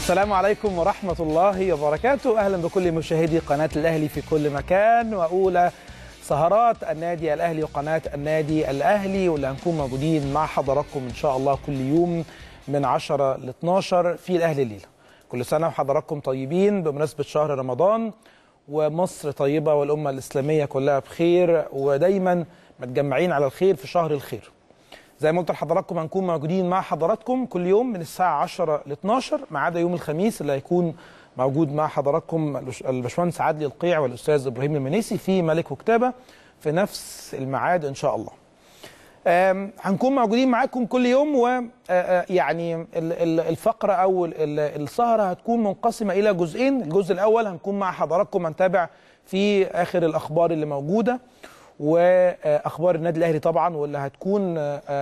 السلام عليكم ورحمة الله وبركاته أهلا بكل مشاهدي قناة الأهلي في كل مكان وأولى سهرات النادي الأهلي وقناة النادي الأهلي واللي هنكون موجودين مع حضراتكم إن شاء الله كل يوم من 10 ل 12 في الأهلي ليلة كل سنة وحضراتكم طيبين بمناسبة شهر رمضان ومصر طيبة والأمة الإسلامية كلها بخير ودايما متجمعين على الخير في شهر الخير زي ما قلت لحضراتكم هنكون موجودين مع حضراتكم كل يوم من الساعة 10 ل 12 ما عدا يوم الخميس اللي هيكون موجود مع حضراتكم الباشمهندس عدلي القيع والأستاذ إبراهيم المنيسي في ملك وكتابة في نفس الميعاد إن شاء الله. هنكون موجودين معاكم كل يوم ويعني الفقرة أو السهرة هتكون منقسمة إلى جزئين، الجزء الأول هنكون مع حضراتكم هنتابع في آخر الأخبار اللي موجودة واخبار النادي الاهلي طبعا واللي هتكون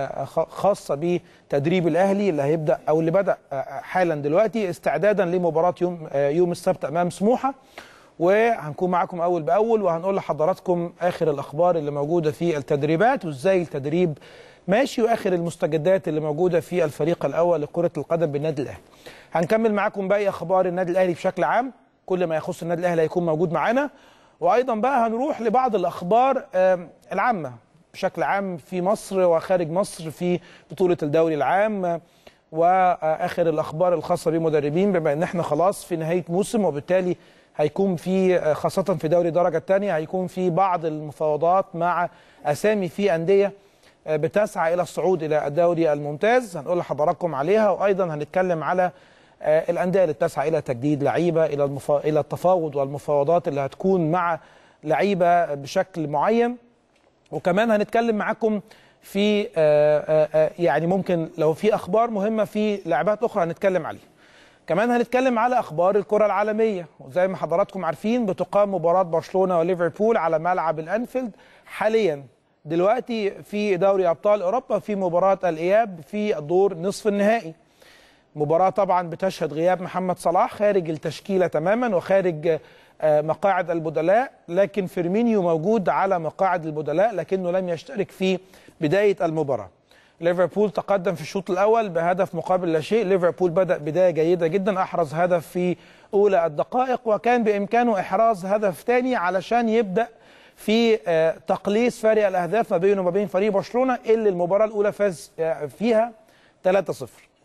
خاصه بتدريب الاهلي اللي هيبدا او اللي بدا حالا دلوقتي استعدادا لمباراه يوم يوم السبت امام سموحه وهنكون معاكم اول باول وهنقول لحضراتكم اخر الاخبار اللي موجوده في التدريبات وازاي التدريب ماشي واخر المستجدات اللي موجوده في الفريق الاول لكره القدم بالنادي الاهلي. هنكمل معاكم باقي اخبار النادي الاهلي بشكل عام كل ما يخص النادي الاهلي هيكون موجود معانا وايضا بقى هنروح لبعض الاخبار العامه بشكل عام في مصر وخارج مصر في بطوله الدوري العام واخر الاخبار الخاصه بمدربين بما ان احنا خلاص في نهايه موسم وبالتالي هيكون في خاصه في دوري الدرجه الثانيه هيكون في بعض المفاوضات مع اسامي في انديه بتسعى الى الصعود الى الدوري الممتاز هنقول لحضراتكم عليها وايضا هنتكلم على الانديه اللي بتسعى الى تجديد لعيبه الى المفا... الى التفاوض والمفاوضات اللي هتكون مع لعيبه بشكل معين وكمان هنتكلم معاكم في يعني ممكن لو في اخبار مهمه في لعبات اخرى هنتكلم عليها كمان هنتكلم على اخبار الكره العالميه وزي ما حضراتكم عارفين بتقام مباراه برشلونه وليفربول على ملعب الانفيلد حاليا دلوقتي في دوري ابطال اوروبا في مباراه الاياب في دور نصف النهائي مباراة طبعا بتشهد غياب محمد صلاح خارج التشكيلة تماما وخارج مقاعد البدلاء لكن فيرمينيو موجود على مقاعد البدلاء لكنه لم يشترك في بداية المباراة ليفربول تقدم في الشوط الأول بهدف مقابل لا شيء ليفربول بدأ بداية جيدة جدا أحرز هدف في أولى الدقائق وكان بإمكانه إحراز هدف ثاني علشان يبدأ في تقليص فارق الأهداف ما بينه وما بين فريق برشلونة اللي المباراة الأولى فاز فيها 3-0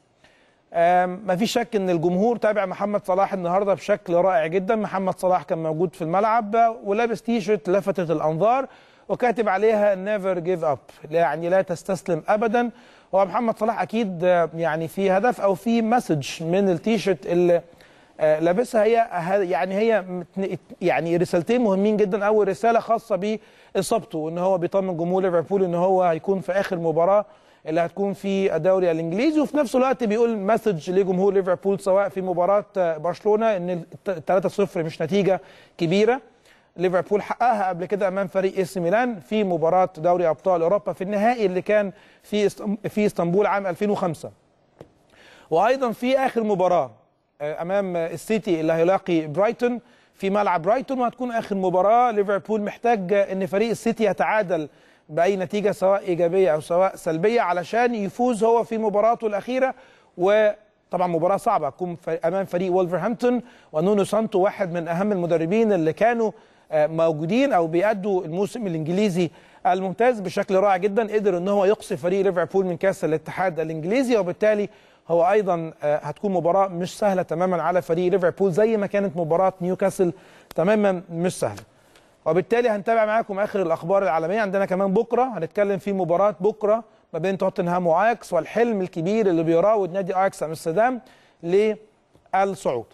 ما في شك ان الجمهور تابع محمد صلاح النهارده بشكل رائع جدا محمد صلاح كان موجود في الملعب ولابس تيشرت لفتت الانظار وكاتب عليها نيفر جيف اب يعني لا تستسلم ابدا هو محمد صلاح اكيد يعني في هدف او في مسج من التيشرت اللي لابسها هي يعني هي يعني رسالتين مهمين جدا اول رساله خاصه باصابته ان هو بيطمن جمهور ليفربول ان هو هيكون في اخر مباراه اللي هتكون في الدوري الانجليزي وفي نفس الوقت بيقول مسج لجمهور ليفربول سواء في مباراه برشلونه ان 3-0 مش نتيجه كبيره ليفربول حققها قبل كده امام فريق اس ميلان في مباراه دوري ابطال اوروبا في النهائي اللي كان في في اسطنبول عام 2005 وايضا في اخر مباراه امام السيتي اللي هيلاقي برايتون في ملعب برايتون وهتكون اخر مباراه ليفربول محتاج ان فريق السيتي يتعادل باي نتيجه سواء ايجابيه او سواء سلبيه علشان يفوز هو في مباراته الاخيره وطبعا مباراه صعبه تكون امام فريق وولفرهامبتون ونونو سانتو واحد من اهم المدربين اللي كانوا موجودين او بيأدوا الموسم الانجليزي الممتاز بشكل رائع جدا قدر ان هو يقصي فريق ليفربول من كاس الاتحاد الانجليزي وبالتالي هو ايضا هتكون مباراه مش سهله تماما على فريق ليفربول زي ما كانت مباراه نيوكاسل تماما مش سهله وبالتالي هنتابع معاكم اخر الاخبار العالميه عندنا كمان بكره هنتكلم في مباراه بكره ما بين توتنهام واياكس والحلم الكبير اللي بيراود نادي اياكس امستردام للصعود.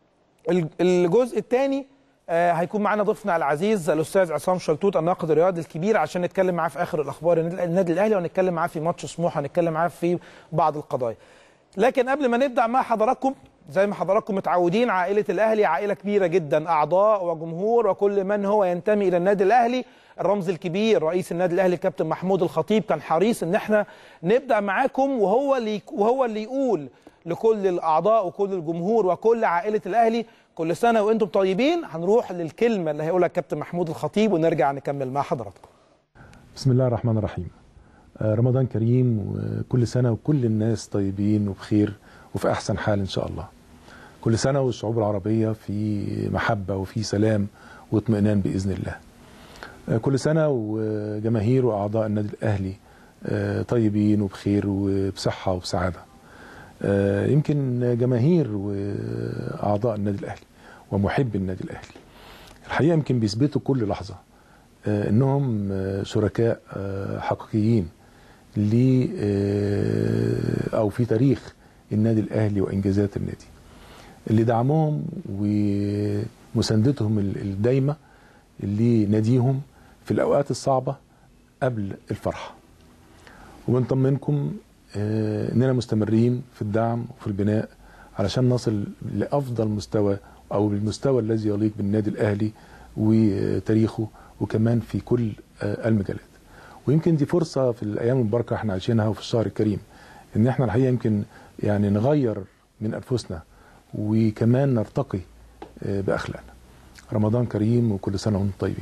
الجزء الثاني هيكون معنا ضيفنا العزيز الاستاذ عصام شلتوت الناقد الرياضي الكبير عشان نتكلم معاه في اخر الاخبار النادي الاهلي ونتكلم معاه في ماتش سموحه ونتكلم معاه في بعض القضايا. لكن قبل ما نبدا مع حضراتكم زي ما حضراتكم متعودين عائلة الأهلي عائلة كبيرة جدا أعضاء وجمهور وكل من هو ينتمي إلى النادي الأهلي الرمز الكبير رئيس النادي الأهلي الكابتن محمود الخطيب كان حريص إن احنا نبدأ معاكم وهو اللي وهو اللي يقول لكل الأعضاء وكل الجمهور وكل عائلة الأهلي كل سنة وأنتم طيبين هنروح للكلمة اللي هيقولها الكابتن محمود الخطيب ونرجع نكمل مع حضراتكم بسم الله الرحمن الرحيم رمضان كريم وكل سنة وكل الناس طيبين وبخير وفي أحسن حال إن شاء الله كل سنه والشعوب العربيه في محبه وفي سلام واطمئنان باذن الله آه، كل سنه وجماهير واعضاء النادي الاهلي آه، طيبين وبخير وبصحه وبسعاده آه، يمكن جماهير واعضاء النادي الاهلي ومحب النادي الاهلي الحقيقه يمكن بيثبتوا كل لحظه آه، انهم آه، شركاء آه، حقيقيين ل آه، او في تاريخ النادي الاهلي وانجازات النادي اللي دعمهم ومساندتهم ال- الدايمه لناديهم في الاوقات الصعبه قبل الفرحه وبنطمنكم آه، اننا مستمرين في الدعم وفي البناء علشان نصل لافضل مستوى او المستوى الذي يليق بالنادي الاهلي وتاريخه وكمان في كل آه، المجالات ويمكن دي فرصه في الايام المباركه احنا عايشينها وفي الشهر الكريم ان احنا الحقيقه يمكن يعني نغير من انفسنا وكمان نرتقي آه، باخلاقنا رمضان كريم وكل سنه وانتم طيبين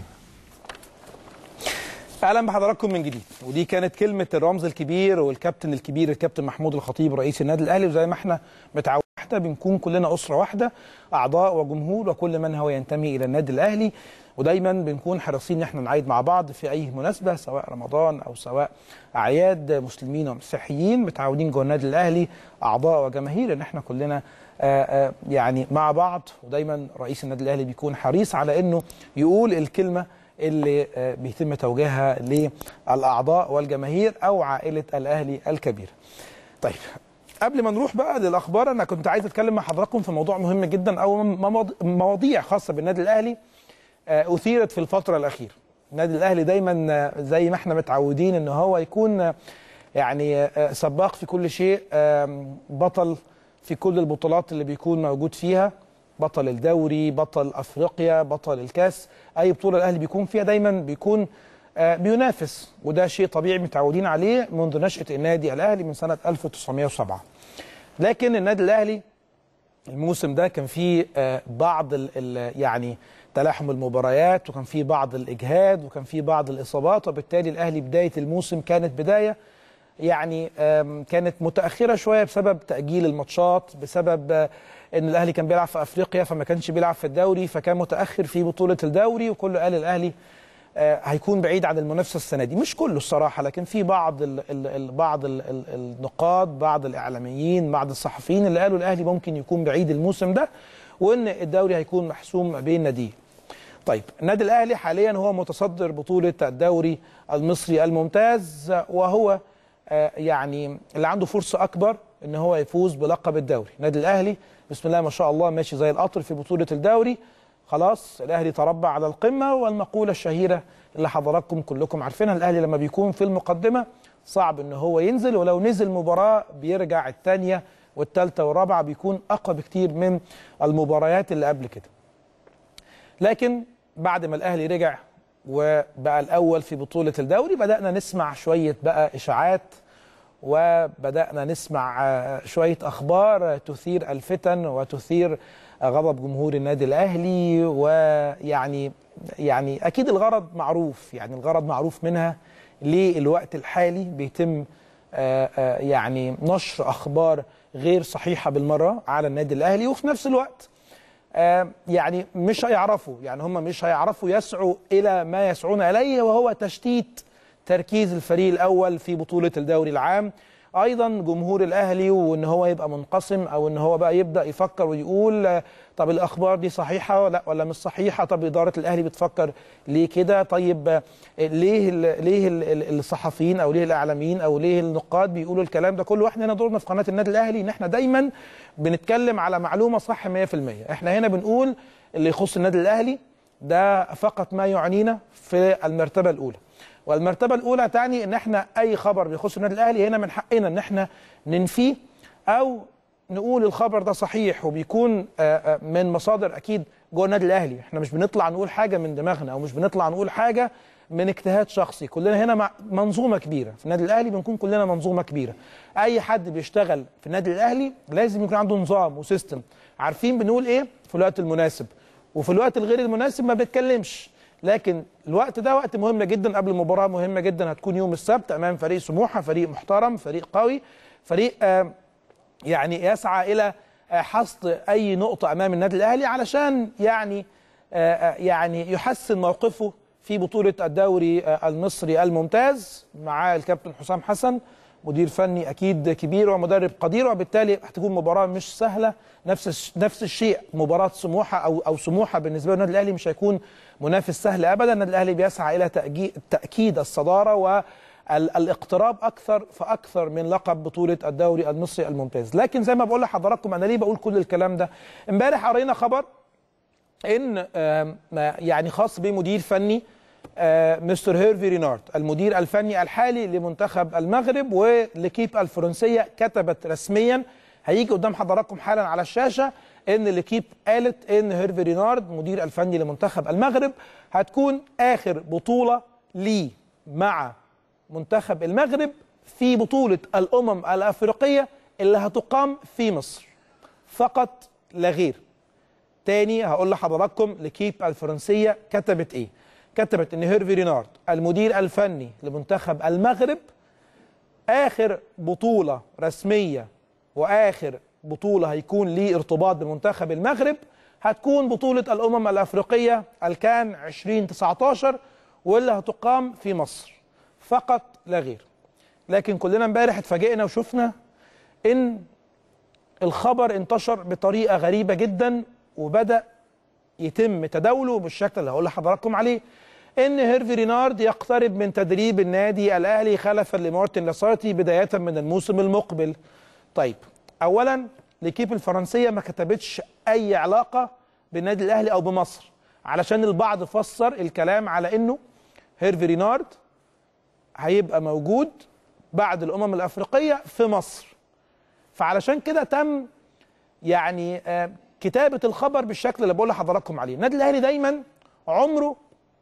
اهلا بحضراتكم من جديد ودي كانت كلمه الرمز الكبير والكابتن الكبير الكابتن محمود الخطيب رئيس النادي الاهلي وزي ما احنا متعودين واحده بنكون كلنا اسره واحده اعضاء وجمهور وكل من هو ينتمي الى النادي الاهلي ودايما بنكون حريصين ان احنا نعيد مع بعض في اي مناسبه سواء رمضان او سواء اعياد مسلمين ومسيحيين متعودين جوه النادي الاهلي اعضاء وجماهير ان احنا كلنا آه، آه، يعني مع بعض ودايما رئيس النادي الاهلي بيكون حريص على انه يقول الكلمه اللي آه، بيتم توجيهها للاعضاء والجماهير او عائله الاهلي الكبيره. طيب قبل ما نروح بقى للاخبار انا كنت عايز اتكلم مع حضراتكم في موضوع مهم جدا او مواض- مواضيع خاصه بالنادي الاهلي آه، اثيرت في الفتره الاخيره. النادي الاهلي دايما آه، زي ما احنا متعودين ان هو يكون آه، يعني آه، سباق في كل شيء آم، بطل في كل البطولات اللي بيكون موجود فيها بطل الدوري بطل افريقيا بطل الكاس اي بطوله الاهلي بيكون فيها دايما بيكون آه، بينافس وده شيء طبيعي متعودين عليه منذ نشاه النادي الاهلي من سنه 1907 لكن النادي الاهلي الموسم ده كان فيه آه، بعض ال ال يعني تلاحم المباريات وكان فيه بعض الاجهاد وكان فيه بعض الاصابات وبالتالي الاهلي بدايه الموسم كانت بدايه يعني آم، كانت متاخره شويه بسبب تاجيل الماتشات بسبب آه، ان الاهلي كان بيلعب في افريقيا فما كانش بيلعب في الدوري فكان متاخر في بطوله الدوري وكله قال الاهلي آه، هيكون بعيد عن المنافسه السنه دي مش كله الصراحه لكن في بعض ال ال ال بعض ال ال النقاد بعض الاعلاميين بعض الصحفيين اللي قالوا الاهلي ممكن يكون بعيد الموسم ده وان الدوري هيكون محسوم ما بين ناديه طيب النادي الاهلي حاليا هو متصدر بطوله الدوري المصري الممتاز وهو آه، يعني اللي عنده فرصه اكبر ان هو يفوز بلقب الدوري النادي الاهلي بسم الله ما شاء الله ماشي زي القطر في بطوله الدوري خلاص الاهلي تربع على القمه والمقوله الشهيره اللي حضراتكم كلكم عارفينها الاهلي لما بيكون في المقدمه صعب ان هو ينزل ولو نزل مباراه بيرجع الثانيه والثالثه والرابعه بيكون اقوى بكتير من المباريات اللي قبل كده لكن بعد ما الاهلي رجع وبقى الاول في بطوله الدوري بدانا نسمع شويه بقى اشاعات وبدانا نسمع آه، شويه اخبار آه، تثير الفتن وتثير آه، غضب جمهور النادي الاهلي ويعني يعني اكيد الغرض معروف يعني الغرض معروف منها للوقت الحالي بيتم آه، آه، يعني نشر اخبار غير صحيحه بالمره على النادي الاهلي وفي نفس الوقت آه، يعني مش هيعرفوا يعني هم مش هيعرفوا يسعوا الى ما يسعون اليه وهو تشتيت تركيز الفريق الاول في بطوله الدوري العام ايضا جمهور الاهلي وان هو يبقى منقسم او ان هو بقى يبدا يفكر ويقول آه، طب الاخبار دي صحيحه ولا ولا مش صحيحه طب اداره الاهلي بتفكر ليه كده طيب آه، ليه ال ليه ال ال الصحفيين او ليه الاعلاميين او ليه النقاد بيقولوا الكلام ده كله واحنا هنا دورنا في قناه النادي الاهلي ان احنا دايما بنتكلم على معلومه صح 100% احنا هنا بنقول اللي يخص النادي الاهلي ده فقط ما يعنينا في المرتبه الاولى والمرتبه الاولى تعني ان احنا اي خبر بيخص النادي الاهلي هنا من حقنا ان احنا ننفيه او نقول الخبر ده صحيح وبيكون آه، آه، من مصادر اكيد جوه النادي الاهلي احنا مش بنطلع نقول حاجه من دماغنا او مش بنطلع نقول حاجه من اجتهاد شخصي كلنا هنا مع منظومه كبيره في النادي الاهلي بنكون كلنا منظومه كبيره اي حد بيشتغل في النادي الاهلي لازم يكون عنده نظام وسيستم عارفين بنقول ايه في الوقت المناسب وفي الوقت الغير المناسب ما بنتكلمش لكن الوقت ده وقت مهم جدا قبل مباراه مهمه جدا هتكون يوم السبت امام فريق سموحه فريق محترم فريق قوي فريق آه يعني يسعى الى آه، حصد اي نقطه امام النادي الاهلي علشان يعني آه، آه، يعني يحسن موقفه في بطوله الدوري آه، المصري الممتاز مع الكابتن حسام حسن مدير فني اكيد كبير ومدرب قدير وبالتالي هتكون مباراه مش سهله نفس الش- نفس الشيء مباراه سموحه او او سموحه بالنسبه للنادي الاهلي مش هيكون منافس سهل ابدا النادي الاهلي بيسعى الى تأجي- تاكيد الصداره والاقتراب اكثر فاكثر من لقب بطوله الدوري المصري الممتاز لكن زي ما بقول لحضراتكم انا ليه بقول كل الكلام ده امبارح قرينا خبر ان آم، ما- يعني خاص بمدير فني آه، مستر هيرفي رينارد المدير الفني الحالي لمنتخب المغرب ولكيب الفرنسيه كتبت رسميا هيجي قدام حضراتكم حالا على الشاشه ان لكيب قالت ان هيرفي رينارد مدير الفني لمنتخب المغرب هتكون اخر بطوله ليه مع منتخب المغرب في بطوله الامم الافريقيه اللي هتقام في مصر فقط لا غير تاني هقول لحضراتكم لكيب الفرنسيه كتبت ايه كتبت ان هيرفي رينارد المدير الفني لمنتخب المغرب اخر بطوله رسميه واخر بطوله هيكون ليه ارتباط بمنتخب المغرب هتكون بطوله الامم الافريقيه الكان 2019 واللي هتقام في مصر فقط لا غير لكن كلنا امبارح اتفاجئنا وشفنا ان الخبر انتشر بطريقه غريبه جدا وبدا يتم تداوله بالشكل اللي هقول لحضراتكم عليه ان هيرفي رينارد يقترب من تدريب النادي الاهلي خلفا لمارتن لاسارتي بدايه من الموسم المقبل طيب اولا ليكيب الفرنسيه ما كتبتش اي علاقه بالنادي الاهلي او بمصر علشان البعض فسر الكلام على انه هيرفي رينارد هيبقى موجود بعد الامم الافريقيه في مصر فعلشان كده تم يعني آه، كتابه الخبر بالشكل اللي بقول لحضراتكم عليه النادي الاهلي دايما عمره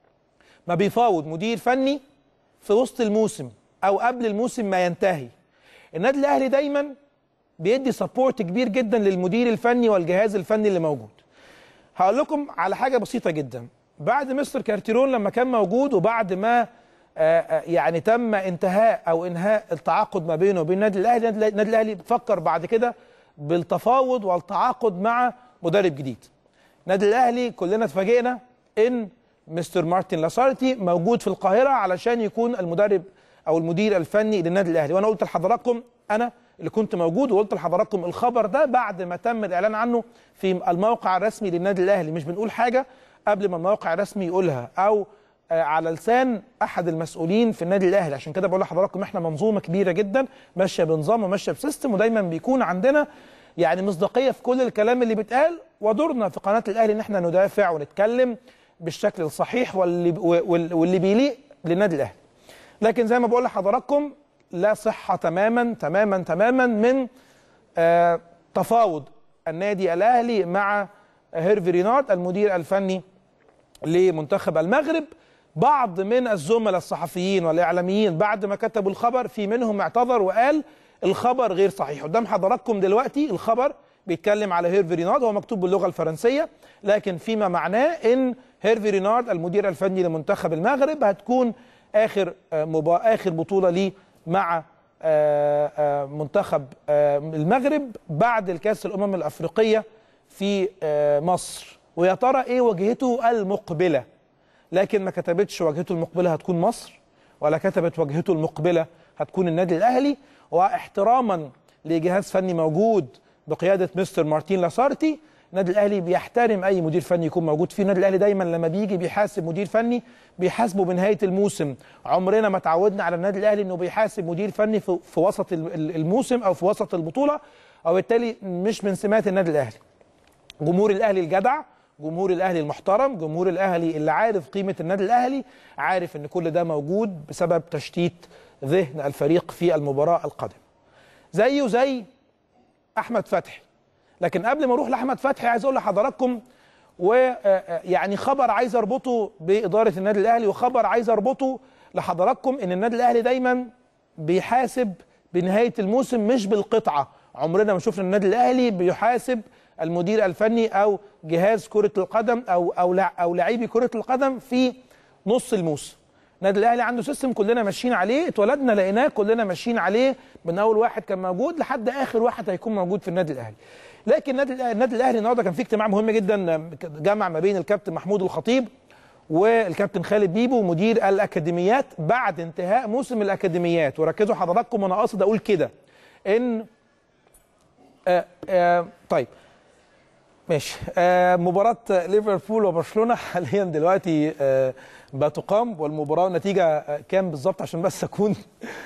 ما بيفاوض مدير فني في وسط الموسم او قبل الموسم ما ينتهي النادي الاهلي دايما بيدي سبورت كبير جدا للمدير الفني والجهاز الفني اللي موجود هقول لكم على حاجه بسيطه جدا بعد مستر كارتيرون لما كان موجود وبعد ما آه، آه، يعني تم انتهاء او انهاء التعاقد ما بينه وبين النادي الاهلي النادي النادي الاهلي فكر بعد كده بالتفاوض والتعاقد مع مدرب جديد النادي الاهلي كلنا اتفاجئنا ان مستر مارتن لاسارتي موجود في القاهره علشان يكون المدرب او المدير الفني للنادي الاهلي وانا قلت لحضراتكم انا اللي كنت موجود وقلت لحضراتكم الخبر ده بعد ما تم الاعلان عنه في الموقع الرسمي للنادي الاهلي مش بنقول حاجه قبل ما الموقع الرسمي يقولها او آه، على لسان احد المسؤولين في النادي الاهلي عشان كده بقول لحضراتكم احنا منظومه كبيره جدا ماشيه بنظام وماشيه بسيستم ودايما بيكون عندنا يعني مصداقيه في كل الكلام اللي بيتقال ودورنا في قناه الاهلي ان احنا ندافع ونتكلم بالشكل الصحيح واللي وال- واللي بيليق للنادي الاهلي لكن زي ما بقول لحضراتكم لا صحه تماما تماما تماما من آه، تفاوض النادي الاهلي مع هيرفي رينارد المدير الفني لمنتخب المغرب بعض من الزملاء الصحفيين والاعلاميين بعد ما كتبوا الخبر في منهم اعتذر وقال الخبر غير صحيح قدام حضراتكم دلوقتي الخبر بيتكلم على هيرفي رينارد هو مكتوب باللغه الفرنسيه لكن فيما معناه ان هيرفي رينارد المدير الفني لمنتخب المغرب هتكون اخر آه، مبا... اخر بطوله ليه مع آه، آه، منتخب آه، المغرب بعد الكاس الامم الافريقيه في آه، مصر ويا ترى ايه وجهته المقبله لكن ما كتبتش وجهته المقبله هتكون مصر ولا كتبت وجهته المقبله هتكون النادي الاهلي واحتراما لجهاز فني موجود بقياده مستر مارتين لاسارتي النادي الاهلي بيحترم اي مدير فني يكون موجود فيه النادي الاهلي دايما لما بيجي بيحاسب مدير فني بيحاسبه بنهايه الموسم عمرنا ما تعودنا على النادي الاهلي انه بيحاسب مدير فني في, في وسط ال- ال- الموسم او في وسط البطوله وبالتالي مش من سمات النادي الاهلي جمهور الاهلي الجدع جمهور الاهلي المحترم جمهور الاهلي اللي عارف قيمه النادي الاهلي عارف ان كل ده موجود بسبب تشتيت ذهن الفريق في المباراه القادمه زيه زي احمد فتحي لكن قبل ما اروح لاحمد فتحي عايز اقول لحضراتكم ويعني خبر عايز اربطه باداره النادي الاهلي وخبر عايز اربطه لحضراتكم ان النادي الاهلي دايما بيحاسب بنهايه الموسم مش بالقطعه عمرنا ما شفنا النادي الاهلي بيحاسب المدير الفني او جهاز كره القدم او او لع- او لاعبي كره القدم في نص الموسم النادي الاهلي عنده سيستم كلنا ماشيين عليه اتولدنا لقيناه كلنا ماشيين عليه من اول واحد كان موجود لحد اخر واحد هيكون موجود في النادي الاهلي لكن النادي النادي الاهلي النهارده كان في اجتماع مهم جدا جمع ما بين الكابتن محمود الخطيب والكابتن خالد بيبو مدير الاكاديميات بعد انتهاء موسم الاكاديميات وركزوا حضراتكم وانا قاصد اقول كده ان آه آه طيب ماشي آه مباراة ليفربول وبرشلونة حاليا دلوقتي آه بتقام والمباراة نتيجة آه كام بالظبط عشان بس أكون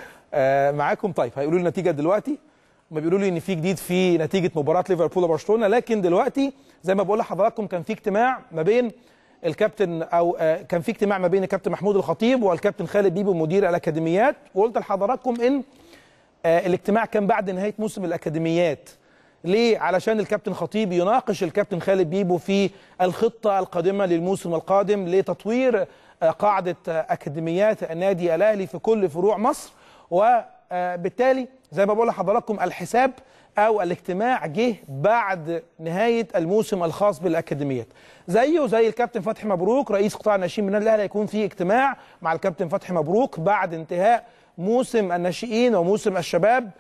آه معاكم طيب هيقولوا لي النتيجة دلوقتي ما بيقولوا لي ان في جديد في نتيجة مباراة ليفربول وبرشلونة لكن دلوقتي زي ما بقول لحضراتكم كان في اجتماع ما بين الكابتن او آه كان في اجتماع ما بين الكابتن محمود الخطيب والكابتن خالد بيبو مدير الاكاديميات وقلت لحضراتكم ان آه الاجتماع كان بعد نهاية موسم الاكاديميات ليه؟ علشان الكابتن خطيب يناقش الكابتن خالد بيبو في الخطة القادمة للموسم القادم لتطوير قاعدة أكاديميات النادي الأهلي في كل فروع مصر وبالتالي زي ما بقول لحضراتكم الحساب أو الاجتماع جه بعد نهاية الموسم الخاص بالأكاديميات زيه زي الكابتن فتحي مبروك رئيس قطاع الناشئين من النادي الأهلي هيكون في اجتماع مع الكابتن فتحي مبروك بعد انتهاء موسم الناشئين وموسم الشباب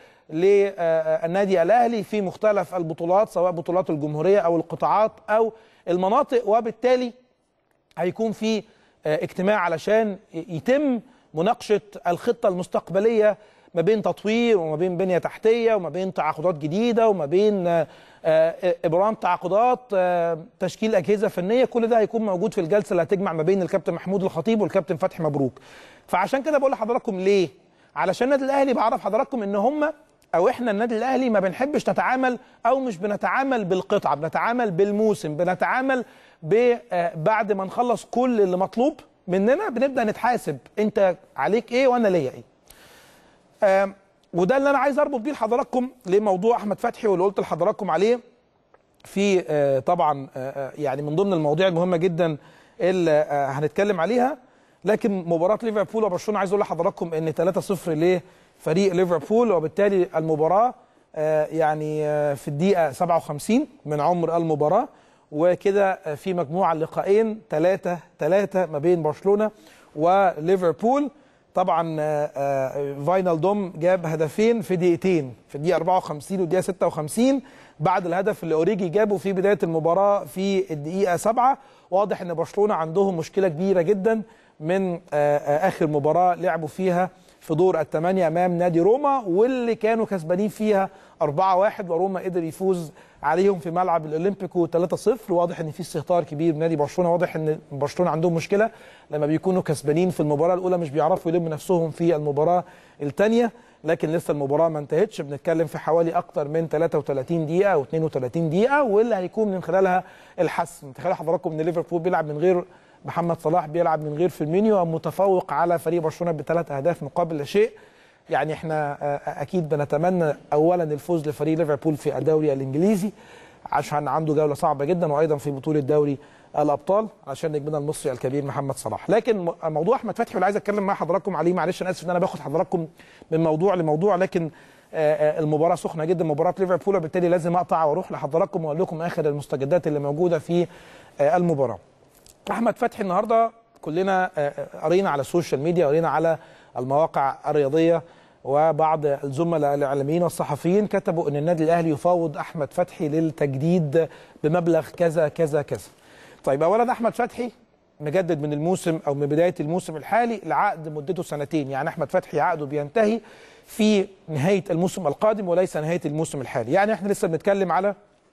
للنادي الاهلي في مختلف البطولات سواء بطولات الجمهوريه او القطاعات او المناطق وبالتالي هيكون في اجتماع علشان يتم مناقشه الخطه المستقبليه ما بين تطوير وما بين بنيه تحتيه وما بين تعاقدات جديده وما بين ابرام تعاقدات تشكيل اجهزه فنيه كل ده هيكون موجود في الجلسه اللي هتجمع ما بين الكابتن محمود الخطيب والكابتن فتحي مبروك فعشان كده بقول لحضراتكم ليه علشان النادي الاهلي بعرف حضراتكم ان هم او احنا النادي الاهلي ما بنحبش نتعامل او مش بنتعامل بالقطعه بنتعامل بالموسم بنتعامل بعد ما نخلص كل اللي مطلوب مننا بنبدا نتحاسب انت عليك ايه وانا ليا ايه آه وده اللي انا عايز اربط بيه لحضراتكم لموضوع احمد فتحي واللي قلت لحضراتكم عليه في آه طبعا آه يعني من ضمن المواضيع المهمه جدا اللي هنتكلم عليها لكن مباراه ليفربول وبرشلونه عايز اقول لحضراتكم ان 3-0 لفريق ليفربول وبالتالي المباراه يعني في الدقيقه 57 من عمر المباراه وكده في مجموعه اللقاءين 3 3 ما بين برشلونه وليفربول طبعا فاينال دوم جاب هدفين في دقيقتين في الدقيقه 54 والدقيقه 56 بعد الهدف اللي اوريجي جابه في بدايه المباراه في الدقيقه 7 واضح ان برشلونه عندهم مشكله كبيره جدا من اخر مباراه لعبوا فيها في دور الثمانيه امام نادي روما واللي كانوا كسبانين فيها 4-1 وروما قدر يفوز عليهم في ملعب الاولمبيكو 3-0 واضح ان في استهتار كبير من نادي برشلونه واضح ان برشلونه عندهم مشكله لما بيكونوا كسبانين في المباراه الاولى مش بيعرفوا يلموا نفسهم في المباراه الثانيه لكن لسه المباراه ما انتهتش بنتكلم في حوالي اكتر من 33 دقيقه او 32 دقيقه واللي هيكون من خلالها الحسم تخيلوا حضراتكم ان ليفربول بيلعب من غير محمد صلاح بيلعب من غير فيرمينيو متفوق على فريق برشلونه بثلاث اهداف مقابل لا شيء يعني احنا اكيد بنتمنى اولا الفوز لفريق ليفربول في الدوري الانجليزي عشان عنده جوله صعبه جدا وايضا في بطوله دوري الابطال عشان نجمنا المصري الكبير محمد صلاح لكن موضوع احمد فتحي واللي عايز اتكلم مع حضراتكم عليه معلش انا اسف ان انا باخد حضراتكم من موضوع لموضوع لكن المباراه سخنه جدا مباراه ليفربول وبالتالي لازم اقطع واروح لحضراتكم واقول لكم اخر المستجدات اللي موجوده في المباراه احمد فتحي النهارده كلنا قرينا على السوشيال ميديا قرينا على المواقع الرياضيه وبعض الزملاء الاعلاميين والصحفيين كتبوا ان النادي الاهلي يفاوض احمد فتحي للتجديد بمبلغ كذا كذا كذا. طيب اولا احمد فتحي مجدد من الموسم او من بدايه الموسم الحالي العقد مدته سنتين يعني احمد فتحي عقده بينتهي في نهايه الموسم القادم وليس نهايه الموسم الحالي يعني احنا لسه بنتكلم على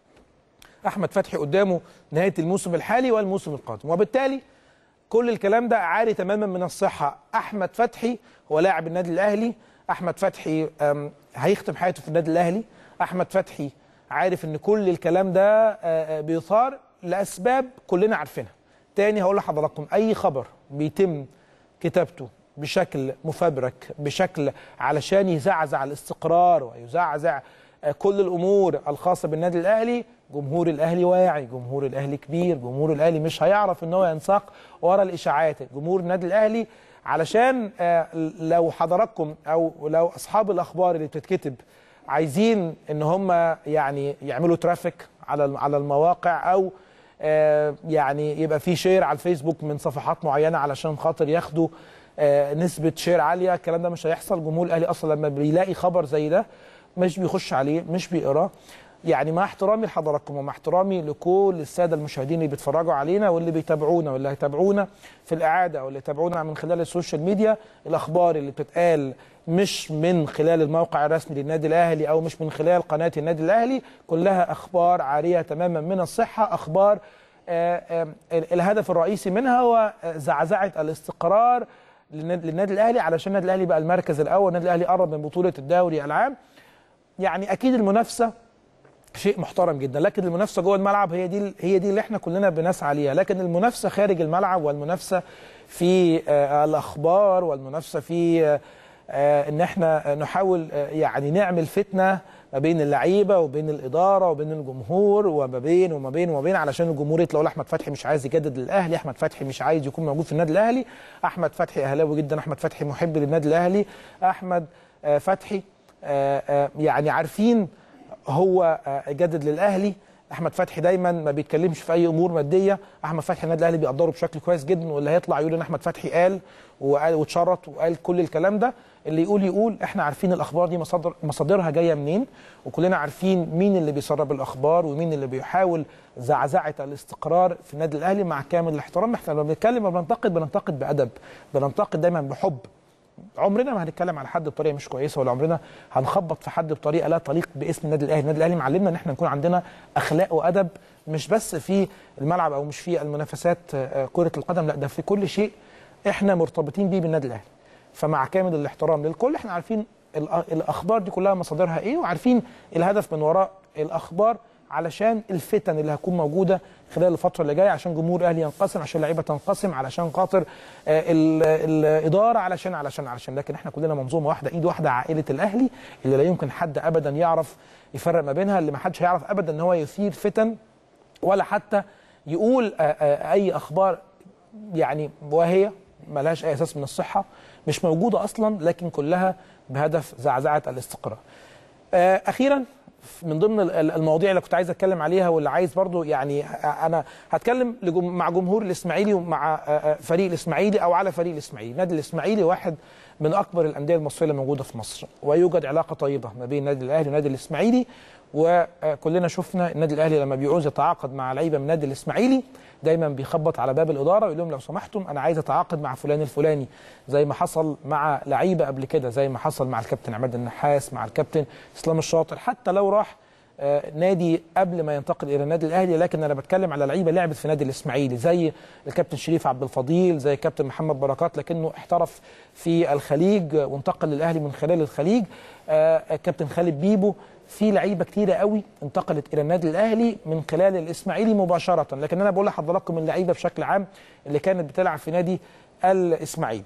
احمد فتحي قدامه نهايه الموسم الحالي والموسم القادم وبالتالي كل الكلام ده عاري تماما من الصحه احمد فتحي هو لاعب النادي الاهلي احمد فتحي هيختم حياته في النادي الاهلي احمد فتحي عارف ان كل الكلام ده بيثار لاسباب كلنا عارفينها تاني هقول لحضراتكم اي خبر بيتم كتابته بشكل مفبرك بشكل علشان يزعزع الاستقرار ويزعزع كل الامور الخاصه بالنادي الاهلي جمهور الاهلي واعي جمهور الاهلي كبير جمهور الاهلي مش هيعرف ان هو ينساق ورا الاشاعات جمهور النادي الاهلي علشان لو حضراتكم او لو اصحاب الاخبار اللي بتتكتب عايزين ان هم يعني يعملوا ترافيك على على المواقع او يعني يبقى في شير على الفيسبوك من صفحات معينه علشان خاطر ياخدوا آه، نسبه شير عاليه الكلام ده مش هيحصل جمهور الاهلي اصلا لما بيلاقي خبر زي ده مش بيخش عليه مش بيقراه يعني مع احترامي لحضراتكم ومع احترامي لكل الساده المشاهدين اللي بيتفرجوا علينا واللي بيتابعونا واللي هيتابعونا في الاعاده واللي يتابعونا من خلال السوشيال ميديا الاخبار اللي بتتقال مش من خلال الموقع الرسمي للنادي الاهلي او مش من خلال قناه النادي الاهلي كلها اخبار عاريه تماما من الصحه اخبار آه، آه، الهدف الرئيسي منها هو زعزعه الاستقرار للنادي للنادي الاهلي علشان النادي الاهلي بقى المركز الاول النادي الاهلي قرب من بطوله الدوري العام يعني اكيد المنافسه شيء محترم جدا لكن المنافسه جوه الملعب هي دي هي دي اللي احنا كلنا بنسعى ليها لكن المنافسه خارج الملعب والمنافسه في آه، الاخبار والمنافسه في آه، آه، ان احنا نحاول آه، يعني نعمل فتنه ما بين اللعيبه وبين الاداره وبين الجمهور وما بين وما بين وما بين علشان الجمهور يطلعوا احمد فتحي مش عايز يجدد للاهلي احمد فتحي مش عايز يكون موجود في النادي الاهلي احمد فتحي اهلاوي جدا احمد فتحي محب للنادي الاهلي احمد آه، فتحي آه، آه، يعني عارفين هو آه، جدد للاهلي احمد فتحي دايما ما بيتكلمش في اي امور ماديه احمد فتحي النادي الاهلي بيقدره بشكل كويس جدا واللي هيطلع يقول ان احمد فتحي قال وقال واتشرط وقال كل الكلام ده اللي يقول يقول احنا عارفين الاخبار دي مصادر مصادرها جايه منين وكلنا عارفين مين اللي بيسرب الاخبار ومين اللي بيحاول زعزعه الاستقرار في النادي الاهلي مع كامل الاحترام احنا لما بنتكلم وبننتقد بننتقد بادب بننتقد دايما بحب عمرنا ما هنتكلم على حد بطريقه مش كويسه ولا عمرنا هنخبط في حد بطريقه لا تليق باسم النادي الاهلي، النادي الاهلي معلمنا ان احنا نكون عندنا اخلاق وادب مش بس في الملعب او مش في المنافسات آه، كره القدم لا ده في كل شيء احنا مرتبطين بيه بالنادي الاهلي. فمع كامل الاحترام للكل احنا عارفين الأ- الاخبار دي كلها مصادرها ايه وعارفين الهدف من وراء الاخبار علشان الفتن اللي هتكون موجوده خلال الفتره اللي جايه عشان جمهور الاهلي ينقسم عشان اللعيبه تنقسم علشان خاطر آه، ال- الاداره علشان علشان علشان لكن احنا كلنا منظومه واحده ايد واحده عائله الاهلي اللي لا يمكن حد ابدا يعرف يفرق ما بينها اللي ما حدش هيعرف ابدا ان هو يثير فتن ولا حتى يقول آه، آه، اي اخبار يعني وهي ملهاش اي اساس من الصحه مش موجوده اصلا لكن كلها بهدف زعزعه الاستقرار. آه، اخيرا من ضمن ال- ال- المواضيع اللي كنت عايز اتكلم عليها واللي عايز برضو يعني آه، انا هتكلم لجم- مع جمهور الاسماعيلي ومع آه، آه، فريق الاسماعيلي او على فريق الاسماعيلي، نادي الاسماعيلي واحد من اكبر الانديه المصريه اللي موجوده في مصر ويوجد علاقه طيبه ما بين النادي الاهلي والنادي الاسماعيلي وكلنا شفنا النادي الاهلي لما بيعوز يتعاقد مع لعيبه من النادي الاسماعيلي دايما بيخبط على باب الاداره ويقول لهم لو سمحتم انا عايز اتعاقد مع فلان الفلاني زي ما حصل مع لعيبه قبل كده زي ما حصل مع الكابتن عماد النحاس مع الكابتن اسلام الشاطر حتى لو راح آه، نادي قبل ما ينتقل الى النادي الاهلي لكن انا بتكلم على لعيبه لعبت في نادي الاسماعيلي زي الكابتن شريف عبد الفضيل زي الكابتن محمد بركات لكنه احترف في الخليج وانتقل للاهلي من خلال الخليج آه، الكابتن خالد بيبو في لعيبه كتيره قوي انتقلت الى النادي الاهلي من خلال الاسماعيلي مباشره لكن انا بقول لحضراتكم اللعيبه بشكل عام اللي كانت بتلعب في نادي الاسماعيلي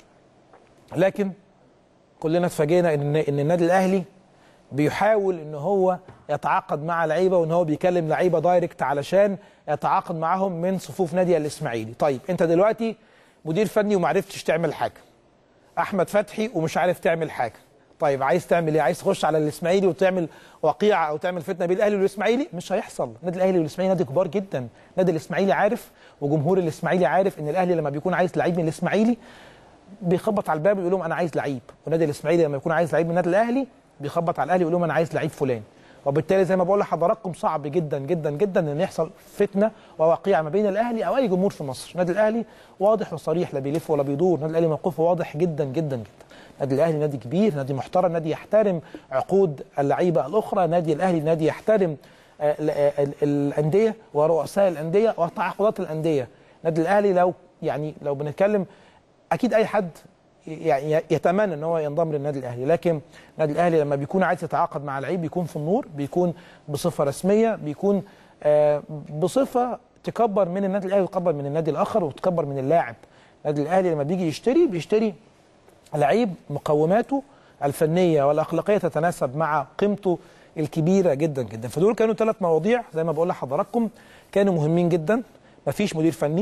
لكن كلنا اتفاجئنا ان ان النادي الاهلي بيحاول ان هو يتعاقد مع لعيبه وان هو بيكلم لعيبه دايركت علشان يتعاقد معاهم من صفوف نادي الاسماعيلي طيب انت دلوقتي مدير فني وما عرفتش تعمل حاجه احمد فتحي ومش عارف تعمل حاجه طيب عايز تعمل ايه عايز تخش على الاسماعيلي وتعمل وقيعه او تعمل فتنه بين الاهلي والاسماعيلي مش هيحصل النادي الاهلي والاسماعيلي نادي كبار جدا النادي الاسماعيلي عارف وجمهور الاسماعيلي عارف ان الاهلي لما بيكون عايز لعيب من الاسماعيلي بيخبط على الباب ويقول لهم انا عايز لعيب والنادي الاسماعيلي لما يكون عايز لعيب من النادي الاهلي بيخبط على الاهلي ويقول لهم انا عايز لعيب فلان وبالتالي زي ما بقول لحضراتكم صعب جدا جدا جدا ان يحصل فتنه ووقيعه ما بين الاهلي او اي جمهور في مصر النادي الاهلي واضح وصريح لا بيلف ولا بيدور النادي الاهلي موقفه واضح جدا جدا جدا النادي الاهلي نادي كبير نادي محترم نادي يحترم عقود اللعيبه الاخرى نادي الاهلي نادي يحترم آه، ال- آه، ال- الانديه ورؤساء الانديه وتعاقدات الانديه النادي الاهلي لو يعني لو بنتكلم اكيد اي حد يعني يتمنى ان هو ينضم للنادي الاهلي لكن النادي الاهلي لما بيكون عايز يتعاقد مع لعيب بيكون في النور بيكون بصفه رسميه بيكون آه، بصفه تكبر من النادي الاهلي وتكبر من النادي الاخر وتكبر من اللاعب النادي الاهلي لما بيجي يشتري بيشتري لعيب مقوماته الفنيه والاخلاقيه تتناسب مع قيمته الكبيره جدا جدا فدول كانوا ثلاث مواضيع زي ما بقول لحضراتكم كانوا مهمين جدا مفيش مدير فني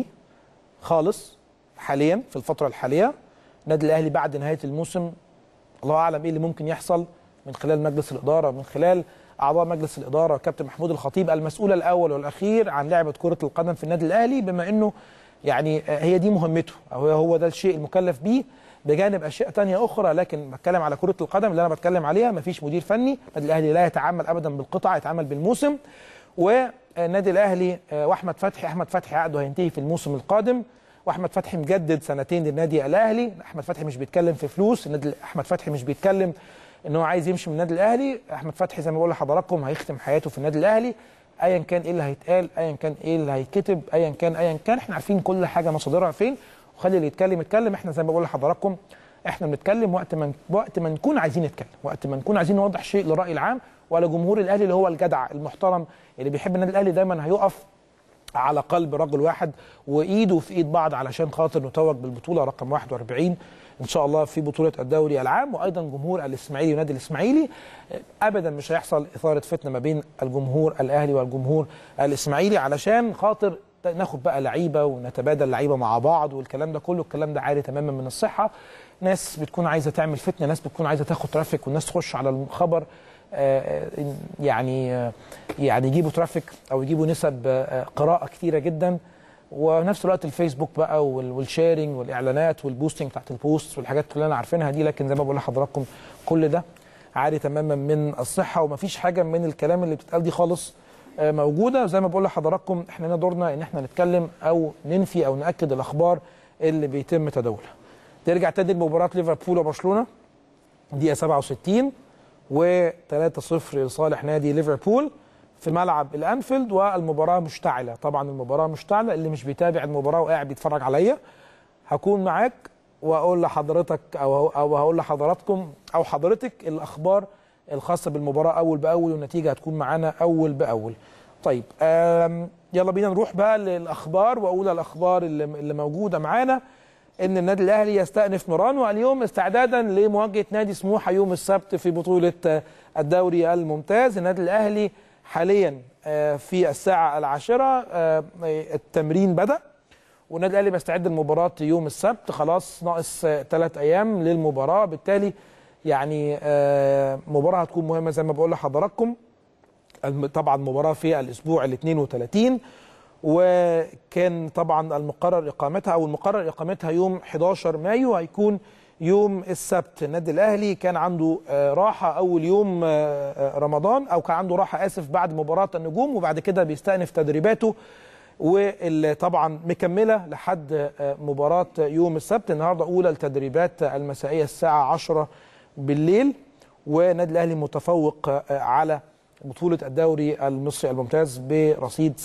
خالص حاليا في الفتره الحاليه النادي الاهلي بعد نهايه الموسم الله اعلم ايه اللي ممكن يحصل من خلال مجلس الاداره من خلال اعضاء مجلس الاداره كابتن محمود الخطيب المسؤول الاول والاخير عن لعبه كره القدم في النادي الاهلي بما انه يعني هي دي مهمته او هو ده الشيء المكلف بيه بجانب اشياء تانية اخرى لكن بتكلم على كره القدم اللي انا بتكلم عليها مفيش مدير فني النادي الاهلي لا يتعامل ابدا بالقطع يتعامل بالموسم والنادي الاهلي آه، واحمد فتحي احمد فتحي عقده هينتهي في الموسم القادم واحمد فتحي مجدد سنتين للنادي الاهلي احمد فتحي مش بيتكلم في فلوس النادي احمد فتحي مش بيتكلم ان هو عايز يمشي من النادي الاهلي احمد فتحي زي ما بقول لحضراتكم هيختم حياته في النادي الاهلي ايا كان ايه اللي هيتقال ايا كان ايه اللي هيتكتب ايا كان ايا كان احنا عارفين كل حاجه مصادرها فين وخلي اللي يتكلم يتكلم احنا زي ما بقول لحضراتكم احنا بنتكلم وقت ما وقت ما نكون عايزين نتكلم وقت ما نكون عايزين نوضح شيء للراي العام ولا جمهور الاهلي اللي هو الجدع المحترم اللي بيحب النادي الاهلي دايما هيقف على قلب رجل واحد وايده في ايد بعض علشان خاطر نتوج بالبطوله رقم 41 ان شاء الله في بطوله الدوري العام وايضا جمهور الاسماعيلي ونادي الاسماعيلي ابدا مش هيحصل اثاره فتنه ما بين الجمهور الاهلي والجمهور الاسماعيلي علشان خاطر ناخد بقى لعيبه ونتبادل لعيبه مع بعض والكلام ده كله الكلام ده عاري تماما من الصحه ناس بتكون عايزه تعمل فتنه ناس بتكون عايزه تاخد ترافيك والناس تخش على الخبر آه، يعني آه، يعني يجيبوا ترافيك او يجيبوا نسب آه، قراءه كتيره جدا ونفس الوقت الفيسبوك بقى وال- والشيرنج والاعلانات والبوستنج بتاعت البوست والحاجات كلنا عارفينها دي لكن زي ما بقول لحضراتكم كل ده عاري تماما من الصحه ومفيش حاجه من الكلام اللي بتتقال دي خالص آه، موجوده زي ما بقول لحضراتكم احنا هنا دورنا ان احنا نتكلم او ننفي او ناكد الاخبار اللي بيتم تداولها ترجع تاني لمباراه ليفربول وبرشلونه دقيقه 67 و3-0 لصالح نادي ليفربول في ملعب الانفيلد والمباراه مشتعله طبعا المباراه مشتعله اللي مش بيتابع المباراه وقاعد بيتفرج عليا هكون معاك واقول لحضرتك او او هقول لحضراتكم او حضرتك الاخبار الخاصه بالمباراه اول باول والنتيجه هتكون معانا اول باول طيب آم، يلا بينا نروح بقى للاخبار واولى الاخبار اللي, اللي موجوده معانا ان النادي الاهلي يستأنف ميرانو اليوم استعدادا لمواجهه نادي سموحه يوم السبت في بطوله آه، الدوري الممتاز النادي الاهلي حاليا آه، في الساعه العاشره آه، التمرين بدأ والنادي الاهلي بيستعد للمباراه يوم السبت خلاص ناقص ثلاث ايام للمباراه بالتالي يعني آه، مباراه هتكون مهمه زي ما بقول لحضراتكم الم- طبعا مباراه في الاسبوع ال 32 وكان طبعا المقرر اقامتها او المقرر اقامتها يوم 11 مايو هيكون يوم السبت النادي الاهلي كان عنده آه، راحه اول يوم آه، آه، رمضان او كان عنده راحه اسف بعد مباراه النجوم وبعد كده بيستأنف تدريباته واللي طبعا مكمله لحد آه، مباراه يوم السبت النهارده اولى التدريبات المسائيه الساعه 10 بالليل والنادي الاهلي متفوق آه، على بطوله الدوري المصري الممتاز برصيد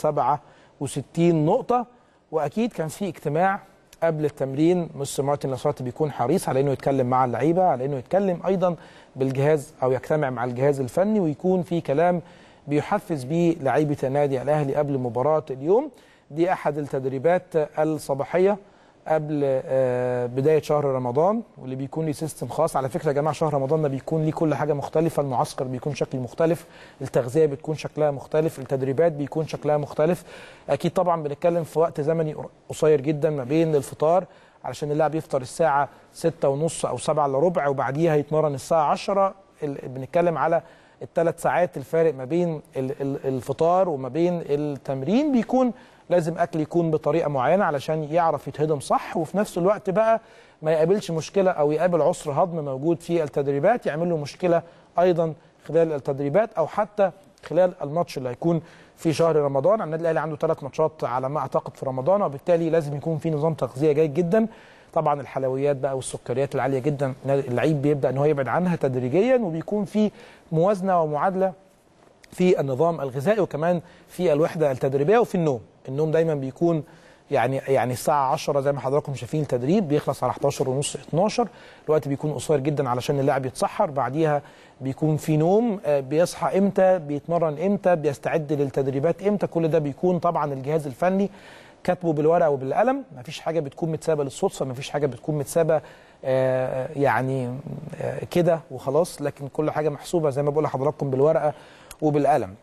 67 نقطه واكيد كان في اجتماع قبل التمرين مستر مارتن لاسارتي بيكون حريص على انه يتكلم مع اللعيبه على انه يتكلم ايضا بالجهاز او يجتمع مع الجهاز الفني ويكون في كلام بيحفز بيه لعيبه النادي الاهلي قبل مباراه اليوم دي احد التدريبات الصباحيه قبل آه، بدايه شهر رمضان واللي بيكون ليه سيستم خاص على فكره يا جماعه شهر رمضان ده بيكون ليه كل حاجه مختلفه المعسكر بيكون شكل مختلف التغذيه بتكون شكلها مختلف التدريبات بيكون شكلها مختلف اكيد طبعا بنتكلم في وقت زمني قصير جدا ما بين الفطار علشان اللاعب يفطر الساعه 6 ونص او 7 الا ربع وبعديها يتمرن الساعه 10 ال- بنتكلم على الثلاث ساعات الفارق ما بين ال- ال- الفطار وما بين التمرين بيكون لازم اكل يكون بطريقه معينه علشان يعرف يتهضم صح وفي نفس الوقت بقى ما يقابلش مشكله او يقابل عسر هضم موجود في التدريبات يعمل له مشكله ايضا خلال التدريبات او حتى خلال الماتش اللي هيكون في شهر رمضان النادي الاهلي عنده ثلاث ماتشات على ما اعتقد في رمضان وبالتالي لازم يكون في نظام تغذيه جيد جدا طبعا الحلويات بقى والسكريات العاليه جدا اللعيب بيبدا ان هو يبعد عنها تدريجيا وبيكون في موازنه ومعادله في النظام الغذائي وكمان في الوحده التدريبيه وفي النوم النوم دايما بيكون يعني يعني الساعه 10 زي ما حضراتكم شايفين التدريب بيخلص على 11 ونص 12 الوقت بيكون قصير جدا علشان اللاعب يتسحر بعديها بيكون في نوم آه، بيصحى امتى بيتمرن امتى بيستعد للتدريبات امتى كل ده بيكون طبعا الجهاز الفني كاتبه بالورقه وبالقلم مفيش حاجه بتكون متسابه للصدفه مفيش حاجه بتكون متسابه آه، يعني آه، كده وخلاص لكن كل حاجه محسوبه زي ما بقول لحضراتكم بالورقه وبالقلم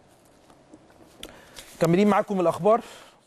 مكملين معاكم الاخبار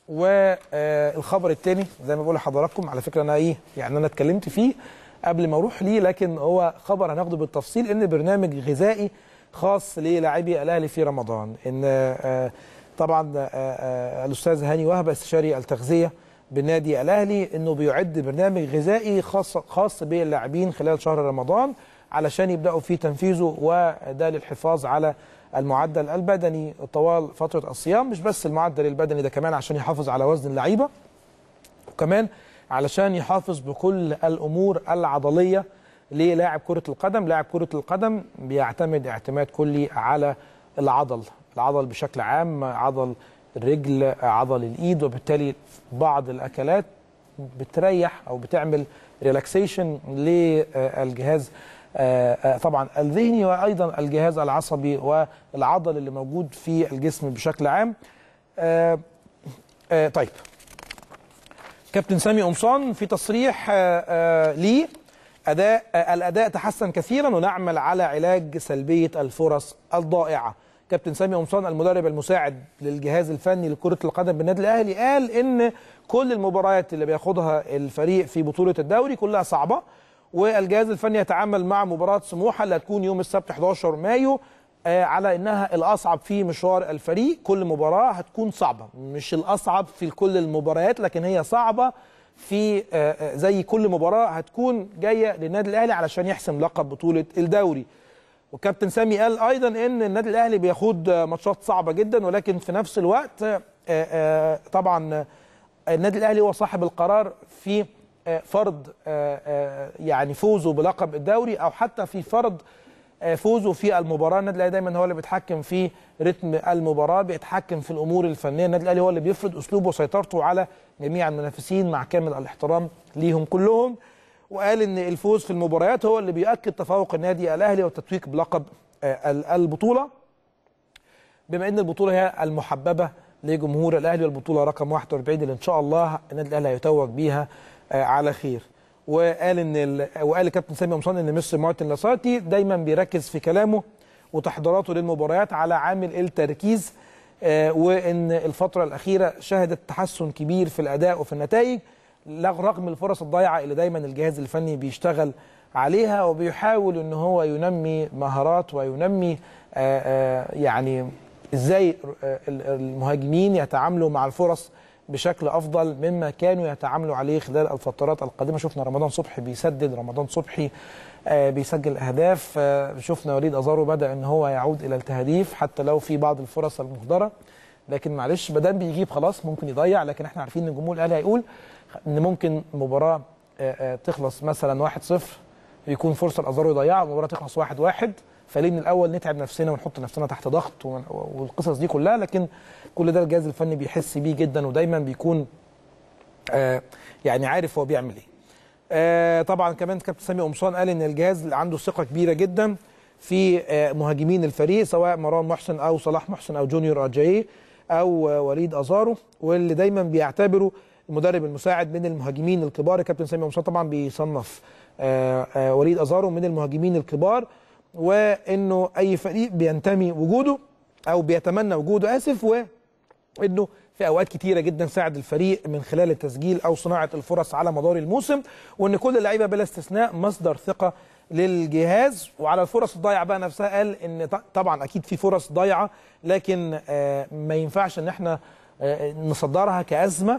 والخبر الثاني زي ما بقول لحضراتكم على فكره انا ايه يعني انا اتكلمت فيه قبل ما اروح ليه لكن هو خبر هناخده بالتفصيل ان برنامج غذائي خاص للاعبي الاهلي في رمضان ان آه، طبعا آه، آه، الاستاذ هاني وهبه استشاري التغذيه بالنادي الاهلي انه بيعد برنامج غذائي خاص خاص باللاعبين خلال شهر رمضان علشان يبداوا في تنفيذه وده للحفاظ على المعدل البدني طوال فتره الصيام مش بس المعدل البدني ده كمان عشان يحافظ على وزن اللعيبه وكمان علشان يحافظ بكل الامور العضليه للاعب كره القدم لاعب كره القدم بيعتمد اعتماد كلي على العضل العضل بشكل عام عضل الرجل عضل الايد وبالتالي بعض الاكلات بتريح او بتعمل ريلاكسيشن للجهاز طبعا الذهني وايضا الجهاز العصبي والعضل اللي موجود في الجسم بشكل عام طيب كابتن سامي قمصان في تصريح ليه اداء الاداء تحسن كثيرا ونعمل على علاج سلبيه الفرص الضائعه كابتن سامي قمصان المدرب المساعد للجهاز الفني لكره القدم بالنادي الاهلي قال ان كل المباريات اللي بياخدها الفريق في بطوله الدوري كلها صعبه والجهاز الفني يتعامل مع مباراه سموحه اللي هتكون يوم السبت 11 مايو على انها الاصعب في مشوار الفريق كل مباراه هتكون صعبه مش الاصعب في كل المباريات لكن هي صعبه في زي كل مباراه هتكون جايه للنادي الاهلي علشان يحسم لقب بطوله الدوري وكابتن سامي قال ايضا ان النادي الاهلي بيخوض ماتشات صعبه جدا ولكن في نفس الوقت طبعا النادي الاهلي هو صاحب القرار في فرض يعني فوزه بلقب الدوري او حتى في فرض فوزه في المباراه النادي الاهلي دايما هو اللي بيتحكم في رتم المباراه بيتحكم في الامور الفنيه النادي الاهلي هو اللي بيفرض اسلوبه وسيطرته على جميع المنافسين مع كامل الاحترام ليهم كلهم وقال ان الفوز في المباريات هو اللي بيؤكد تفوق النادي الاهلي والتتويج بلقب البطوله بما ان البطوله هي المحببه لجمهور الاهلي والبطوله رقم 41 اللي ان شاء الله النادي الاهلي هيتوج بيها على خير وقال ان ال... وقال الكابتن سامي قمصان ان مستر مارتن لاسارتي دايما بيركز في كلامه وتحضيراته للمباريات على عامل التركيز آه وان الفتره الاخيره شهدت تحسن كبير في الاداء وفي النتائج رغم الفرص الضايعه اللي دايما الجهاز الفني بيشتغل عليها وبيحاول ان هو ينمي مهارات وينمي آه آه يعني ازاي المهاجمين يتعاملوا مع الفرص بشكل افضل مما كانوا يتعاملوا عليه خلال الفترات القادمه شفنا رمضان صبحي بيسدد رمضان صبحي آه بيسجل اهداف آه شفنا وليد ازارو بدا ان هو يعود الى التهديف حتى لو في بعض الفرص المهدره لكن معلش ما دام بيجيب خلاص ممكن يضيع لكن احنا عارفين ان جمهور الاهلي هيقول ان ممكن مباراه آه تخلص مثلا 1-0 يكون فرصه لازارو يضيعها المباراه تخلص 1-1 فليه من الاول نتعب نفسنا ونحط نفسنا تحت ضغط والقصص دي كلها لكن كل ده الجهاز الفني بيحس بيه جدا ودايما بيكون آه يعني عارف هو بيعمل ايه. آه طبعا كمان كابتن سامي قمصان قال ان الجهاز عنده ثقه كبيره جدا في آه مهاجمين الفريق سواء مروان محسن او صلاح محسن او جونيور اجاي او وليد ازارو واللي دايما بيعتبروا المدرب المساعد من المهاجمين الكبار كابتن سامي قمصان طبعا بيصنف وليد ازارو من المهاجمين الكبار وانه اي فريق بينتمي وجوده او بيتمنى وجوده اسف وانه في اوقات كتيره جدا ساعد الفريق من خلال التسجيل او صناعه الفرص على مدار الموسم وان كل اللعيبه بلا استثناء مصدر ثقه للجهاز وعلى الفرص الضايعه بقى نفسها قال ان طبعا اكيد في فرص ضايعه لكن ما ينفعش ان احنا نصدرها كازمه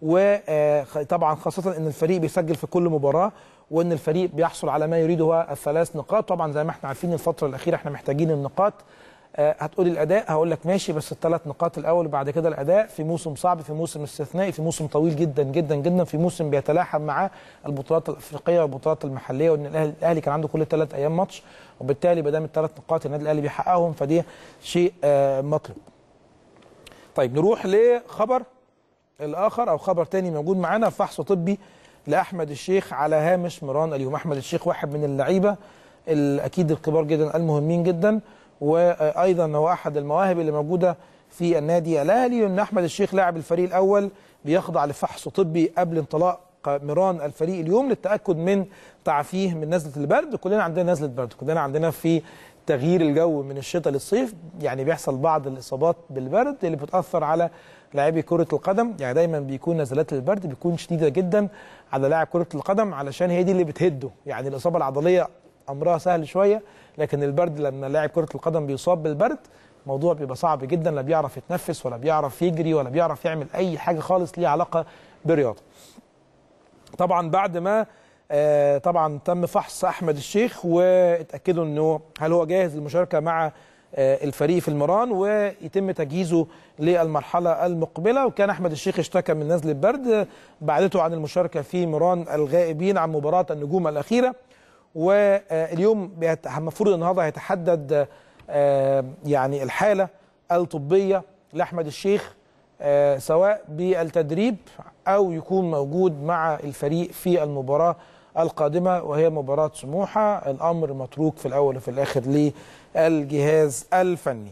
وطبعا خاصه ان الفريق بيسجل في كل مباراه وان الفريق بيحصل على ما يريده هو الثلاث نقاط طبعا زي ما احنا عارفين الفتره الاخيره احنا محتاجين النقاط أه هتقولي الاداء هقول لك ماشي بس الثلاث نقاط الاول وبعد كده الاداء في موسم صعب في موسم استثنائي في موسم طويل جدا جدا جدا في موسم بيتلاحم معاه البطولات الافريقيه والبطولات المحليه وان الاهلي كان عنده كل ثلاث ايام ماتش وبالتالي ما دام الثلاث نقاط النادي الاهلي بيحققهم فدي شيء أه مطلوب. طيب نروح لخبر الاخر او خبر تاني موجود معانا فحص طبي لاحمد الشيخ على هامش مران اليوم احمد الشيخ واحد من اللعيبه اكيد الكبار جدا المهمين جدا وايضا هو احد المواهب اللي موجوده في النادي الاهلي ان احمد الشيخ لاعب الفريق الاول بيخضع لفحص طبي قبل انطلاق مران الفريق اليوم للتاكد من تعافيه من نزله البرد كلنا عندنا نزله برد كلنا عندنا في تغيير الجو من الشتاء للصيف يعني بيحصل بعض الاصابات بالبرد اللي بتاثر على لاعبي كره القدم يعني دايما بيكون نزلات البرد بيكون شديده جدا على لاعب كره القدم علشان هي دي اللي بتهده يعني الاصابه العضليه امرها سهل شويه لكن البرد لما لاعب كره القدم بيصاب بالبرد الموضوع بيبقى صعب جدا لا بيعرف يتنفس ولا بيعرف يجري ولا بيعرف يعمل اي حاجه خالص ليها علاقه بالرياضه. طبعا بعد ما آه، طبعا تم فحص احمد الشيخ واتاكدوا انه هل هو جاهز للمشاركه مع آه، الفريق في المران ويتم تجهيزه للمرحله المقبله وكان احمد الشيخ اشتكى من نزله برد بعدته عن المشاركه في مران الغائبين عن مباراه النجوم الاخيره واليوم بيت- المفروض النهارده هيتحدد آه، يعني الحاله الطبيه لاحمد الشيخ آه، سواء بالتدريب او يكون موجود مع الفريق في المباراه القادمه وهي مباراه سموحه الامر متروك في الاول وفي الاخر للجهاز الفني.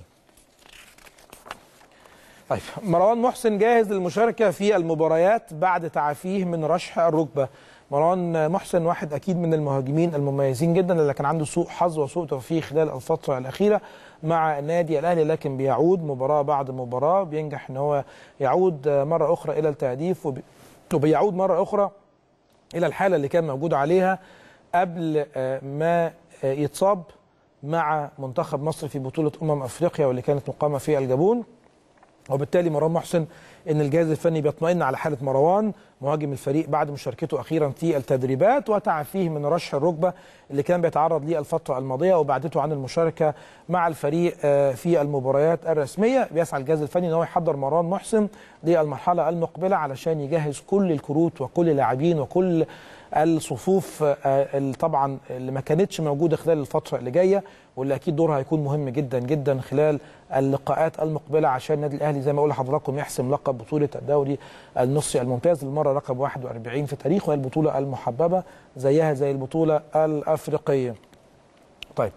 طيب مروان محسن جاهز للمشاركه في المباريات بعد تعافيه من رشح الركبه. مروان محسن واحد اكيد من المهاجمين المميزين جدا اللي كان عنده سوء حظ وسوء توفيق خلال الفتره الاخيره مع النادي الاهلي لكن بيعود مباراه بعد مباراه بينجح ان هو يعود مره اخرى الى التهديف وبي- وبيعود مره اخرى الى الحاله اللي كان موجود عليها قبل آه، ما آه، يتصاب مع منتخب مصر في بطوله امم افريقيا واللي كانت مقامه في الجابون وبالتالي مروان محسن ان الجهاز الفني بيطمئن على حاله مروان مهاجم الفريق بعد مشاركته اخيرا في التدريبات وتعافيه من رشح الركبه اللي كان بيتعرض ليه الفتره الماضيه وبعدته عن المشاركه مع الفريق آه، في المباريات الرسميه بيسعى الجهاز الفني ان هو يحضر مروان محسن للمرحله المقبله علشان يجهز كل الكروت وكل اللاعبين وكل الصفوف آه، اللي طبعا اللي ما كانتش موجوده خلال الفتره اللي جايه واللي اكيد دورها هيكون مهم جدا جدا خلال اللقاءات المقبله عشان النادي الاهلي زي ما اقول لحضراتكم يحسم لقب بطوله الدوري النصفي الممتاز للمره رقم 41 في تاريخه وهي البطوله المحببه زيها زي البطوله الافريقيه. طيب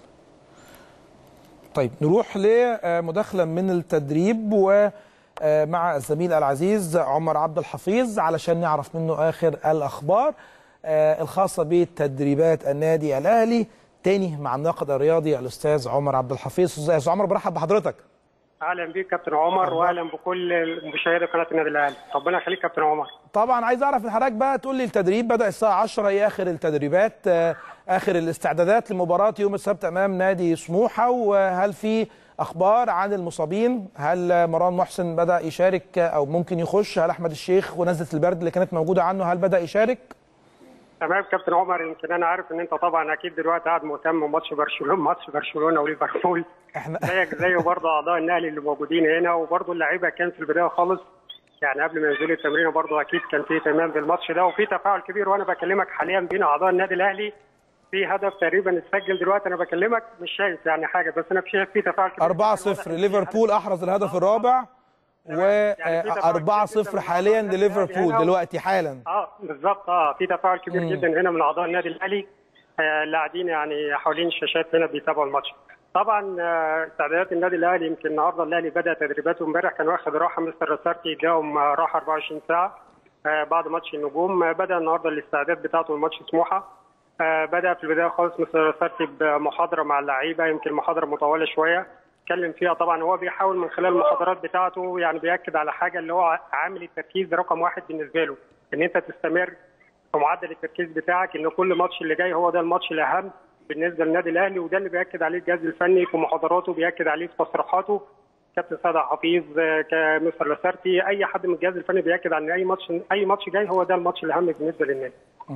طيب نروح لمداخله من التدريب و آه، مع الزميل العزيز عمر عبد الحفيظ علشان نعرف منه اخر الاخبار آه، الخاصه بتدريبات النادي الاهلي تاني مع الناقد الرياضي الاستاذ عمر عبد الحفيظ استاذ عمر برحب بحضرتك اهلا بيك كابتن عمر واهلا بكل مشاهدي قناه النادي الاهلي ربنا يخليك كابتن عمر طبعا عايز اعرف من حضرتك بقى تقول لي التدريب بدا الساعه 10 ايه اخر التدريبات آه، اخر الاستعدادات لمباراه يوم السبت امام نادي سموحه وهل في اخبار عن المصابين هل مروان محسن بدا يشارك او ممكن يخش هل احمد الشيخ ونزله البرد اللي كانت موجوده عنه هل بدا يشارك تمام كابتن عمر يمكن انا عارف ان انت طبعا اكيد دلوقتي قاعد مهتم بماتش برشلونه ماتش برشلونه وليفربول احنا زيك زي برضه اعضاء النادي اللي موجودين هنا وبرضه اللعيبه كان في البدايه خالص يعني قبل ما ينزلوا التمرين برضه اكيد كان في اهتمام بالماتش ده وفي تفاعل كبير وانا بكلمك حاليا بين اعضاء النادي الاهلي في هدف تقريبا اتسجل دلوقتي انا بكلمك مش شايف يعني حاجه بس انا شايف في تفاعل كبير 4-0 ليفربول احرز الهدف الرابع و يعني في تفاعل كبير 4-0 جداً حاليا من أعضاء النادي لليفربول الأهلي هنا. دلوقتي حالا اه بالظبط اه في تفاعل كبير مم. جدا هنا من اعضاء النادي الاهلي آه، اللي قاعدين يعني حوالين الشاشات هنا بيتابعوا الماتش طبعا آه، استعدادات النادي الاهلي يمكن النهارده الاهلي بدا تدريباته امبارح كان واخد راحه مستر رسارتي اداهم آه، راحه 24 ساعه آه، بعد ماتش النجوم آه، بدا النهارده الاستعداد بتاعته لماتش سموحه آه، بدا في البدايه خالص مستر رسارتي بمحاضره مع اللعيبه يمكن محاضره مطوله شويه اتكلم فيها طبعا هو بيحاول من خلال المحاضرات بتاعته يعني بياكد على حاجه اللي هو عامل التركيز رقم واحد بالنسبه له ان انت تستمر في معدل التركيز بتاعك ان كل ماتش اللي جاي هو ده الماتش الاهم بالنسبه للنادي الاهلي وده اللي بياكد عليه الجهاز الفني في محاضراته بياكد عليه في تصريحاته كابتن سيد عبد الحفيظ آه، كمستر لاسارتي اي حد من الجهاز الفني بياكد على ان اي ماتش اي ماتش جاي هو ده الماتش الاهم بالنسبه للنادي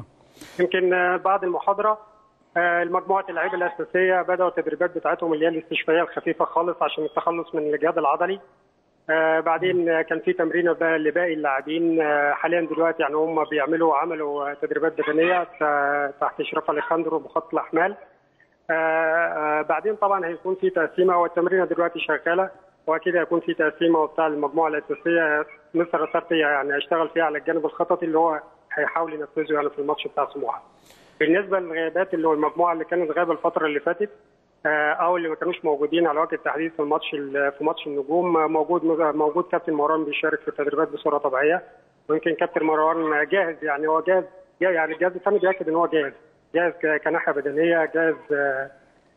يمكن آه، بعد المحاضره آه، المجموعه اللعيبه الاساسيه بداوا التدريبات بتاعتهم اللي هي الاستشفائيه الخفيفه خالص عشان التخلص من الجهاد العضلي آه بعدين آه، كان في تمرين بقى لباقي اللاعبين آه حاليا دلوقتي يعني هم بيعملوا عملوا آه، تدريبات بدنيه ت- تحت اشراف اليخاندرو بخط الاحمال آه آه بعدين طبعا هيكون في تقسيمه والتمرينه دلوقتي شغاله واكيد هيكون في تقسيمه وبتاع المجموعه الاساسيه مستر رسارتي يعني هيشتغل فيها على الجانب الخططي اللي هو هيحاول ينفذه يعني في الماتش بتاع سموحه. بالنسبه للغيابات اللي هو المجموعه اللي كانت غايبه الفتره اللي فاتت آه، او اللي ما كانوش موجودين على وجه التحديد في الماتش ال- في ماتش النجوم آه، موجود موجود كابتن مروان بيشارك في التدريبات بصوره طبيعيه ويمكن كابتن مروان جاهز يعني هو جاهز جاهز- يعني الجهاز الفني بياكد ان هو جاهز جاهز ك- كناحيه بدنيه جاهز آه،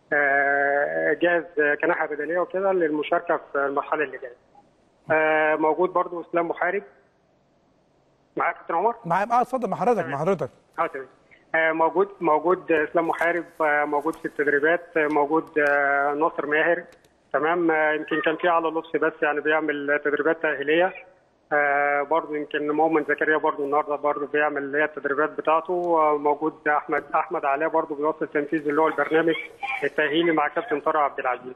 آه، جاهز آه، كناحيه بدنيه وكده للمشاركه في المرحله اللي جايه. آه، موجود برضو اسلام محارب معاك كابتن عمر؟ مع اه اتفضل مع حضرتك مع حضرتك اه تمام آه، موجود موجود اسلام محارب آه، موجود في التدريبات آه، موجود آه، ناصر ماهر تمام آه، يمكن كان في على لطفي بس يعني بيعمل تدريبات تاهيليه آه برضه يمكن مؤمن زكريا برضه النهارده برضه بيعمل اللي هي التدريبات بتاعته آه موجود احمد احمد علاء برضه بيوصل تنفيذ اللي هو البرنامج التاهيلي مع كابتن طارق عبد العزيز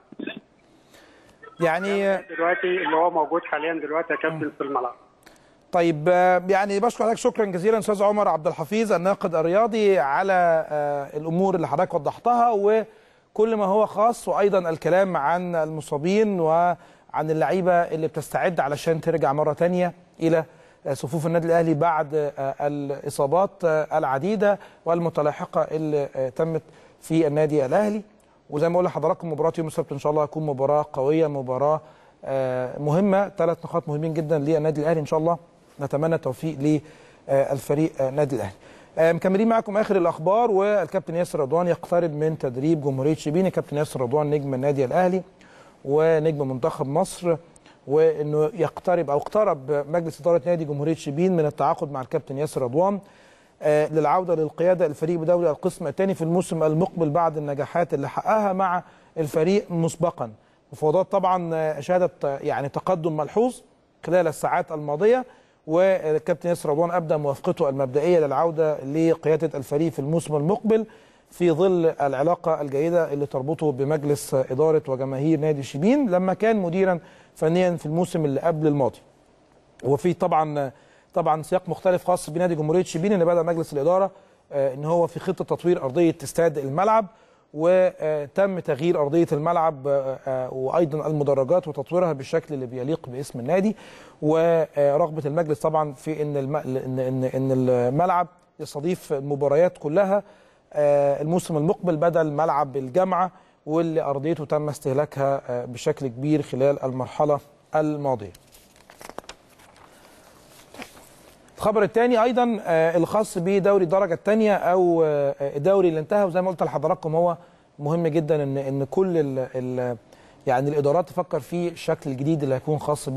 يعني دلوقتي اللي هو موجود حاليا دلوقتي يا كابتن في الملعب طيب آه، يعني بشكر حضرتك شكرا جزيلا استاذ عمر عبد الحفيظ الناقد الرياضي على آه، الامور اللي حضرتك وضحتها وكل ما هو خاص وايضا الكلام عن المصابين وعن اللعيبه اللي بتستعد علشان ترجع مره تانية الى آه، صفوف النادي الاهلي بعد آه، الاصابات آه، العديده والمتلاحقه اللي آه، تمت في النادي الاهلي وزي ما بقول لحضراتكم مباراه يوم السبت ان شاء الله هتكون مباراه قويه مباراه آه، مهمه ثلاث نقاط مهمين جدا للنادي الاهلي ان شاء الله نتمنى التوفيق للفريق آه، النادي الاهلي آه، مكملين معاكم اخر الاخبار والكابتن ياسر رضوان يقترب من تدريب جمهوريه شبين الكابتن ياسر رضوان نجم النادي الاهلي ونجم منتخب مصر وانه يقترب او اقترب مجلس اداره نادي جمهوريه شبين من التعاقد مع الكابتن ياسر رضوان آه، للعوده للقياده الفريق بدوري القسم الثاني في الموسم المقبل بعد النجاحات اللي حققها مع الفريق مسبقا مفاوضات طبعا آه، شهدت آه، يعني تقدم ملحوظ خلال الساعات الماضيه والكابتن ياسر رضوان ابدى موافقته المبدئيه للعوده لقياده الفريق في الموسم المقبل في ظل العلاقه الجيده اللي تربطه بمجلس اداره وجماهير نادي شبين لما كان مديرا فنيا في الموسم اللي قبل الماضي. وفي طبعا طبعا سياق مختلف خاص بنادي جمهوريه شبين ان بدا مجلس الاداره آه، ان هو في خطه تطوير ارضيه استاد الملعب وتم تغيير ارضيه الملعب آه، آه، وايضا المدرجات وتطويرها بالشكل اللي بيليق باسم النادي ورغبه المجلس طبعا في ان الم- ان ان ان الملعب يستضيف المباريات كلها آه، الموسم المقبل بدل ملعب الجامعه واللي ارضيته تم استهلاكها آه، بشكل كبير خلال المرحله الماضيه. الخبر الثاني ايضا آه، الخاص بدوري الدرجه الثانيه او آه، الدوري اللي انتهى وزي ما قلت لحضراتكم هو مهم جدا ان ان كل ال ال يعني الادارات تفكر في الشكل الجديد اللي هيكون خاص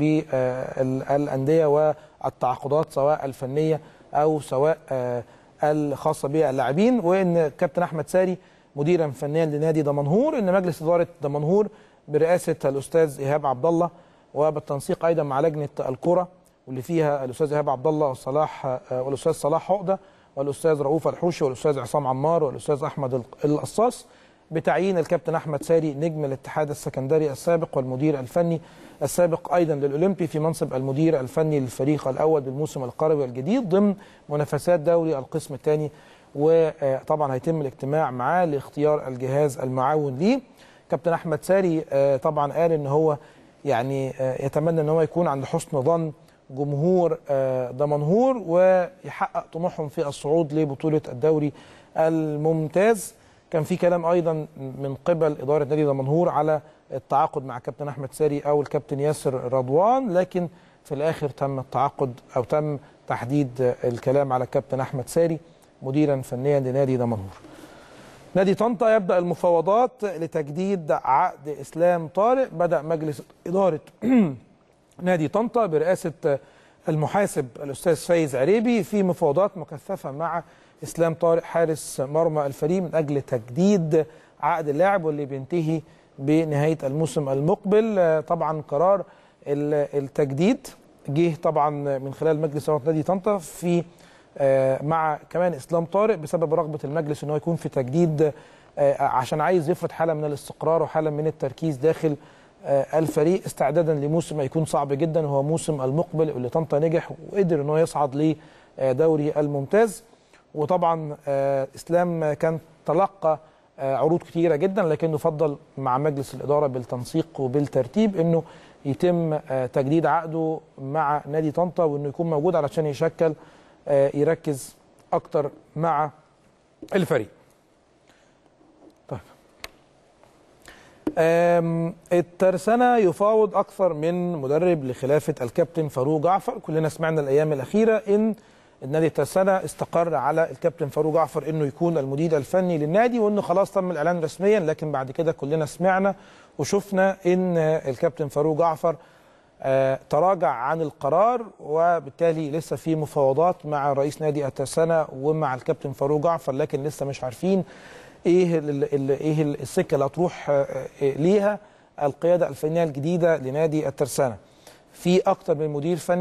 بالانديه والتعاقدات سواء الفنيه او سواء آه، الخاصه باللاعبين وان كابتن احمد ساري مديرا فنيا لنادي دمنهور ان مجلس اداره دمنهور برئاسه الاستاذ ايهاب عبد الله وبالتنسيق ايضا مع لجنه الكره واللي فيها الاستاذ ايهاب عبد الله والصلاح آه، والاستاذ صلاح عقده والاستاذ رؤوف الحوشي والاستاذ عصام عمار والاستاذ احمد ال- القصاص بتعيين الكابتن احمد ساري نجم الاتحاد السكندري السابق والمدير الفني السابق ايضا للاولمبي في منصب المدير الفني للفريق الاول بالموسم القروي الجديد ضمن منافسات دوري القسم الثاني وطبعا هيتم الاجتماع معاه لاختيار الجهاز المعاون ليه كابتن احمد ساري آه، طبعا قال ان هو يعني آه، يتمنى ان هو يكون عند حسن ظن جمهور آه، دمنهور ويحقق طموحهم في الصعود لبطوله الدوري الممتاز كان في كلام ايضا من قبل اداره نادي دمنهور على التعاقد مع كابتن احمد ساري او الكابتن ياسر رضوان لكن في الاخر تم التعاقد او تم تحديد الكلام على الكابتن احمد ساري مديرا فنيا لنادي دمنهور نادي طنطا يبدا المفاوضات لتجديد عقد اسلام طارق بدا مجلس اداره نادي طنطا برئاسه المحاسب الاستاذ فايز عريبي في مفاوضات مكثفه مع اسلام طارق حارس مرمى الفريق من اجل تجديد عقد اللاعب واللي بينتهي بنهايه الموسم المقبل آه، طبعا قرار ال- التجديد جه طبعا من خلال مجلس اداره نادي طنطا في آه، مع كمان اسلام طارق بسبب رغبه المجلس ان هو يكون في تجديد آه، عشان عايز يفرض حاله من الاستقرار وحاله من التركيز داخل آه، الفريق استعدادا لموسم هيكون صعب جدا وهو موسم المقبل اللي طنطا نجح وقدر ان هو يصعد لدوري الممتاز وطبعا آه، اسلام كان تلقى آه، عروض كتيره جدا لكنه فضل مع مجلس الاداره بالتنسيق وبالترتيب انه يتم آه، تجديد عقده مع نادي طنطا وانه يكون موجود علشان يشكل آه، يركز اكتر مع الفريق. طيب. آم، الترسانة يفاوض أكثر من مدرب لخلافة الكابتن فاروق جعفر كلنا سمعنا الأيام الأخيرة إن النادي الترسانة استقر على الكابتن فاروق جعفر إنه يكون المدير الفني للنادي وإنه خلاص تم الإعلان رسميا لكن بعد كده كلنا سمعنا وشفنا إن الكابتن فاروق جعفر آه، تراجع عن القرار وبالتالي لسه في مفاوضات مع رئيس نادي الترسانة ومع الكابتن فاروق جعفر لكن لسه مش عارفين ايه ال ال ايه ال- السكه اللي هتروح آه، آه، ليها القياده الفنيه الجديده لنادي الترسانه. في اكتر من مدير فني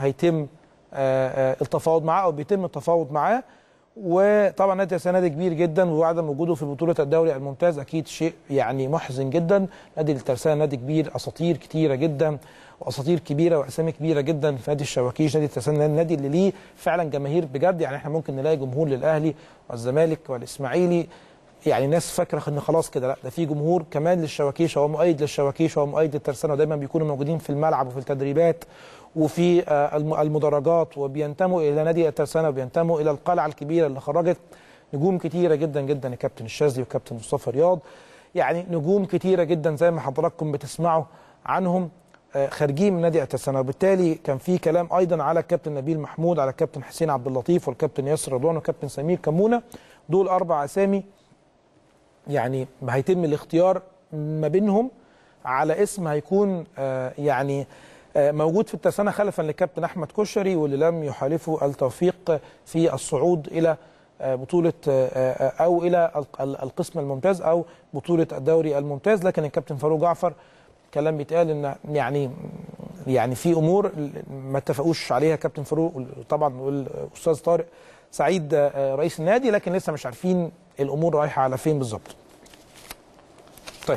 هيتم آه، آه، التفاوض معاه او بيتم التفاوض معاه وطبعا نادي الترسانة نادي كبير جدا وعدم وجوده في بطوله الدوري الممتاز اكيد شيء يعني محزن جدا نادي الترسانة نادي كبير اساطير كتيره جدا واساطير كبيره واسامي كبيره جدا في نادي الشواكيش نادي الترسانة النادي اللي ليه فعلا جماهير بجد يعني احنا ممكن نلاقي جمهور للاهلي والزمالك والاسماعيلي يعني ناس فاكره ان خلاص كده لا ده في جمهور كمان للشواكيش هو مؤيد للشواكيش هو مؤيد للترسانة ودايما بيكونوا موجودين في الملعب وفي التدريبات وفي آه، الم- المدرجات وبينتموا الى نادي الترسانة وبينتموا الى القلعه الكبيره اللي خرجت نجوم كتيره جدا جدا الكابتن الشاذلي والكابتن مصطفى رياض يعني نجوم كتيره جدا زي ما حضراتكم بتسمعوا عنهم آه، خارجين من نادي الترسانة وبالتالي كان في كلام ايضا على الكابتن نبيل محمود على الكابتن حسين عبد اللطيف والكابتن ياسر رضوان والكابتن سمير كمونه دول اربع اسامي يعني هيتم الاختيار ما بينهم على اسم هيكون آه، يعني آه، موجود في الترسانة خلفا للكابتن احمد كشري واللي لم يحالفه التوفيق في الصعود الى آه، بطولة آه، آه، او الى الق- ال- القسم الممتاز او بطولة الدوري الممتاز لكن الكابتن فاروق جعفر كلام بيتقال ان يعني يعني في امور ما اتفقوش عليها كابتن فاروق طبعا والاستاذ طارق سعيد آه، رئيس النادي لكن لسه مش عارفين الامور رايحه على فين بالظبط. طيب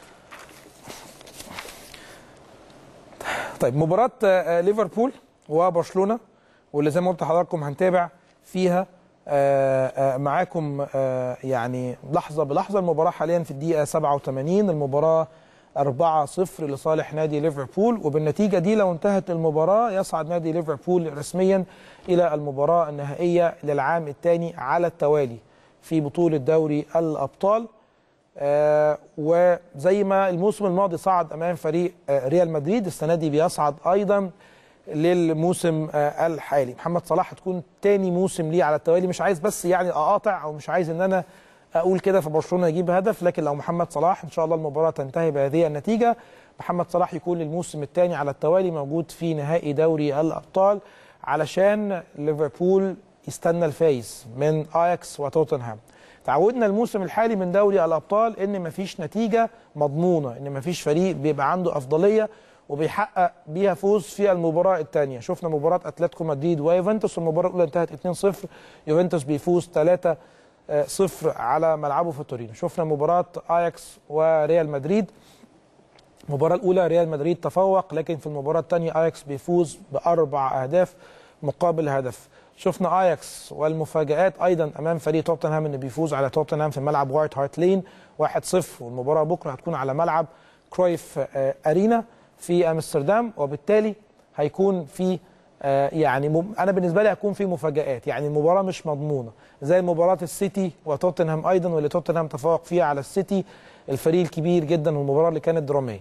طيب مباراة آه، ليفربول وبرشلونة واللي زي ما قلت لحضراتكم هنتابع فيها آه، آه، معاكم آه، يعني لحظة بلحظة المباراة حاليا في الدقيقة 87 المباراة 4-0 لصالح نادي ليفربول وبالنتيجة دي لو انتهت المباراة يصعد نادي ليفربول رسميا إلى المباراة النهائية للعام الثاني على التوالي في بطولة دوري الأبطال آه، وزي ما الموسم الماضي صعد امام فريق آه، ريال مدريد السنه دي بيصعد ايضا للموسم آه، الحالي محمد صلاح هتكون تاني موسم ليه على التوالي مش عايز بس يعني اقاطع او مش عايز ان انا اقول كده فبرشلونه يجيب هدف لكن لو محمد صلاح ان شاء الله المباراه تنتهي بهذه النتيجه محمد صلاح يكون للموسم الثاني على التوالي موجود في نهائي دوري الابطال علشان ليفربول يستنى الفايز من اياكس وتوتنهام تعودنا الموسم الحالي من دوري الابطال ان مفيش نتيجه مضمونه ان مفيش فريق بيبقى عنده افضليه وبيحقق بيها فوز في المباراه الثانيه شفنا مباراه اتلتيكو مدريد ويوفنتوس المباراه الاولى انتهت 2-0 يوفنتوس بيفوز 3 0 على ملعبه في تورينو شفنا مباراه اياكس وريال مدريد المباراة الأولى ريال مدريد تفوق لكن في المباراة الثانية أياكس بيفوز بأربع أهداف مقابل هدف شفنا أياكس والمفاجآت أيضا أمام فريق توتنهام إنه بيفوز على توتنهام في ملعب وايت هارت لين 1-0 والمباراة بكرة هتكون على ملعب كرويف آه، أرينا في أمستردام وبالتالي هيكون في آه، يعني مم- انا بالنسبه لي هيكون في مفاجات يعني المباراه مش مضمونه زي مباراه السيتي وتوتنهام ايضا واللي توتنهام تفوق فيها على السيتي الفريق الكبير جدا والمباراه اللي كانت دراميه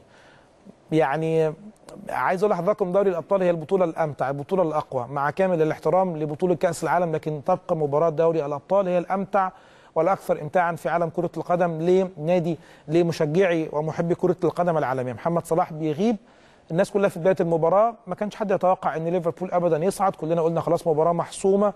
يعني عايز اقول لحضراتكم دوري الابطال هي البطوله الامتع البطوله الاقوى مع كامل الاحترام لبطوله كاس العالم لكن تبقى مباراه دوري الابطال هي الامتع والاكثر امتاعا في عالم كره القدم لنادي لمشجعي ومحبي كره القدم العالميه محمد صلاح بيغيب الناس كلها في بدايه المباراه ما كانش حد يتوقع ان ليفربول ابدا يصعد كلنا قلنا خلاص مباراه محسومه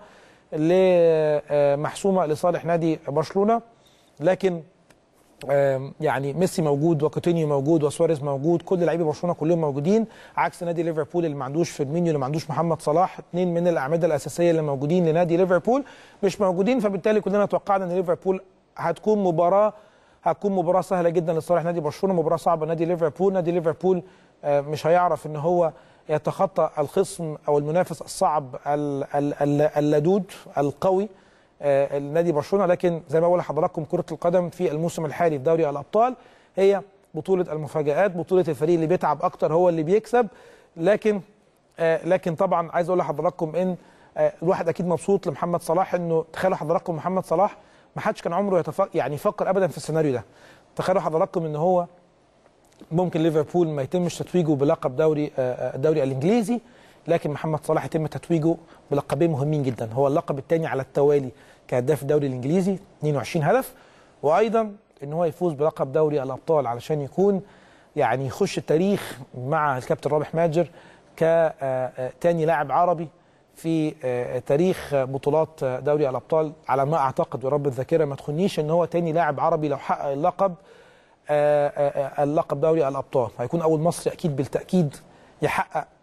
ل- آه، محسومه لصالح نادي برشلونه لكن آم، يعني ميسي موجود وكوتينيو موجود وسواريز موجود كل لعيبه برشلونه كلهم موجودين عكس نادي ليفربول اللي ما عندوش فيرمينيو اللي ما عندوش محمد صلاح اثنين من الاعمده الاساسيه اللي موجودين لنادي ليفربول مش موجودين فبالتالي كلنا توقعنا ان ليفربول هتكون مباراه هتكون مباراه سهله جدا لصالح نادي برشلونه مباراه صعبه نادي ليفربول نادي ليفربول آه، مش هيعرف ان هو يتخطى الخصم او المنافس الصعب ال- ال- ال- اللدود القوي آه، النادي برشلونه لكن زي ما بقول لحضراتكم كره القدم في الموسم الحالي في دوري الابطال هي بطوله المفاجات بطوله الفريق اللي بيتعب اكتر هو اللي بيكسب لكن آه، لكن طبعا عايز اقول لحضراتكم ان آه، الواحد اكيد مبسوط لمحمد صلاح انه تخيلوا حضراتكم محمد صلاح ما حدش كان عمره يتفق يعني يفكر ابدا في السيناريو ده تخيلوا حضراتكم ان هو ممكن ليفربول ما يتمش تتويجه بلقب دوري آه، آه، الدوري الانجليزي لكن محمد صلاح يتم تتويجه بلقبين مهمين جدا هو اللقب الثاني على التوالي كهداف الدوري الانجليزي 22 هدف وايضا ان هو يفوز بلقب دوري الابطال علشان يكون يعني يخش التاريخ مع الكابتن رابح ماجر كثاني لاعب عربي في آه، تاريخ بطولات آه، دوري الابطال على ما اعتقد ورب الذاكره ما تخنيش ان هو ثاني لاعب عربي لو حقق اللقب آه، آه، آه، اللقب دوري الابطال هيكون اول مصري اكيد بالتاكيد يحقق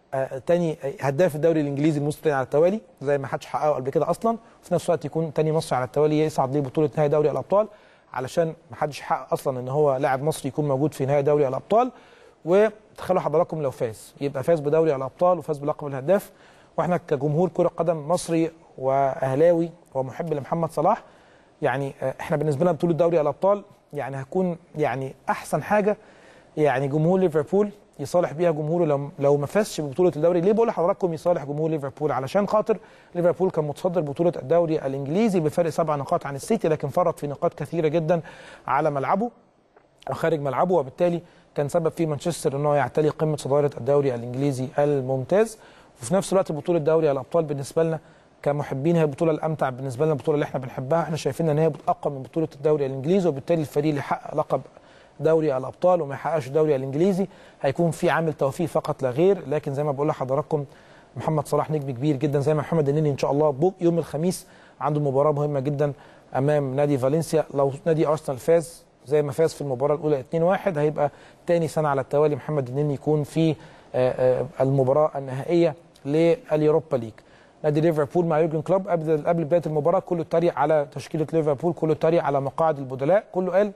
آه، تاني هداف الدوري الانجليزي الموسم الثاني على التوالي زي ما حدش حققه قبل كده اصلا وفي نفس الوقت يكون تاني مصري على التوالي يصعد لبطوله نهائي دوري الابطال علشان ما حدش حقق اصلا ان هو لاعب مصري يكون موجود في نهائي دوري الابطال وتخيلوا حضراتكم لو فاز يبقى فاز بدوري الابطال وفاز بلقب الهداف واحنا كجمهور كره قدم مصري واهلاوي ومحب لمحمد صلاح يعني آه، احنا بالنسبه لنا بطوله دوري الابطال يعني هتكون يعني احسن حاجه يعني جمهور ليفربول يصالح بيها جمهوره لو لو ما فازش ببطوله الدوري ليه بقول لحضراتكم يصالح جمهور ليفربول علشان خاطر ليفربول كان متصدر بطوله الدوري الانجليزي بفرق سبع نقاط عن السيتي لكن فرط في نقاط كثيره جدا على ملعبه وخارج ملعبه وبالتالي كان سبب في مانشستر ان هو يعتلي قمه صداره الدوري الانجليزي الممتاز وفي نفس الوقت بطوله دوري الابطال بالنسبه لنا كمحبين هي البطوله الامتع بالنسبه لنا البطوله اللي احنا بنحبها احنا شايفين ان هي اقوى من بطوله الدوري الانجليزي وبالتالي الفريق اللي حقق لقب دوري الابطال وما يحققش الدوري الانجليزي هيكون في عامل توفيق فقط لا غير لكن زي ما بقول لحضراتكم محمد صلاح نجم كبير جدا زي ما محمد النني ان شاء الله بو- يوم الخميس عنده مباراه مهمه جدا امام نادي فالنسيا لو نادي ارسنال فاز زي ما فاز في المباراه الاولى 2-1 هيبقى تاني سنه على التوالي محمد النني يكون في آه، آه، المباراه النهائيه لليوروبا ليج نادي ليفربول مع يورجن كلوب قبل قبل بدايه المباراه كله اتريق على تشكيله ليفربول كله اتريق على مقاعد البدلاء كله قال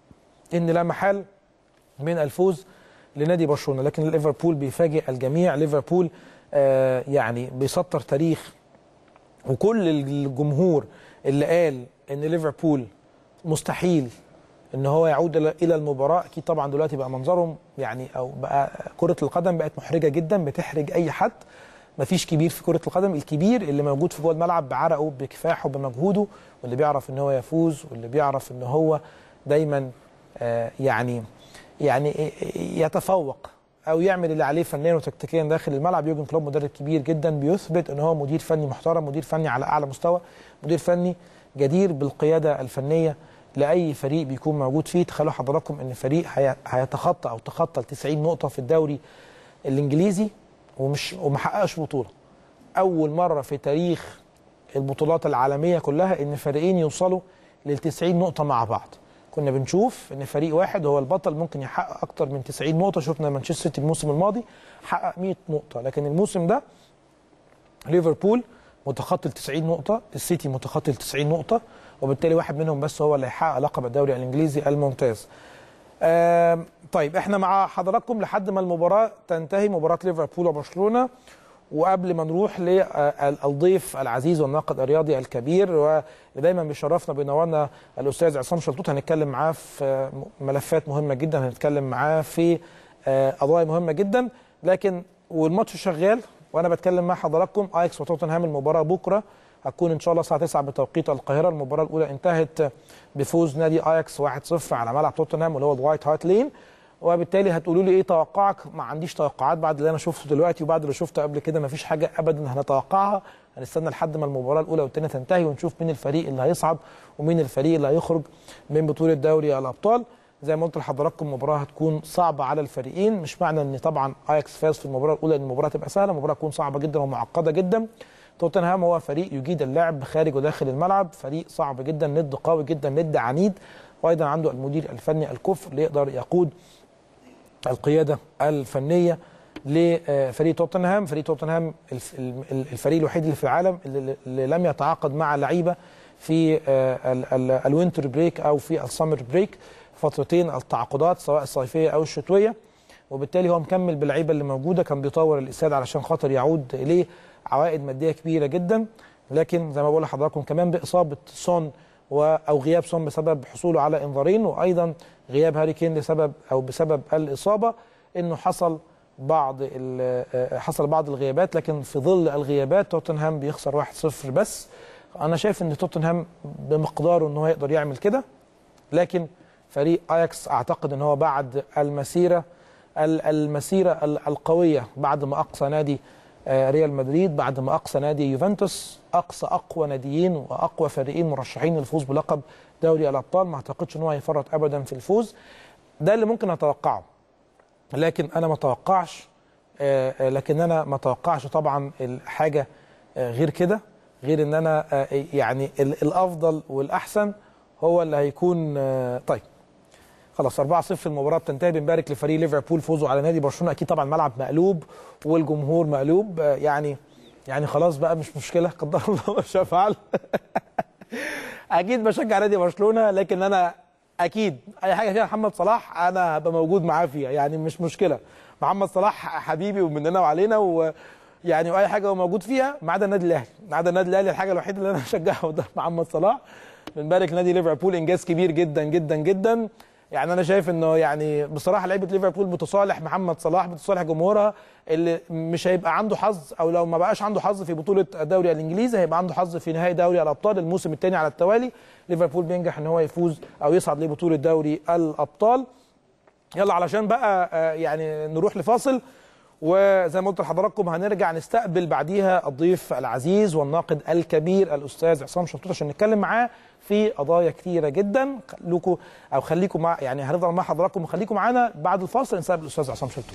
ان لا محال من الفوز لنادي برشلونه لكن ليفربول بيفاجئ الجميع ليفربول آه يعني بيسطر تاريخ وكل الجمهور اللي قال ان ليفربول مستحيل ان هو يعود الى إلى المباراه اكيد طبعا دلوقتي بقى منظرهم يعني او بقى كره القدم بقت محرجه جدا بتحرج اي حد مفيش كبير في كره القدم الكبير اللي موجود في جوه الملعب بعرقه بكفاحه بمجهوده واللي بيعرف ان هو يفوز واللي بيعرف ان هو دايما آه يعني يعني يتفوق او يعمل اللي عليه فنيا وتكتيكيا داخل الملعب يورجن كلوب مدرب كبير جدا بيثبت ان هو مدير فني محترم مدير فني على اعلى مستوى مدير فني جدير بالقياده الفنيه لاي فريق بيكون موجود فيه تخيلوا حضراتكم ان فريق هي- هيتخطى او تخطى ال 90 نقطه في الدوري الانجليزي ومش وما حققش بطوله اول مره في تاريخ البطولات العالميه كلها ان فريقين يوصلوا لل 90 نقطه مع بعض كنا بنشوف ان فريق واحد هو البطل ممكن يحقق اكتر من 90 نقطه شفنا مانشستر سيتي الموسم الماضي حقق 100 نقطه لكن الموسم ده ليفربول متخطي ال 90 نقطه السيتي متخطي ال 90 نقطه وبالتالي واحد منهم بس هو اللي هيحقق لقب الدوري الانجليزي الممتاز آم، طيب احنا مع حضراتكم لحد ما المباراه تنتهي مباراه ليفربول وبرشلونه وقبل ما نروح للضيف العزيز والناقد الرياضي الكبير واللي دايما بيشرفنا بينورنا الاستاذ عصام شلتوت هنتكلم معاه في ملفات مهمه جدا هنتكلم معاه في آه، قضايا مهمه جدا لكن والماتش شغال وانا بتكلم مع حضراتكم اياكس وتوتنهام المباراه بكره هتكون ان شاء الله الساعه 9 بتوقيت القاهره المباراه الاولى انتهت بفوز نادي اياكس 1-0 على ملعب توتنهام واللي هو الوايت هارت لين وبالتالي هتقولوا لي ايه توقعك ما عنديش توقعات بعد اللي انا شفته دلوقتي وبعد اللي شفته قبل كده ما فيش حاجه ابدا هنتوقعها هنستنى لحد ما المباراه الاولى والثانيه تنتهي ونشوف مين الفريق اللي هيصعد ومين الفريق اللي هيخرج من بطوله دوري الابطال زي ما قلت لحضراتكم المباراه هتكون صعبه على الفريقين مش معنى ان طبعا اياكس فاز في المباراه الاولى ان المباراه تبقى سهله المباراه تكون صعبه جدا ومعقده جدا توتنهام هو فريق يجيد اللعب خارج وداخل الملعب فريق صعب جدا ند قوي جدا ند عنيد وايضا عنده المدير الفني الكفء اللي يقدر يقود القياده الفنيه لفريق توتنهام فريق توتنهام الف- الفريق الوحيد اللي في العالم اللي اللي لم يتعاقد مع لعيبه في آه، ال- ال- الوينتر بريك او في السمر بريك فترتين التعاقدات سواء الصيفيه او الشتويه وبالتالي هو مكمل باللعيبه اللي موجوده كان بيطور الاساد علشان خاطر يعود اليه عوائد ماديه كبيره جدا لكن زي ما بقول لحضراتكم كمان باصابه سون و او غياب سون بسبب حصوله على انذارين وايضا غياب هاري كين لسبب او بسبب الاصابه انه حصل بعض ال- آه، حصل بعض الغيابات لكن في ظل الغيابات توتنهام بيخسر 1-0 بس انا شايف ان توتنهام بمقداره ان هو يقدر يعمل كده لكن فريق اياكس اعتقد ان هو بعد المسيره ال- المسيره ال- القويه بعد ما اقصى نادي آه، ريال مدريد بعد ما اقصى نادي يوفنتوس اقصى اقوى ناديين واقوى فريقين مرشحين للفوز بلقب دوري الابطال ما اعتقدش ان هو هيفرط ابدا في الفوز ده اللي ممكن اتوقعه لكن انا ما اتوقعش آه، آه، لكن انا ما اتوقعش طبعا الحاجه آه، غير كده غير ان انا آه، يعني ال- الافضل والاحسن هو اللي هيكون آه، طيب خلاص 4-0 المباراه بتنتهي بنبارك لفريق ليفربول فوزه على نادي برشلونه اكيد طبعا ملعب مقلوب والجمهور مقلوب آه، يعني يعني خلاص بقى مش مشكله قدر الله ما شاء فعل اكيد بشجع نادي برشلونه لكن انا اكيد اي حاجه فيها محمد صلاح انا هبقى موجود معاه فيها يعني مش مشكله محمد صلاح حبيبي ومننا وعلينا و يعني واي حاجه هو موجود فيها ما عدا النادي الاهلي ما عدا النادي الاهلي الحاجه الوحيده اللي انا هشجعها قدام محمد صلاح بنبارك لنادي ليفربول انجاز كبير جدا جدا جدا يعني انا شايف انه يعني بصراحه لعيبه ليفربول بتصالح محمد صلاح بتصالح جمهورها اللي مش هيبقى عنده حظ او لو ما بقاش عنده حظ في بطوله الدوري الانجليزي هيبقى عنده حظ في نهائي دوري الابطال الموسم الثاني على التوالي ليفربول بينجح ان هو يفوز او يصعد لبطوله دوري الابطال يلا علشان بقى آه، يعني نروح لفاصل وزي ما قلت لحضراتكم هنرجع نستقبل بعديها الضيف العزيز والناقد الكبير الاستاذ عصام شطوط عشان نتكلم معاه في قضايا كتيره جدا خليكم او خليكم مع يعني هنفضل مع حضراتكم وخليكم معانا بعد الفاصل نستقبل الاستاذ عصام شطوط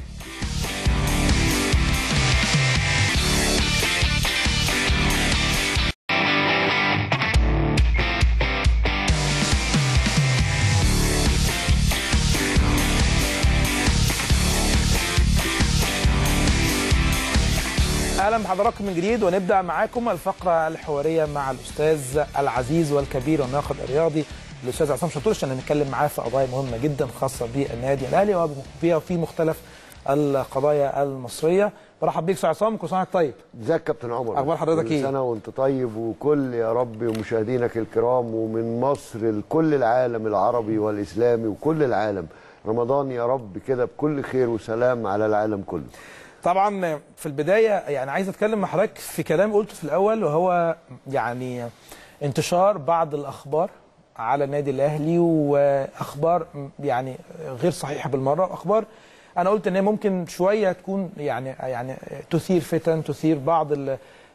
اهلا بحضراتكم من جديد ونبدا معاكم الفقره الحواريه مع الاستاذ العزيز والكبير والناقد الرياضي الاستاذ عصام شطور عشان نتكلم معاه في قضايا مهمه جدا خاصه بالنادي الاهلي وفي مختلف القضايا المصريه برحب بيك استاذ عصام كل سنه وأنت طيب ازيك كابتن عمر أخبار حضرتك كل إيه؟ سنه وانت طيب وكل يا رب ومشاهدينك الكرام ومن مصر لكل العالم العربي والاسلامي وكل العالم رمضان يا رب كده بكل خير وسلام على العالم كله طبعا في البدايه يعني عايز اتكلم مع حضرتك في كلام قلته في الاول وهو يعني انتشار بعض الاخبار على النادي الاهلي واخبار يعني غير صحيحه بالمره واخبار انا قلت ان هي ممكن شويه تكون يعني يعني تثير فتن تثير بعض ال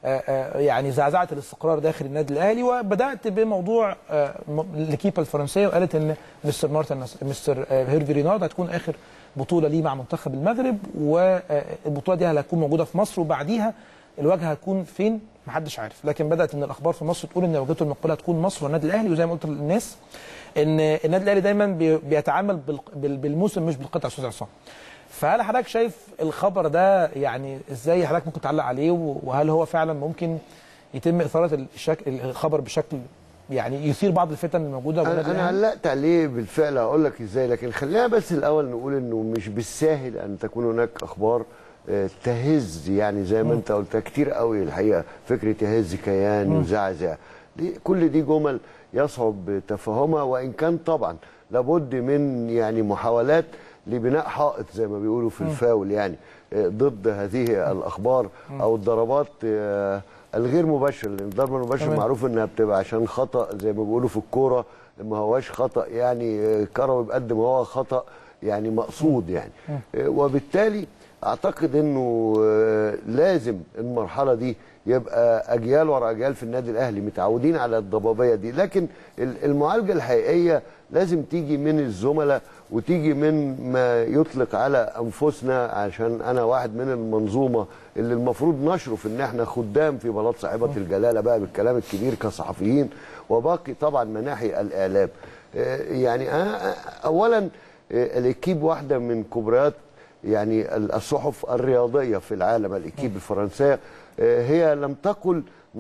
يعني زعزعه الاستقرار داخل النادي الاهلي وبدات بموضوع الكيبه الفرنسيه وقالت ان مستر مارتن مستر هيرفي رينارد هتكون اخر بطوله ليه مع منتخب المغرب والبطوله دي هتكون موجوده في مصر وبعديها الواجهه هتكون فين محدش عارف لكن بدات ان الاخبار في مصر تقول ان واجهته المقبله هتكون مصر والنادي الاهلي وزي ما قلت للناس ان النادي الاهلي دايما بي- بيتعامل بال- بالموسم مش بالقطع يا استاذ عصام فهل حضرتك شايف الخبر ده يعني ازاي حضرتك ممكن تعلق عليه وهل هو فعلا ممكن يتم اثاره الشك... الخبر بشكل يعني يثير بعض الفتن الموجوده جوه انا النادي انا الأهلي؟ علقت عليه بالفعل هقول لك ازاي لكن خلينا بس الاول نقول انه مش بالساهل ان تكون هناك اخبار آه، تهز يعني زي ما انت قلت كتير قوي الحقيقه فكره يهز كيان يزعزع دي كل دي جمل يصعب تفهمها وان كان طبعا لابد من يعني محاولات لبناء حائط زي ما بيقولوا في الفاول يعني آه، ضد هذه الاخبار او الضربات آه، الغير مباشره لان الضربه المباشره تمام. معروف انها بتبقى عشان خطا زي ما بيقولوا في الكوره ما هواش خطا يعني آه، كروي بقد ما هو خطا يعني مقصود يعني آه، وبالتالي اعتقد انه آه، لازم المرحله دي يبقى اجيال ورا اجيال في النادي الاهلي متعودين على الضبابيه دي لكن ال- المعالجه الحقيقيه لازم تيجي من الزملاء وتيجي من ما يطلق على انفسنا عشان انا واحد من المنظومه اللي المفروض نشرف ان احنا خدام في بلاط صاحبه الجلاله بقى بالكلام الكبير كصحفيين وباقي طبعا مناحي الاعلام آه، يعني أنا اولا آه، الاكيب واحده من كبريات يعني الصحف الرياضيه في العالم الاكيب الفرنسيه آه، هي لم تقل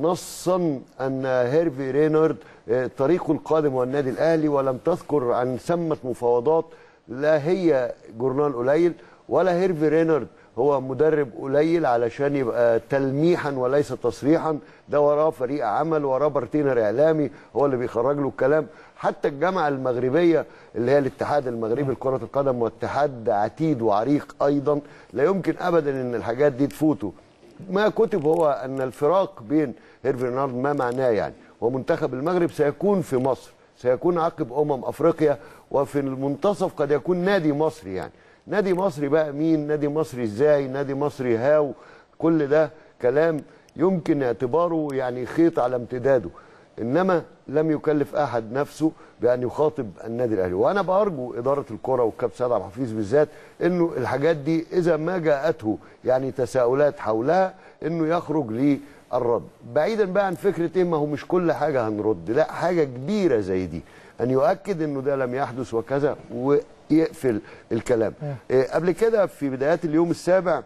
نصا ان هيرفي رينارد آه، طريقه القادم هو النادي الاهلي ولم تذكر عن ثمه مفاوضات لا هي جورنال قليل ولا هيرفي رينارد هو مدرب قليل علشان يبقى تلميحا وليس تصريحا ده وراه فريق عمل وراه بارتينر اعلامي هو اللي بيخرج له الكلام حتى الجامعه المغربيه اللي هي الاتحاد المغربي لكره القدم واتحاد عتيد وعريق ايضا لا يمكن ابدا ان الحاجات دي تفوته ما كتب هو ان الفراق بين هيرفي رينارد ما معناه يعني ومنتخب المغرب سيكون في مصر سيكون عقب امم افريقيا وفي المنتصف قد يكون نادي مصري يعني نادي مصري بقى مين نادي مصري ازاي نادي مصري هاو كل ده كلام يمكن اعتباره يعني خيط على امتداده انما لم يكلف احد نفسه بان يخاطب النادي الاهلي وانا بارجو اداره الكره والكابتن سيد عبد الحفيظ بالذات انه الحاجات دي اذا ما جاءته يعني تساؤلات حولها انه يخرج للرد بعيدا بقى عن فكره ايه ما هو مش كل حاجه هنرد لا حاجه كبيره زي دي ان يؤكد انه ده لم يحدث وكذا ويقفل الكلام إيه قبل كده في بدايات اليوم السابع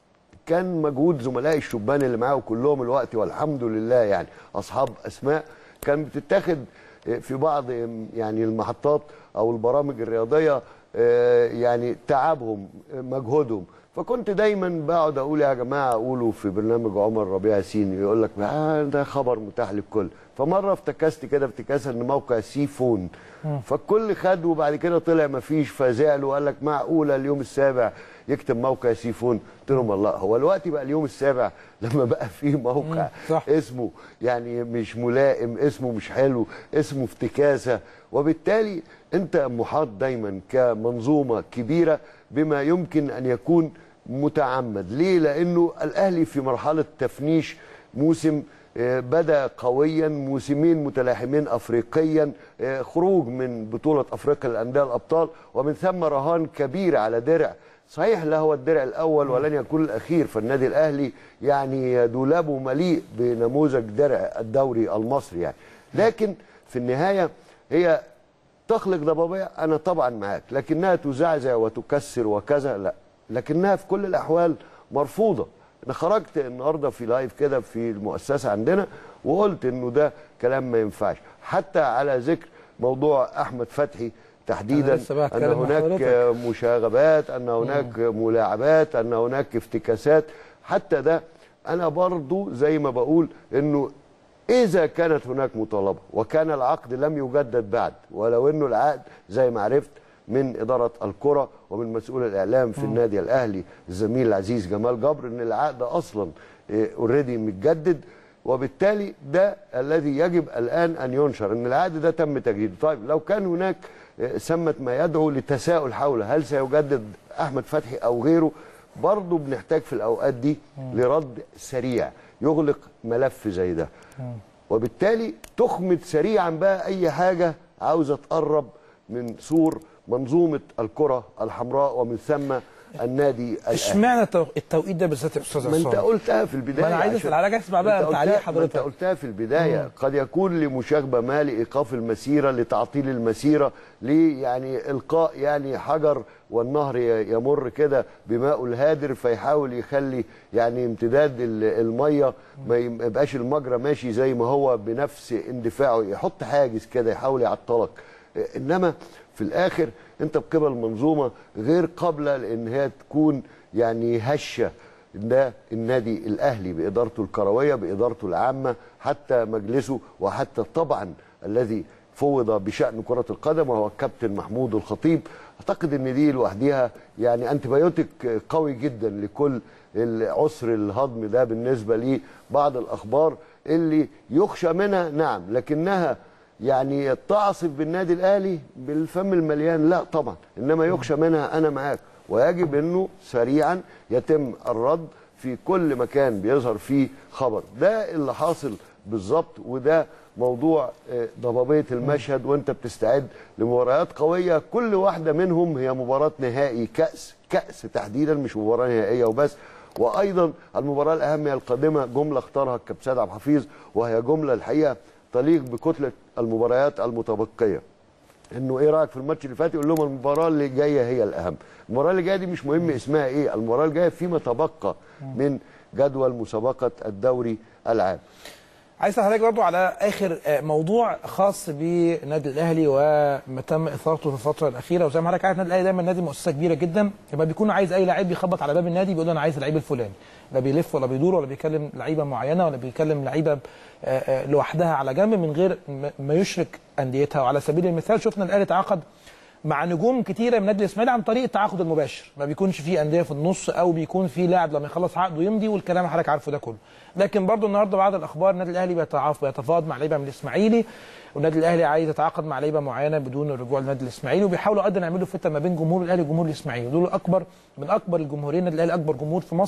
كان مجهود زملائي الشبان اللي معاه كلهم الوقت والحمد لله يعني اصحاب اسماء كان بتتاخد في بعض يعني المحطات او البرامج الرياضيه آه، يعني تعبهم مجهودهم فكنت دايما بقعد اقول يا جماعه قولوا في برنامج عمر ربيع ياسين يقول لك آه ده خبر متاح للكل فمره افتكست كده افتكاسه ان موقع سي فون فالكل خد وبعد كده طلع ما فيش فزعل وقال لك معقوله اليوم السابع يكتب موقع سي فون قلت لهم الله هو الوقت بقى اليوم السابع لما بقى فيه موقع صح. اسمه يعني مش ملائم اسمه مش حلو اسمه افتكاسه وبالتالي انت محاط دايما كمنظومه كبيره بما يمكن ان يكون متعمد ليه لانه الاهلي في مرحله تفنيش موسم آه، بدا قويا موسمين متلاحمين افريقيا آه، خروج من بطوله افريقيا للانديه الابطال ومن ثم رهان كبير على درع صحيح لا هو الدرع الاول ولن يكون الاخير فالنادي الاهلي يعني دولابه مليء بنموذج درع الدوري المصري يعني لكن في النهايه هي تخلق ضبابيه انا طبعا معاك لكنها تزعزع وتكسر وكذا لا لكنها في كل الاحوال مرفوضه انا خرجت النهارده في لايف كده في المؤسسه عندنا وقلت انه ده كلام ما ينفعش حتى على ذكر موضوع احمد فتحي تحديدا أنا لسه بقى ان هتكلم مع هناك حضرتك. مشاغبات ان هناك ملاعبات ان هناك افتكاسات حتى ده انا برضو زي ما بقول انه اذا كانت هناك مطالبه وكان العقد لم يجدد بعد ولو انه العقد زي ما عرفت من اداره الكره ومن مسؤول الاعلام في النادي الاهلي الزميل العزيز جمال جبر ان العقد اصلا اوريدي متجدد وبالتالي ده الذي يجب الان ان ينشر ان العقد ده تم تجديده طيب لو كان هناك آه، ثمه ما يدعو لتساؤل حول هل سيجدد احمد فتحي او غيره برضه بنحتاج في الاوقات دي لرد سريع يغلق ملف زي ده وبالتالي تخمد سريعا بقى اي حاجه عاوزه تقرب من سور منظومه الكره الحمراء ومن ثم النادي الاهلي اشمعنى التو- التوقيت ده بالذات يا استاذ ما انت عصام؟ قلتها في البدايه ما أنا عايز عشان- أسأل عليك، أسمع بقى أنت تعليق قلتها- ما انت حضرتك. قلتها في البدايه قد يكون لمشاغبه ما لايقاف المسيره لتعطيل المسيره لي يعني القاء يعني حجر والنهر ي- يمر كده بماء الهادر فيحاول يخلي يعني امتداد ال- الميه ما يم- ما يبقاش المجرى ماشي زي ما هو بنفس اندفاعه يحط حاجز كده يحاول يعطلك انما في الاخر انت بقبل منظومه غير قابله لان هي تكون يعني هشه ده النادي الاهلي بادارته الكرويه بادارته العامه حتى مجلسه وحتى طبعا الذي فوض بشان كره القدم وهو الكابتن محمود الخطيب اعتقد ان دي لوحديها يعني انتبيوتيك قوي جدا لكل العسر الهضم ده بالنسبه لبعض الاخبار اللي يخشى منها نعم لكنها يعني تعصف بالنادي الاهلي بالفم المليان لا طبعا انما يخشى منها انا معاك ويجب انه سريعا يتم الرد في كل مكان بيظهر فيه خبر ده اللي حاصل بالظبط وده موضوع آه، ضبابيه المشهد وانت بتستعد لمباريات قويه كل واحده منهم هي مباراه نهائي كاس كاس تحديدا مش مباراه نهائيه وبس وايضا المباراه الاهم هي القادمه جمله اختارها الكابتن سيد عبد الحفيظ وهي جمله الحقيقه تليق بكتله المباريات المتبقيه انه ايه رايك في الماتش اللي فات يقول لهم المباراه اللي جايه هي الاهم المباراه اللي جايه دي مش مهم اسمها ايه المباراه اللي جايه فيما تبقى من جدول مسابقه الدوري العام عايز اسال حضرتك برضو على اخر آه، موضوع خاص بالنادي الاهلي وما تم اثارته في الفتره الاخيره وزي ما حضرتك عارف النادي الاهلي دايما نادي مؤسسه كبيره جدا لما بيكون عايز اي لعيب بيخبط على باب النادي بيقول له انا عايز اللعيب الفلاني لا بيلف ولا بيدور ولا بيكلم لعيبه معينه ولا بيكلم لعيبه آه، آه، لوحدها على جنب من غير م- ما يشرك انديتها وعلى سبيل المثال شفنا الاهلي تعاقد مع نجوم كتيره من نادي الاسماعيلي عن طريق التعاقد المباشر ما بيكونش في انديه في النص او بيكون في لاعب لما يخلص عقده يمضي والكلام اللي حضرتك عارفه ده كله لكن برضو النهارده بعض الاخبار النادي الاهلي بيتعاف بيتفاوض مع لعيبه من الاسماعيلي والنادي الاهلي عايز يتعاقد مع لعيبه معينه بدون الرجوع للنادي الاسماعيلي وبيحاولوا ايضا يعملوا فتة ما بين جمهور الاهلي وجمهور الاسماعيلي دول اكبر من اكبر الجمهورين النادي الاهلي اكبر جمهور في مصر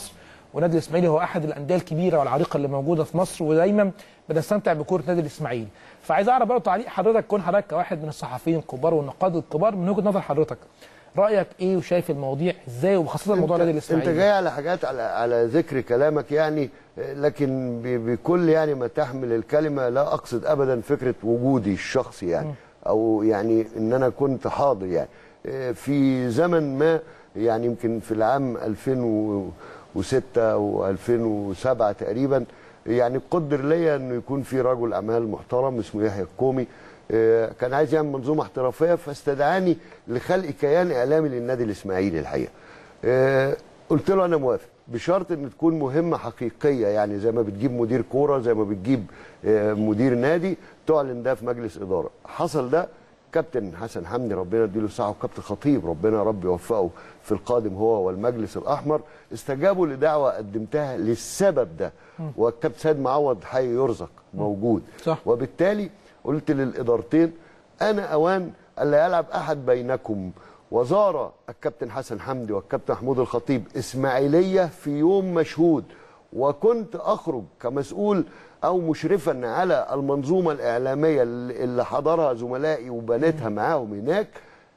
والنادي الاسماعيلي هو احد الانديه الكبيره والعريقه اللي موجوده في مصر ودايما بنستمتع بكوره النادي الاسماعيلي فعايز اعرف برضه تعليق حضرتك كون حضرتك كواحد من الصحفيين الكبار والنقاد الكبار من وجهه نظر حضرتك رايك ايه وشايف المواضيع ازاي وخاصه موضوع النادي انت الاسماعيلي جاي على حاجات على على ذكر كلامك يعني لكن ب- بكل يعني ما تحمل الكلمه لا اقصد ابدا فكره وجودي الشخصي يعني او يعني ان انا كنت حاضر يعني في زمن ما يعني يمكن في العام 2006 او 2007 تقريبا يعني قدر ليا انه يكون في رجل اعمال محترم اسمه يحيى الكومي آه، كان عايز يعمل منظومه احترافيه فاستدعاني لخلق كيان اعلامي للنادي الاسماعيلي الحقيقه. آه، قلت له انا موافق بشرط ان تكون مهمه حقيقيه يعني زي ما بتجيب مدير كوره زي ما بتجيب آه، مدير نادي تعلن ده في مجلس اداره. حصل ده كابتن حسن حمدي ربنا يديله الصحه وكابتن خطيب ربنا رب يوفقه في القادم هو والمجلس الاحمر استجابوا لدعوه قدمتها للسبب ده والكابتن سيد معوض حي يرزق موجود صح. وبالتالي قلت للادارتين انا اوان الا يلعب احد بينكم وزار الكابتن حسن حمدي والكابتن محمود الخطيب اسماعيليه في يوم مشهود وكنت اخرج كمسؤول او مشرفا على المنظومه الاعلاميه اللي اللي حضرها زملائي وبنيتها معاهم هناك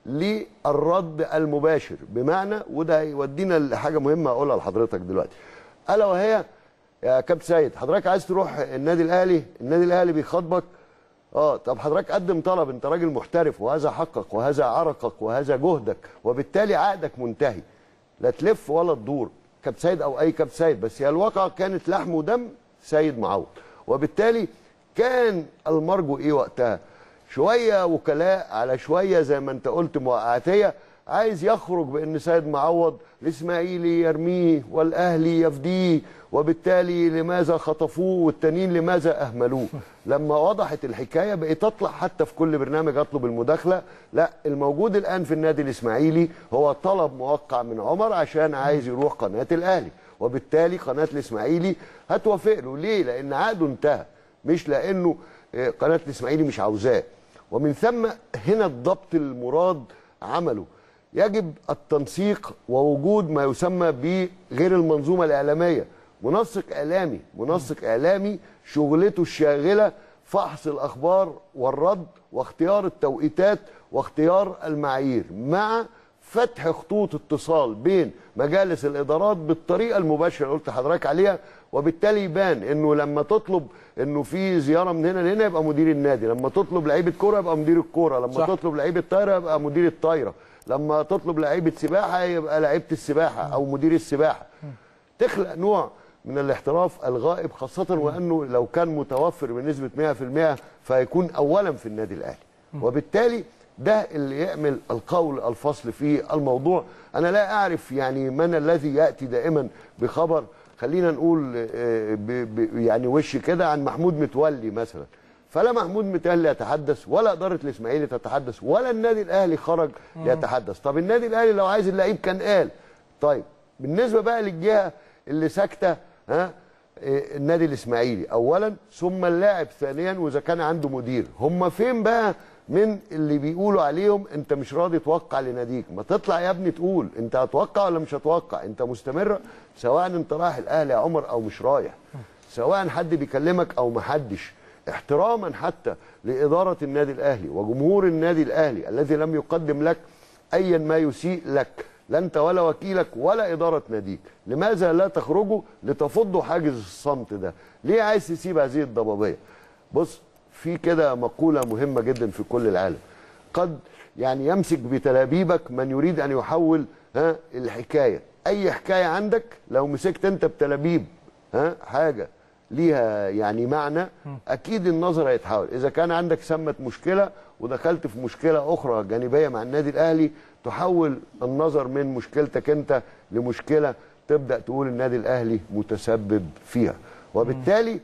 للرد المباشر بمعنى وده هيودينا لحاجه مهمه اقولها لحضرتك دلوقتي الا وهي يا كابتن سيد حضرتك عايز تروح النادي الاهلي النادي الاهلي بيخاطبك اه طب حضرتك قدم طلب انت راجل محترف وهذا حقك وهذا عرقك وهذا جهدك وبالتالي عقدك منتهي لا تلف ولا تدور كابتن سيد او اي كابتن سيد بس هي الواقع كانت لحم ودم سيد معوض وبالتالي كان المرجو ايه وقتها شويه وكلاء على شويه زي ما انت قلت موقعاتيه عايز يخرج بان سيد معوض الاسماعيلي يرميه والاهلي يفديه وبالتالي لماذا خطفوه والتانيين لماذا اهملوه لما وضحت الحكايه بقيت اطلع حتى في كل برنامج اطلب المداخله لا الموجود الان في النادي الاسماعيلي هو طلب موقع من عمر عشان عايز يروح قناه الاهلي وبالتالي قناه الاسماعيلي هتوافق له ليه لان عقده انتهى مش لانه آه، قناه الاسماعيلي مش عاوزاه ومن ثم هنا الضبط المراد عمله يجب التنسيق ووجود ما يسمى بغير المنظومه الاعلاميه منسق اعلامي منسق اعلامي شغلته الشاغله فحص الاخبار والرد واختيار التوقيتات واختيار المعايير مع فتح خطوط اتصال بين مجالس الادارات بالطريقه المباشره اللي قلت لحضرتك عليها وبالتالي يبان انه لما تطلب انه في زياره من هنا لهنا يبقى مدير النادي لما تطلب لعيبه كوره يبقى مدير الكوره لما صح. صح. تطلب لعيبه طايره يبقى مدير الطايره لما تطلب لعيبه سباحه يبقى لعيبه السباحه او مدير السباحه تخلق نوع من الاحتراف الغائب خاصة وأنه لو كان متوفر بنسبة 100% فيكون أولا في النادي الأهلي وبالتالي ده اللي يعمل القول الفصل في الموضوع أنا لا أعرف يعني من الذي يأتي دائما بخبر خلينا نقول آه، ب- ب- يعني وش كده عن محمود متولي مثلا فلا محمود متولي يتحدث ولا إدارة الإسماعيلي تتحدث ولا النادي الأهلي خرج يتحدث طب النادي الأهلي لو عايز اللعيب كان قال طيب بالنسبة بقى للجهة اللي ساكتة ها إيه، النادي الاسماعيلي اولا ثم اللاعب ثانيا واذا كان عنده مدير هم فين بقى من اللي بيقولوا عليهم انت مش راضي توقع لناديك ما تطلع يا ابني تقول انت هتوقع ولا مش هتوقع انت مستمر سواء انت رايح الاهلي يا عمر او مش رايح سواء حد بيكلمك او ما حدش احتراما حتى لاداره النادي الاهلي وجمهور النادي الاهلي الذي لم يقدم لك ايا ما يسيء لك لا انت ولا وكيلك ولا اداره ناديك لماذا لا تخرجوا لتفضوا حاجز الصمت ده ليه عايز تسيب هذه الضبابيه بص في كده مقوله مهمه جدا في كل العالم قد يعني يمسك بتلابيبك من يريد ان يحول ها الحكايه اي حكايه عندك لو مسكت انت بتلابيب ها حاجه ليها يعني معنى اكيد النظر هيتحول اذا كان عندك سمت مشكله ودخلت في مشكله اخرى جانبيه مع النادي الاهلي تحول النظر من مشكلتك انت لمشكله تبدا تقول النادي الاهلي متسبب فيها وبالتالي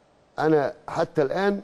انا حتى الان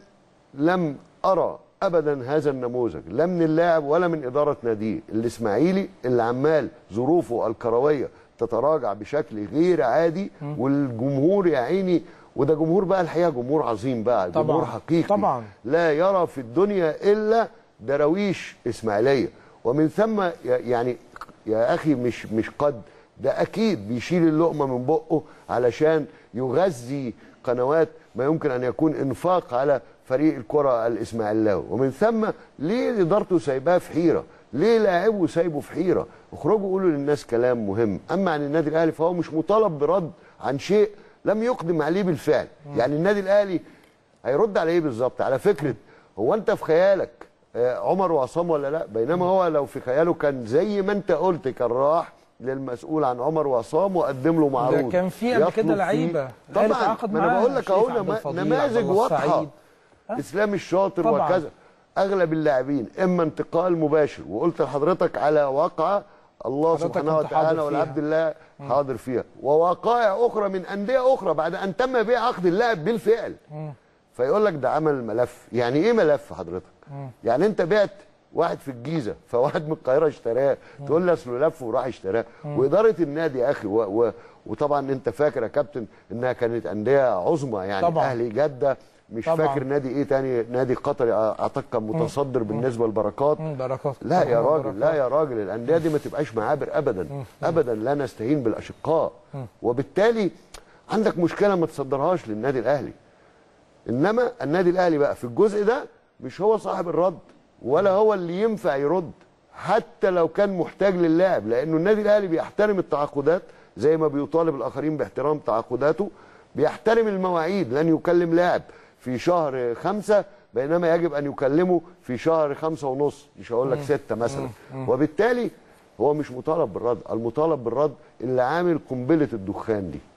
لم ارى ابدا هذا النموذج لا من اللاعب ولا من اداره ناديه الاسماعيلي اللي عمال ظروفه الكرويه تتراجع بشكل غير عادي والجمهور يا عيني وده جمهور بقى الحقيقه جمهور عظيم بقى طبعاً، جمهور حقيقي طبعاً. لا يرى في الدنيا الا دراويش اسماعيليه ومن ثم ي- يعني يا اخي مش مش قد ده اكيد بيشيل اللقمه من بقه علشان يغذي قنوات ما يمكن ان يكون انفاق على فريق الكره الاسماعيلاوي ومن ثم ليه ادارته سايباه في حيره ليه لاعبه سايبه في حيره اخرجوا قولوا للناس كلام مهم اما عن النادي الاهلي فهو مش مطالب برد عن شيء لم يقدم عليه بالفعل يعني النادي الاهلي هيرد على ايه بالظبط على فكره هو انت في خيالك آه، عمر وعصام ولا لا بينما هو لو في خياله كان زي ما انت قلت كان راح للمسؤول عن عمر وعصام وقدم له معروض كان في قبل يطلب كده فيه- لعيبة. الأهلي طبعا تعاقد ما انا معاه بقول لك شريف اهو عبد نما- الفضيل، عبد نماذج الله واضحه السعيد. اسلام الشاطر طبعاً. وكذا اغلب اللاعبين اما انتقال مباشر وقلت لحضرتك على واقعه الله حضرتك سبحانه كنت حاضر وتعالى فيها. والعبد الله حاضر فيها ووقائع اخرى من انديه اخرى بعد ان تم بيع عقد اللاعب بالفعل فيقول لك ده عمل ملف يعني ايه ملف حضرتك يعني انت بعت واحد في الجيزه فواحد من القاهره اشتراه تقول لي اصله لف وراح اشتراه واداره النادي يا اخي و و وطبعا انت فاكر يا كابتن انها كانت انديه عظمى يعني طبعاً. اهلي جده مش طبعاً. فاكر نادي ايه تاني نادي قطري اعتقد كان متصدر بالنسبه للبركات مم، بركات لا يا طبعاً راجل بركات. لا يا راجل الانديه دي ما تبقاش معابر ابدا ابدا لا نستهين بالاشقاء وبالتالي عندك مشكله ما تصدرهاش للنادي الاهلي انما النادي الاهلي بقى في الجزء ده مش هو صاحب الرد ولا هو اللي ينفع يرد حتى لو كان محتاج للاعب لانه النادي الاهلي بيحترم التعاقدات زي ما بيطالب الاخرين باحترام تعاقداته بيحترم المواعيد لن يكلم لاعب في شهر خمسة بينما يجب ان يكلمه في شهر خمسة ونص مش هقول لك ستة مثلا وبالتالي هو مش مطالب بالرد المطالب بالرد اللي عامل قنبله الدخان دي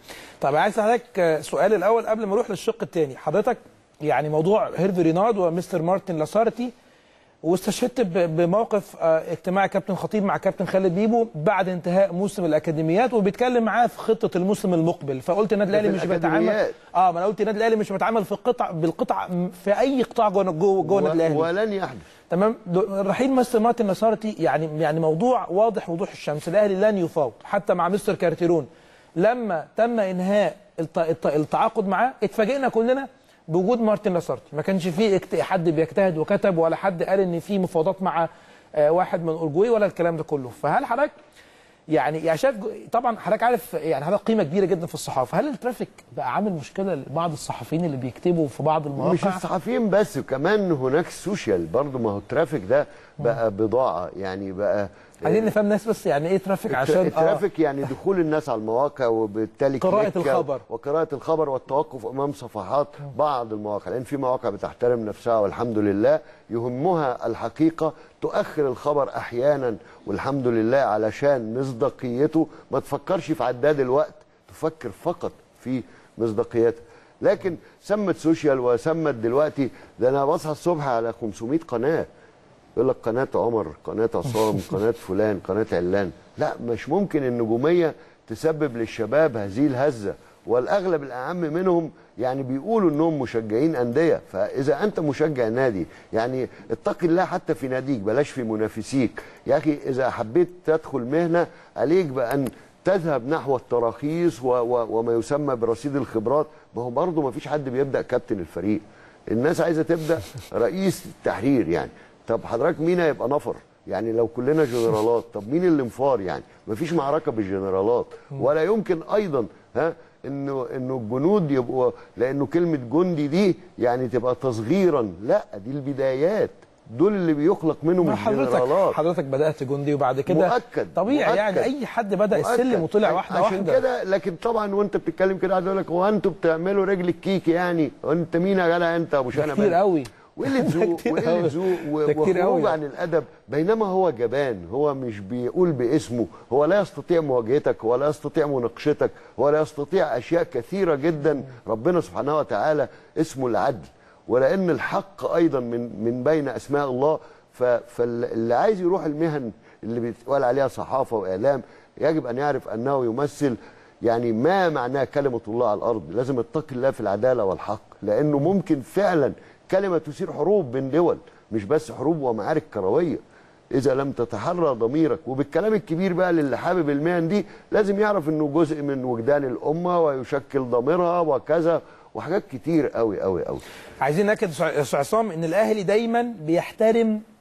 طب عايز حضرتك سؤال الاول قبل ما اروح للشق الثاني حضرتك يعني موضوع هيرفي رينارد ومستر مارتن لاسارتي واستشهدت ب- بموقف آه، اجتماع كابتن خطيب مع كابتن خالد بيبو بعد انتهاء موسم الاكاديميات وبيتكلم معاه في خطه الموسم المقبل فقلت النادي ده الاهلي في مش بيتعامل الأكاديميات. اه ما انا قلت النادي الاهلي مش بيتعامل في القطع بالقطع م- في اي قطاع جوه جوه جوه النادي الاهلي ولن يحدث تمام دو- رحيل مستر مارتن نصارتي يعني يعني موضوع واضح وضوح الشمس الاهلي لن يفاوض حتى مع مستر كارتيرون لما تم انهاء الت- الت- التعاقد معاه اتفاجئنا كلنا بوجود مارتن لاسارتي ما كانش فيه اكت- حد بيجتهد وكتب ولا حد قال ان في مفاوضات مع آه، واحد من اورجواي ولا الكلام ده كله فهل حضرتك يعني يعني شايف جو- طبعا حضرتك عارف يعني حضرتك قيمه كبيره جدا في الصحافه هل الترافيك بقى عامل مشكله لبعض الصحفيين اللي بيكتبوا في بعض المواقع مش الصحفيين بس كمان هناك سوشيال برضه ما هو الترافيك ده بقى بضاعه يعني بقى عايزين نفهم ناس بس يعني ايه ترافيك الترا- عشان آه. الترافيك يعني دخول الناس على المواقع وبالتالي قراءة كليك الخبر. وقراءة الخبر والتوقف امام صفحات بعض المواقع لان في مواقع بتحترم نفسها والحمد لله يهمها الحقيقة تؤخر الخبر احيانا والحمد لله علشان مصداقيته ما تفكرش في عداد الوقت تفكر فقط في مصداقيته لكن سمت سوشيال وسمت دلوقتي ده انا بصحى الصبح على 500 قناه يقول لك قناه عمر قناه عصام قناه فلان قناه علان لا مش ممكن النجوميه تسبب للشباب هذه الهزه والاغلب الاعم منهم يعني بيقولوا انهم مشجعين انديه فاذا انت مشجع نادي يعني اتق الله حتى في ناديك بلاش في منافسيك يا اخي اذا حبيت تدخل مهنه عليك بان تذهب نحو التراخيص و و وما يسمى برصيد الخبرات ما هو برضه ما فيش حد بيبدا كابتن الفريق الناس عايزه تبدا رئيس التحرير يعني طب حضرتك مين هيبقى نفر يعني لو كلنا جنرالات طب مين اللي انفار يعني مفيش معركه بالجنرالات ولا يمكن ايضا ها انه انه الجنود يبقوا لانه كلمه جندي دي يعني تبقى تصغيرا لا دي البدايات دول اللي بيخلق منهم ما حضرتك الجنرالات حضرتك بدات جندي وبعد كده مؤكد طبيعي مؤكد يعني اي حد بدا مؤكد. السلم وطلع واحده عشان واحده كده لكن طبعا وانت بتتكلم كده قاعد يقول لك هو انتوا بتعملوا رجل الكيك يعني وانت مين يا جدع انت ابو شنب كتير قوي وقله ده ذوق كتير وقله قوي. ذوق و- ده كتير وخروج قوي. عن الادب بينما هو جبان هو مش بيقول باسمه هو لا يستطيع مواجهتك ولا يستطيع مناقشتك ولا يستطيع اشياء كثيره جدا ربنا سبحانه وتعالى اسمه العدل ولان الحق ايضا من من بين اسماء الله ف- فاللي عايز يروح المهن اللي بيتقال عليها صحافه واعلام يجب ان يعرف انه يمثل يعني ما معناه كلمه الله على الارض لازم يتقي الله في العداله والحق لانه ممكن فعلا كلمه تثير حروب بين دول مش بس حروب ومعارك كرويه اذا لم تتحرى ضميرك وبالكلام الكبير بقى للي حابب المهن دي لازم يعرف انه جزء من وجدان الامه ويشكل ضميرها وكذا وحاجات كتير قوي قوي قوي عايزين ناكد يا أستاذ عصام ان الاهلي دايما بيحترم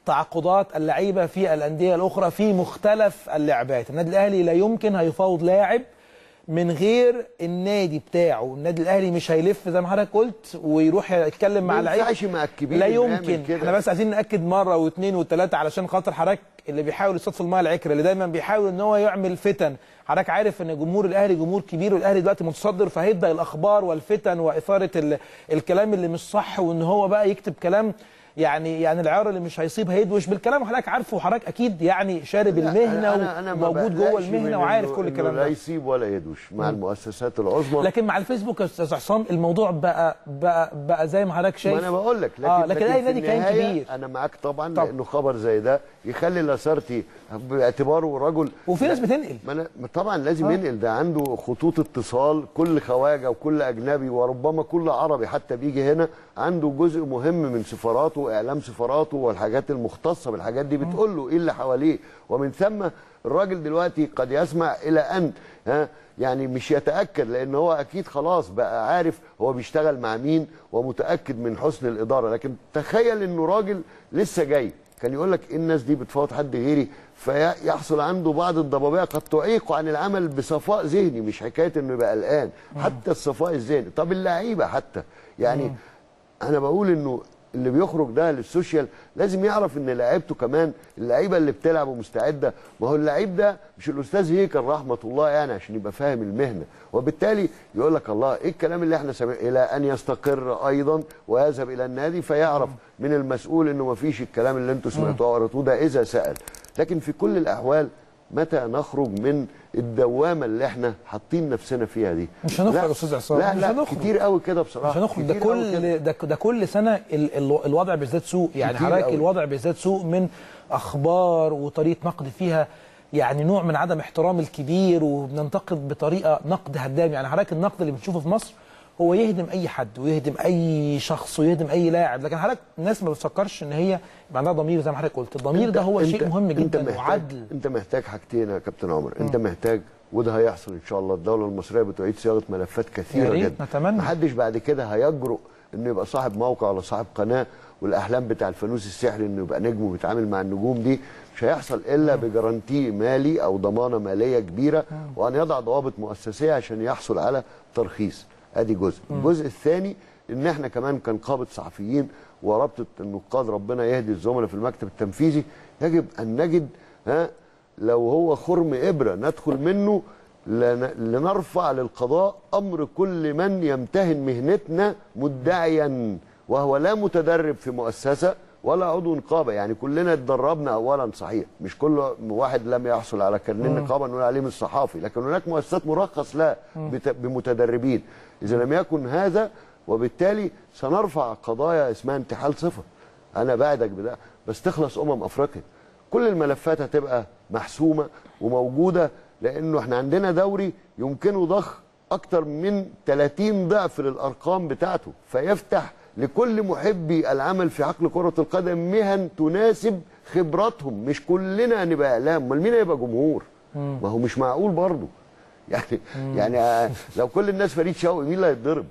تعاقدات اللعيبه في الانديه الاخرى في مختلف اللعبات النادي الاهلي لا يمكن هيفاوض لاعب من غير النادي بتاعه النادي الاهلي مش هيلف زي ما حضرتك قلت ويروح يتكلم مع ما لعيب ينفعش مع الكبير لا إنه يعمل يمكن كده. احنا بس عايزين ناكد مره واثنين وثلاثه علشان خاطر حضرتك اللي بيحاول يصطاد في الماء العكر اللي دايما بيحاول ان هو يعمل فتن حضرتك عارف ان جمهور الاهلي جمهور كبير والاهلي دلوقتي متصدر فهيبدا الاخبار والفتن واثاره ال- الكلام اللي مش صح وان هو بقى يكتب كلام يعني يعني العيار اللي مش هيصيب هيدوش بالكلام وحضرتك عارفه وحضرتك اكيد يعني شارب لا، المهنه أنا- أنا ما وموجود جوه بقلقش من المهنه إنه- وعارف كل إنه الكلام لا ده يسيب ولا يدوش مع المؤسسات العظمى لكن مع الفيسبوك يا استاذ عصام الموضوع بقى بقى بقى زي ما حضرتك شايف ما انا بقول لك لكن اه لكن في الاهلي نادي كيان النهاية كبير انا معاك طبعا طب. لانه خبر زي ده يخلي لاسارتي باعتباره رجل وفي ناس بتنقل ما أنا ما طبعا لازم ينقل ده عنده خطوط اتصال كل خواجه وكل اجنبي وربما كل عربي حتى بيجي هنا عنده جزء مهم من سفاراته واعلام سفاراته والحاجات المختصه بالحاجات دي بتقول له ايه اللي حواليه ومن ثم الراجل دلوقتي قد يسمع الى ان ها يعني مش يتاكد لان هو اكيد خلاص بقى عارف هو بيشتغل مع مين ومتاكد من حسن الاداره لكن تخيل انه راجل لسه جاي كان يقول لك إيه الناس دي بتفوت حد غيري فيحصل عنده بعض الضبابيه قد تعيقه عن العمل بصفاء ذهني مش حكايه انه يبقى قلقان حتى الصفاء الذهني طب اللعيبه حتى يعني انا بقول انه اللي بيخرج ده للسوشيال لازم يعرف ان لعيبته كمان اللعيبه اللي بتلعب ومستعده ما هو اللعيب ده مش الاستاذ هيكل رحمه الله يعني عشان يبقى فاهم المهنه وبالتالي يقول لك الله ايه الكلام اللي احنا سمع الى ان يستقر ايضا ويذهب الى النادي فيعرف من المسؤول انه ما فيش الكلام اللي انتم سمعتوه وقريتوه ده اذا سال لكن في كل الاحوال متى نخرج من الدوامه اللي احنا حاطين نفسنا فيها دي مش هنخرج لا، يا أستاذ عصام، لا مش لا هنخرج. كتير قوي كده بصراحه مش هنخرج ده كتير قوي كده. كل ده, ده كل سنه ال ال الوضع بيزداد سوء يعني كتير حضرتك قوي. الوضع بيزداد سوء من اخبار وطريقه نقد فيها يعني نوع من عدم احترام الكبير وبننتقد بطريقه نقد هدام يعني حضرتك النقد اللي بنشوفه في مصر هو يهدم اي حد ويهدم اي شخص ويهدم اي لاعب لكن حضرتك الناس ما بتفكرش ان هي يبقى عندها ضمير زي ما حضرتك قلت الضمير ده هو شيء مهم انت جدا محتاج وعدل انت محتاج حاجتين يا كابتن عمر انت محتاج وده هيحصل ان شاء الله الدوله المصريه بتعيد صياغه ملفات يا كثيره ريت جدا نتمنى. محدش بعد كده هيجرؤ انه يبقى صاحب موقع ولا صاحب قناه والاحلام بتاع الفانوس السحري انه يبقى نجم ويتعامل مع النجوم دي مش هيحصل الا بجرانتي مالي او ضمانه ماليه كبيره وان يضع ضوابط مؤسسيه عشان يحصل على ترخيص ادي جزء الجزء الثاني ان احنا كمان كنقابه صحفيين ورابطه النقاد ربنا يهدي الزملاء في المكتب التنفيذي يجب ان نجد ها لو هو خرم ابره ندخل منه لن- لنرفع للقضاء امر كل من يمتهن مهنتنا مدعيا وهو لا متدرب في مؤسسه ولا عضو نقابه يعني كلنا اتدربنا اولا صحيح مش كل واحد لم يحصل على كارنيه نقابه نقول عليه مش صحافي لكن هناك مؤسسات مرخص لها بت- بمتدربين اذا لم يكن هذا وبالتالي سنرفع قضايا اسمها انتحال صفه انا بعدك بده بس تخلص امم افريقيا كل الملفات هتبقى محسومه وموجوده لانه احنا عندنا دوري يمكنه ضخ اكتر من 30 ضعف للارقام بتاعته فيفتح لكل محبي العمل في عقل كره القدم مهن تناسب خبراتهم مش كلنا هنبقى اعلام امال مين هيبقى جمهور ما هو مش معقول برضه يعني يعني آه، لو كل الناس فريد شوقي مين اللي هيتضرب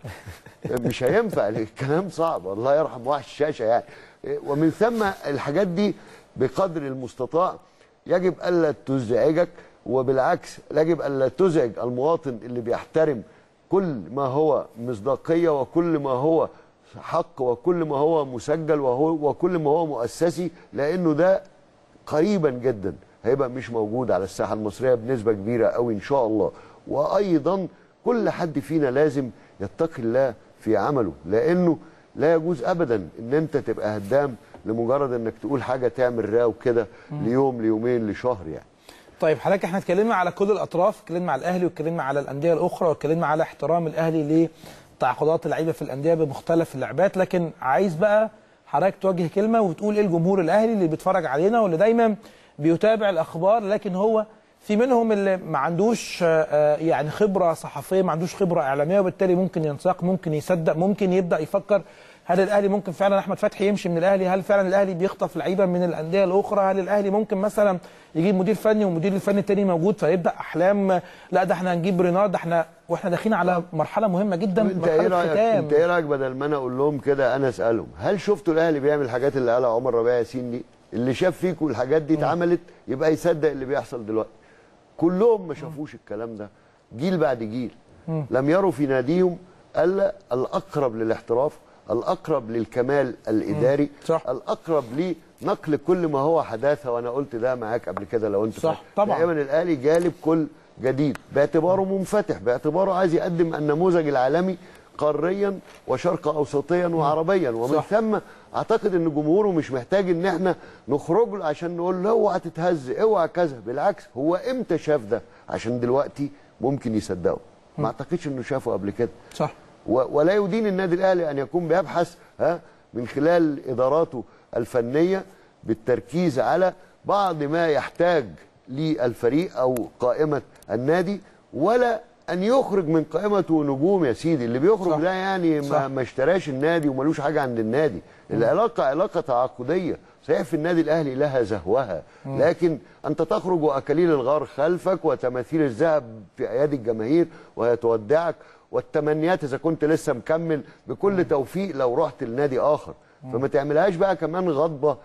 مش هينفع الكلام صعب الله يرحم وحش الشاشه يعني ومن ثم الحاجات دي بقدر المستطاع يجب الا تزعجك وبالعكس يجب الا تزعج المواطن اللي بيحترم كل ما هو مصداقيه وكل ما هو حق وكل ما هو مسجل وهو وكل ما هو مؤسسي لانه ده قريبا جدا هيبقى مش موجود على الساحه المصريه بنسبه كبيره قوي ان شاء الله وايضا كل حد فينا لازم يتقي الله في عمله لانه لا يجوز ابدا ان انت تبقى هدام لمجرد انك تقول حاجه تعمل راو كده ليوم ليومين لشهر يعني طيب حضرتك احنا اتكلمنا على كل الاطراف اتكلمنا على الاهلي واتكلمنا على الانديه الاخرى واتكلمنا على احترام الاهلي لتعاقدات اللعيبه في الانديه بمختلف اللعبات لكن عايز بقى حضرتك توجه كلمه وتقول ايه الجمهور الاهلي اللي بيتفرج علينا واللي دايما بيتابع الاخبار لكن هو في منهم اللي ما عندوش آه، آه، يعني خبره صحفيه ما عندوش خبره اعلاميه وبالتالي ممكن ينساق ممكن يصدق ممكن يبدا يفكر هل الاهلي ممكن فعلا احمد فتحي يمشي من الاهلي هل فعلا الاهلي بيخطف لعيبه من الانديه الاخرى هل الاهلي ممكن مثلا يجيب مدير فني والمدير الفني التاني موجود فيبدا احلام لا ده احنا هنجيب رينار ده احنا واحنا داخلين على مرحله مهمه جدا انت ايه مرحله رايك ختام انت ايه رايك بدل ما انا اقول لهم كده انا اسالهم هل شفتوا الاهلي بيعمل الحاجات اللي قالها عمر ربيع ياسين دي اللي شاف فيكم الحاجات دي اتعملت يبقى يصدق اللي بيحصل دلوقتي كلهم ما شافوش الكلام ده جيل بعد جيل لم يروا في ناديهم الا الاقرب للاحتراف الاقرب للكمال الاداري صح. الاقرب لنقل كل ما هو حداثه وانا قلت ده معاك قبل كده لو انت صح، فاكر. طبعاً. دائما الاهلي جالب كل جديد باعتباره منفتح باعتباره عايز يقدم النموذج العالمي قاريا وشرق اوسطيا وعربيا ومن صح. ثم اعتقد ان جمهوره مش محتاج ان احنا نخرج له عشان نقول له اوعى تتهز اوعى كذا بالعكس هو امتى شاف ده عشان دلوقتي ممكن يصدقه ما اعتقدش انه شافه قبل كده صح و- ولا يدين النادي الاهلي ان يكون بيبحث ها من خلال اداراته الفنيه بالتركيز على بعض ما يحتاج للفريق او قائمه النادي ولا ان يخرج من قائمته نجوم يا سيدي اللي بيخرج صح. ده يعني صح. ما, ما اشتراش النادي وملوش حاجه عند النادي العلاقه علاقه تعاقديه صحيح في النادي الاهلي لها زهوها لكن انت تخرج واكاليل الغار خلفك وتماثيل الذهب في ايادي الجماهير وهي تودعك والتمنيات اذا كنت لسه مكمل بكل توفيق لو رحت لنادي اخر فما تعملهاش بقى كمان غضبه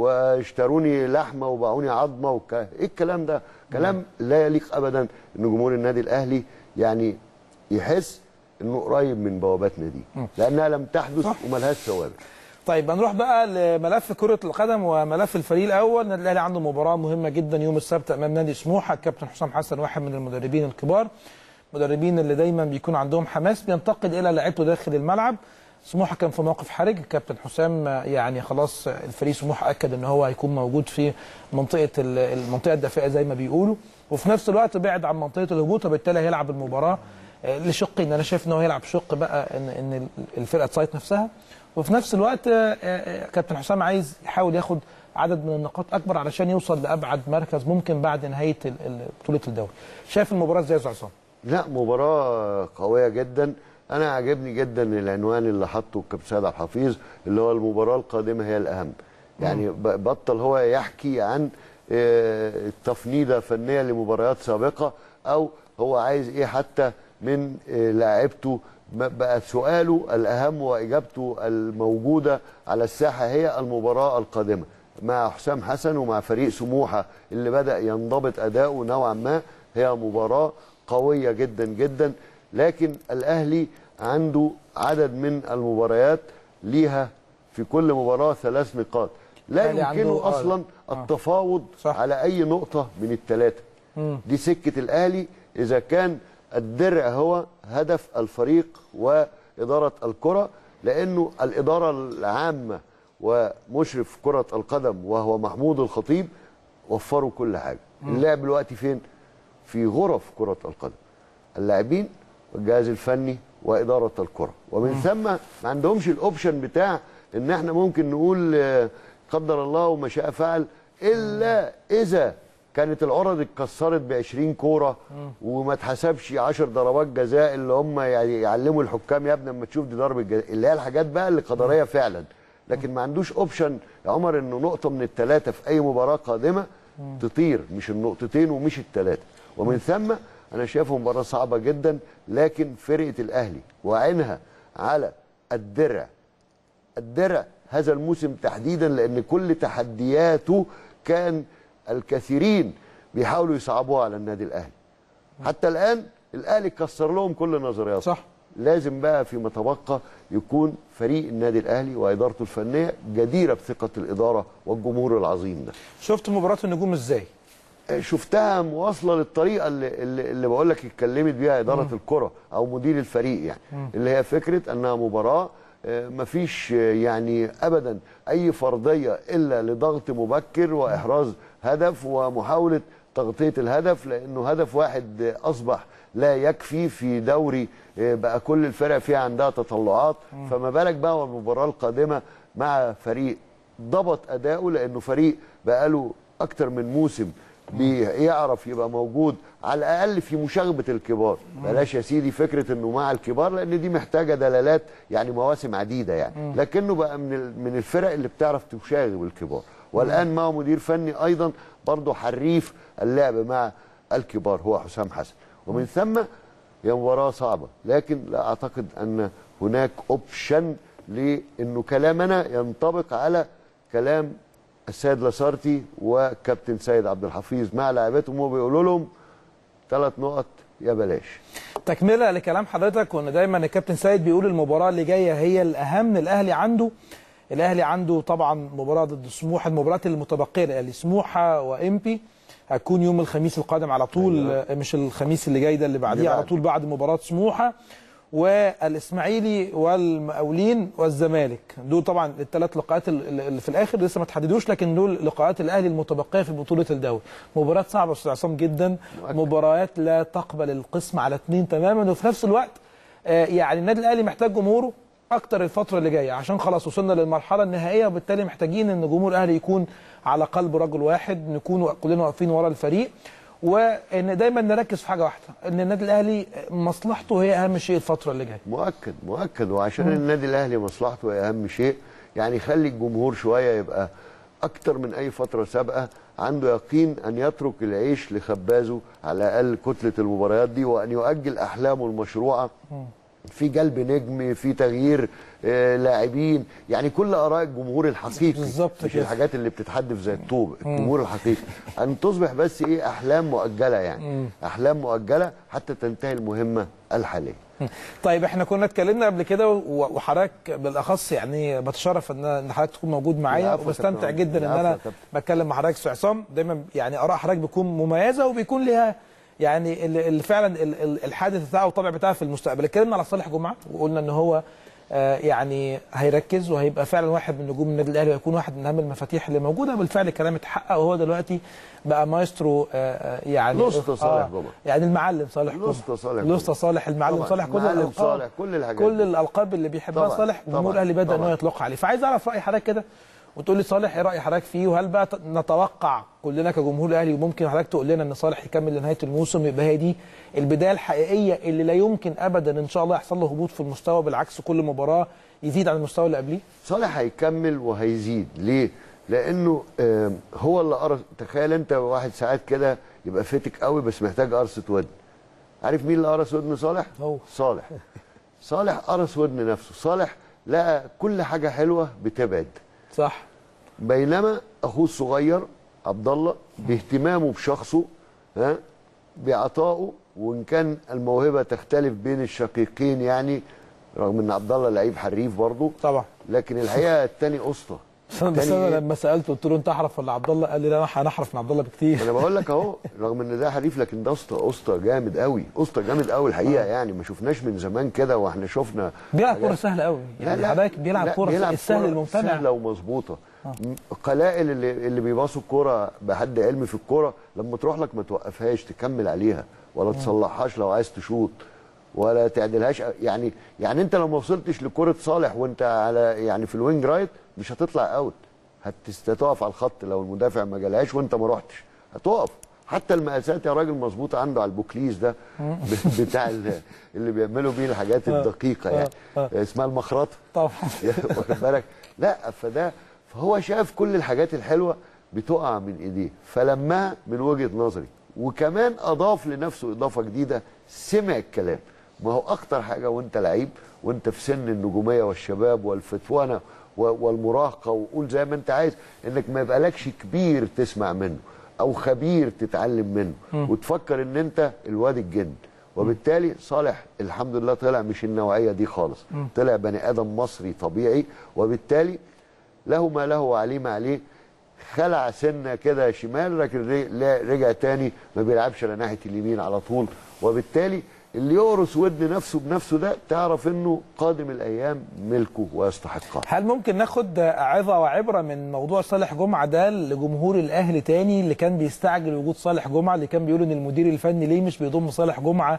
واشتروني لحمه وباعوني عظمه وك... ايه الكلام ده كلام لا يليق ابدا ان جمهور النادي الاهلي يعني يحس انه قريب من بوابات ناديه لانها لم تحدث صح. وملهاش ثوابت طيب هنروح بقى لملف كرة القدم وملف الفريق الأول، النادي الأهلي عنده مباراة مهمة جدا يوم السبت أمام نادي سموحة، الكابتن حسام حسن واحد من المدربين الكبار، مدربين اللي دايما بيكون عندهم حماس بينتقد إلى لعيبته داخل الملعب، سموحة كان في موقف حرج، الكابتن حسام يعني خلاص الفريق سموحة أكد إن هو هيكون موجود في منطقة ال- المنطقة الدافئة زي ما بيقولوا، وفي نفس الوقت بعد عن منطقة الهبوط وبالتالي هيلعب المباراة آه، لشقين انا شايف ان هو هيلعب شق بقى ان ان الفرقه تصيط نفسها وفي نفس الوقت آه، آه، كابتن حسام عايز يحاول ياخد عدد من النقاط اكبر علشان يوصل لابعد مركز ممكن بعد نهايه ال- ال- بطوله الدوري شايف المباراه ازاي يا أستاذ عصام لا مباراة قوية جدا أنا عجبني جدا العنوان اللي حطه الكابتن سيد عبد الحفيظ اللي هو المباراة القادمة هي الأهم يعني ب- بطل هو يحكي عن آه، تفنيدة فنية لمباريات سابقة أو هو عايز إيه حتى من آه، لاعبته ما- بقى سؤاله الأهم وإجابته الموجودة على الساحة هي المباراة القادمة مع حسام حسن ومع فريق سموحة اللي بدأ ينضبط أداؤه نوعا ما هي مباراة قوية جدا جدا لكن الأهلي عنده عدد من المباريات ليها في كل مباراة ثلاث نقاط لا الأهلي عنده- يمكنه آه. أصلا التفاوض صح. على أي نقطة من الثلاثة دي سكة الأهلي إذا كان الدرع هو هدف الفريق وإدارة الكرة لأنه الإدارة العامة ومشرف كرة القدم وهو محمود الخطيب وفروا كل حاجة اللعب دلوقتي فين؟ في غرف كرة القدم اللاعبين والجهاز الفني وإدارة الكرة ومن ثم ما عندهمش الأوبشن بتاع إن احنا ممكن نقول آه، قدر الله وما شاء فعل إلا إذا كانت العرض اتكسرت ب 20 كوره وما اتحسبش 10 ضربات جزاء اللي هم يعني يعلموا الحكام يا ابني اما تشوف دي ضربه جزاء اللي هي الحاجات بقى اللي قدريه فعلا لكن ما عندوش اوبشن يا عمر انه نقطه من الثلاثه في اي مباراه قادمه تطير مش النقطتين ومش الثلاثه ومن ثم انا شايفه مباراه صعبه جدا لكن فرقه الاهلي وعينها على الدرع الدرع هذا الموسم تحديدا لان كل تحدياته كان الكثيرين بيحاولوا يصعبوها على النادي الاهلي حتى الان الاهلي كسر لهم كل نظرياته صح. لازم بقى فيما تبقى يكون فريق النادي الاهلي وادارته الفنيه جديره بثقه الاداره والجمهور العظيم ده شفت مباراه النجوم ازاي شفتها مواصله للطريقه اللي, اللي, اللي بقول لك اتكلمت بيها اداره الكره او مدير الفريق يعني اللي هي فكره انها مباراه آه، مفيش آه، يعني ابدا اي فرضيه الا لضغط مبكر واحراز هدف ومحاوله تغطيه الهدف لانه هدف واحد آه، اصبح لا يكفي في دوري آه، بقى كل الفرق فيها عندها تطلعات فما بالك بقى والمباراه القادمه مع فريق ضبط اداؤه لانه فريق بقاله اكتر من موسم بيعرف يبقى موجود على الاقل في مشاغبه الكبار بلاش يا سيدي فكره انه مع الكبار لان دي محتاجه دلالات يعني مواسم عديده يعني لكنه بقى من ال- من الفرق اللي بتعرف تشاغب الكبار والان معه مدير فني ايضا برضه حريف اللعب مع الكبار هو حسام حسن ومن ثم هي مباراه صعبه لكن لا اعتقد ان هناك اوبشن لانه كلامنا ينطبق على كلام السيد لاسارتي وكابتن سيد عبد الحفيظ مع لاعباتهم وبيقولوا لهم ثلاث نقط يا بلاش تكمله لكلام حضرتك وان دايما الكابتن سيد بيقول المباراه اللي جايه هي الاهم الاهلي عنده الاهلي عنده طبعا مباراه ضد سموحه المباريات المتبقيه الاهلي سموحه وامبي هتكون يوم الخميس القادم على طول أيوة. آه، مش الخميس اللي جاي ده اللي بعديه اللي على بعده. طول بعد مباراه سموحه والاسماعيلي والمقاولين والزمالك دول طبعا الثلاث لقاءات ال- اللي في الاخر لسه ما تحددوش لكن دول لقاءات الاهلي المتبقيه في بطوله الدوري مباريات صعبه يا استاذ عصام جدا مؤكد. مباريات لا تقبل القسم على اثنين تماما وفي نفس الوقت آه، يعني النادي الاهلي محتاج جمهوره اكتر الفتره اللي جايه عشان خلاص وصلنا للمرحله النهائيه وبالتالي محتاجين ان جمهور الاهلي يكون على قلب رجل واحد نكون كلنا واقفين ورا الفريق وان دايما نركز في حاجه واحده ان النادي الاهلي مصلحته هي اهم شيء الفتره اللي جايه مؤكد مؤكد وعشان النادي الاهلي مصلحته هي اهم شيء يعني خلي الجمهور شويه يبقى اكتر من اي فتره سابقه عنده يقين ان يترك العيش لخبازه على الاقل كتله المباريات دي وان يؤجل احلامه المشروعه في جلب نجم في تغيير آه، لاعبين يعني كل اراء الجمهور الحقيقي بالظبط مش كده. الحاجات اللي بتتحدف زي الطوب الجمهور الحقيقي ان تصبح بس ايه احلام مؤجله يعني احلام مؤجله حتى تنتهي المهمه الحاليه طيب احنا كنا اتكلمنا قبل كده و- وحضرتك بالاخص يعني بتشرف ان ان حضرتك تكون موجود معايا العفو يا وبستمتع كابتن جدا ان العفو انا يا كابتن. بتكلم مع حضرتك استاذ عصام دايما يعني اراء حضرتك بتكون مميزه وبيكون ليها يعني ال- ال- فعلا ال- ال- الحادث بتاعه والطبع بتاعه في المستقبل اتكلمنا على صالح جمعه وقلنا ان هو آه، يعني هيركز وهيبقى فعلا واحد من نجوم النادي الاهلي وهيكون واحد من اهم المفاتيح اللي موجوده بالفعل الكلام اتحقق وهو دلوقتي بقى مايسترو آه، آه، يعني الأسطى صالح جمعة. يعني المعلم صالح جمعه الأسطى صالح جمعة. الأسطى صالح المعلم طبعاً. صالح كل المعلم الألقاب صالح، كل الحاجات كل دي. الالقاب اللي بيحبها طبعاً، صالح جمهور طبعاً، الاهلي بدا ان هو طبعاً. يطلق عليه فعايز اعرف راي حضرتك كده وتقول لي صالح ايه راي حضرتك فيه وهل بقى ت- نتوقع كلنا كجمهور الاهلي وممكن حضرتك تقول لنا ان صالح يكمل لنهايه الموسم يبقى هي دي البدايه الحقيقيه اللي لا يمكن ابدا ان شاء الله يحصل له هبوط في المستوى بالعكس كل مباراه يزيد عن المستوى اللي قبليه صالح هيكمل وهيزيد ليه؟ لانه آم، هو اللي قرص تخيل انت واحد ساعات كده يبقى فتك قوي بس محتاج قرصه ودن عارف مين اللي قرص ودن صالح؟ هو. صالح صالح قرص ودن نفسه صالح لقى كل حاجه حلوه بتبعد صح بينما اخوه الصغير عبد الله باهتمامه بشخصه ها بعطائه وان كان الموهبه تختلف بين الشقيقين يعني رغم ان عبد الله لعيب حريف برضه طبعا لكن الحقيقه التاني اسطى بس انا بس التاني انا لما سالته قلت له انت احرف ولا عبد الله قال لي لا انا هنحرف من عبد الله بكتير انا بقول لك اهو رغم ان ده حريف لكن ده اسطى اسطى جامد قوي اسطى جامد قوي الحقيقه يعني ما شفناش من زمان كده واحنا شفنا بيلعب حاجات- كوره سهله قوي يعني لا، لا، حضرتك بيلعب لا، كوره السهل كرة الممتنع سهله ومظبوطه م- قلائل اللي اللي بيباصوا الكوره بحد علمي في الكوره لما تروح لك ما توقفهاش تكمل عليها ولا تصلحهاش لو عايز تشوط ولا تعدلهاش يعني يعني انت لو ما وصلتش لكره صالح وانت على يعني في الوينج رايت مش هتطلع اوت هتقف على الخط لو المدافع ما جالهاش وانت ما رحتش هتقف حتى المقاسات يا راجل مظبوطه عنده على البوكليس ده بتاع ال- اللي بيعملوا بيه الحاجات الدقيقه يعني اسمها المخرطه طبعا واخد بالك لا فده فهو شاف كل الحاجات الحلوه بتقع من ايديه فلمها من وجهه نظري وكمان اضاف لنفسه اضافه جديده سمع الكلام ما هو اكتر حاجه وانت لعيب وانت في سن النجوميه والشباب والفتوانه و- والمراهقه وقول زي ما انت عايز انك ما يبقالكش كبير تسمع منه او خبير تتعلم منه وتفكر ان انت الواد الجن وبالتالي صالح الحمد لله طلع مش النوعيه دي خالص طلع بني ادم مصري طبيعي وبالتالي له ما له وعليه ما عليه خلع سنه كده شمال لكن ري- لا- رجع تاني ما بيلعبش على ناحيه اليمين على طول وبالتالي اللي يقرص ودن نفسه بنفسه ده تعرف انه قادم الايام ملكه ويستحقها هل ممكن ناخد عظه وعبره من موضوع صالح جمعه ده لجمهور الاهلي تاني اللي كان بيستعجل وجود صالح جمعه اللي كان بيقول ان المدير الفني ليه مش بيضم صالح جمعه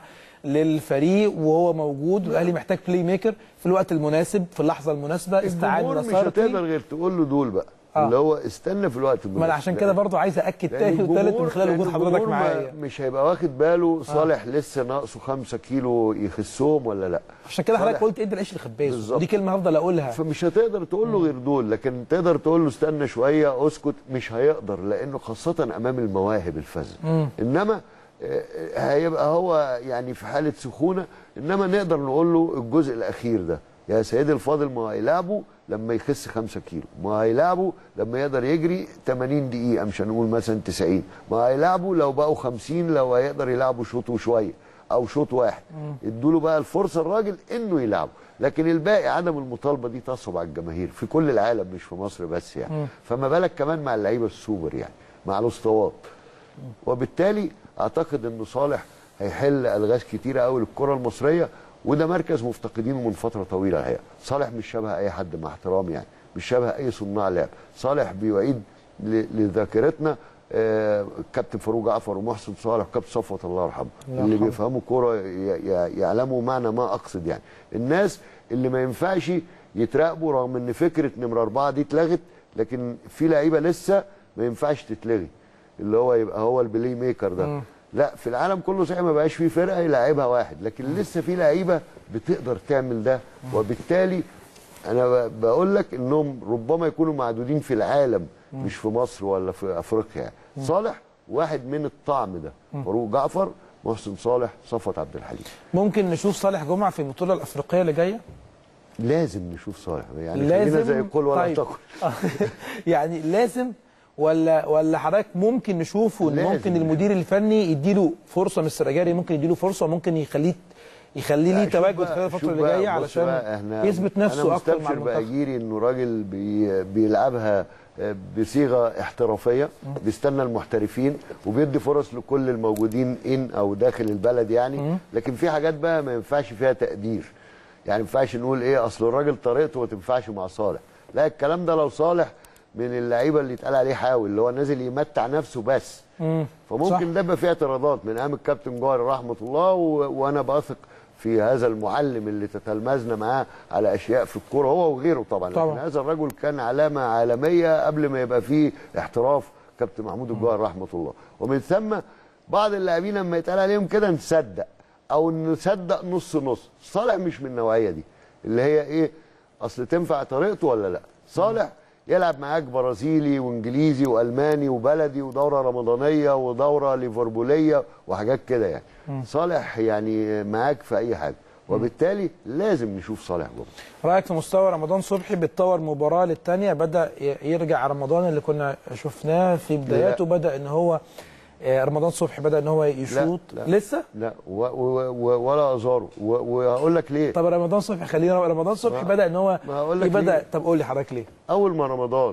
للفريق وهو موجود والاهلي محتاج بلاي ميكر في الوقت المناسب في اللحظه المناسبه استعان الجمهور مش بنصارتي. هتقدر غير تقول له دول بقى آه. اللي هو استنى في الوقت ما انا عشان كده برضو عايز ااكد لأن تاني وتالت من الجمهور- خلال لأن وجود حضرتك الجمهور ما- معايا مش هيبقى واخد باله صالح لسه ناقصه خمسة كيلو يخسهم ولا لا عشان كده حضرتك صالح. قلت ادي العيش لخبازه بالظبط. ودي كلمه هفضل اقولها فمش هتقدر تقول له غير دول لكن تقدر تقول له استنى شويه اسكت مش هيقدر لانه خاصه امام المواهب الفذه انما آه، هيبقى هو يعني في حاله سخونه انما نقدر نقول له الجزء الاخير ده يا سيدي الفاضل ما هيلعبه لما يخس 5 كيلو ما هيلعبه لما يقدر يجري 80 دقيقه مش هنقول مثلا 90 ما هيلعبه لو بقوا 50 لو هيقدر يلعبوا شوط وشويه او شوط واحد ادوا له بقى الفرصه الراجل انه يلعبه لكن الباقي عدم المطالبه دي تصعب على الجماهير في كل العالم مش في مصر بس يعني فما بالك كمان مع اللعيبه السوبر يعني مع الاسطوات وبالتالي اعتقد ان صالح هيحل الغاز كتيره قوي للكره المصريه وده مركز مفتقدينه من فتره طويله الحقيقه صالح مش شبه اي حد مع احترامي يعني مش شبه اي صناع لعب صالح بيعيد ل- لذاكرتنا آه، كابتن فاروق جعفر ومحسن صالح وكابتن صفوت الله يرحمه الله اللي يرحمه. بيفهموا كوره ي- ي- يعلموا معنى ما اقصد يعني الناس اللي ما ينفعش يتراقبوا رغم ان فكره نمره اربعه دي اتلغت لكن في لعيبه لسه ما ينفعش تتلغي اللي هو يبقى هو البلاي ميكر ده لا في العالم كله صحيح ما بقاش فيه فرقه يلعبها واحد لكن لسه في لعيبه بتقدر تعمل ده وبالتالي انا ب- بقول لك انهم ربما يكونوا معدودين في العالم مش في مصر ولا في افريقيا يعني. صالح واحد من الطعم ده فاروق جعفر محسن صالح صفوت عبد الحليم ممكن نشوف صالح جمعه في البطوله الافريقيه اللي جايه لازم نشوف صالح يعني لازم خلينا زي الكل ولا طيب. تاكل يعني لازم ولا ولا حضرتك ممكن نشوفه ان لازم. ممكن المدير الفني يديله فرصه مستر جاري ممكن يديله فرصه وممكن يخليه يخليه ليه لا، شوف تواجد بقى- خلال الفتره شوف اللي بقى، جايه بص علشان بقى، إحنا- يثبت نفسه انا اكتر مع مستبشر المنتخب باجيري انه راجل بي بيلعبها آه، بصيغه احترافيه بيستنى المحترفين وبيدي فرص لكل الموجودين ان او داخل البلد يعني لكن في حاجات بقى ما ينفعش فيها تقدير يعني ما ينفعش نقول ايه اصل الراجل طريقته ما تنفعش مع صالح لا الكلام ده لو صالح من اللعيبه اللي اتقال عليه حاول اللي هو نازل يمتع نفسه بس فممكن صح. ده يبقى فيه اعتراضات من ايام الكابتن جوهر رحمه الله و... وانا بثق في هذا المعلم اللي تتلمذنا معاه على اشياء في الكوره هو وغيره طبعا, طبعاً. لكن هذا الرجل كان علامه عالميه قبل ما يبقى فيه احتراف كابتن محمود الجوهر رحمه الله ومن ثم بعض اللاعبين لما يتقال عليهم كده نصدق او نصدق نص نص صالح مش من النوعيه دي اللي هي ايه اصل تنفع طريقته ولا لا صالح يلعب معاك برازيلي وانجليزي والماني وبلدي ودوره رمضانيه ودوره ليفربوليه وحاجات كده يعني صالح يعني معاك في اي حاجه وبالتالي لازم نشوف صالح جمعه رايك في مستوى رمضان صبحي بيتطور مباراه للثانيه بدا ي- يرجع رمضان اللي كنا شفناه في بداياته بدا ان هو آه، رمضان صبحي بدا ان هو يشوط لا. لسه لا و و و ولا ازاره و- وهقول لك ليه طب رمضان صبحي خلينا رمضان صبحي ما- بدا ان هو ما هقول لك بدا ليه. طب قول لي حضرتك ليه اول ما رمضان